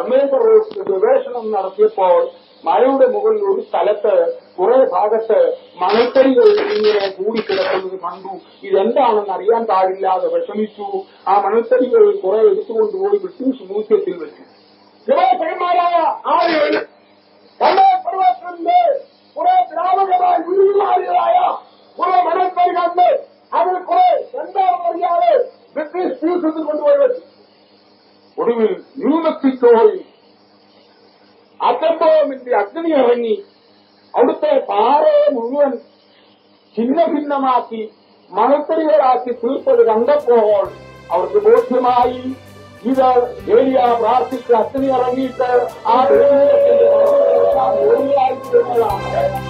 കർമ്മേശ്വര ഗവേഷണം നടത്തിയപ്പോൾ മലയുടെ മുകളിൽ ഒരു സ്ഥലത്ത് കുറെ ഭാഗത്ത് മണൽത്തരികൾ ഇങ്ങനെ കൂടിക്കിടക്കുന്നത് കണ്ടു ഇതെന്താണെന്ന് അറിയാൻ പാടില്ലാതെ വിഷമിച്ചു ആ മണൽത്തരികൾ കുറെ എടുത്തുകൊണ്ടുപോയി ബ്രിട്ടീഷ് മ്യൂസിയത്തിൽ വെച്ചു ശിവസന്മാരായ ആളുകൾ പല പർവ്വതത്തിന്റെ കുറെ ദ്രാവകമായി ഉരുമാറിയതായ കുറെ മണൽത്തരി കണ്ട് അതിൽ കുറെ എന്താണെന്ന് അറിയാതെ ബ്രിട്ടീഷ് മ്യൂസിയത്തിൽ കൊണ്ടുപോയി വെച്ചു ഒടുവിൽ ന്യൂ മെക്സിക്കോയിൽ അറ്റംബോമിന്റെ അഗ്നി ഇറങ്ങി അവിടുത്തെ പാറയെ മുഴുവൻ ഛിന്ന ഭിന്നമാക്കി മണത്തടികളാക്കി തീർത്തത് കണ്ടപ്പോൾ അവർക്ക് ബോധ്യമായി ഇത് ഏരിയ പ്രാർത്ഥിച്ച് അഗ്നി ഇറങ്ങിയിട്ട് ആ ദൈവത്തിന്റെ പ്രവർത്തനമെല്ലാം വെറുതെയായി തീർന്നതാണ്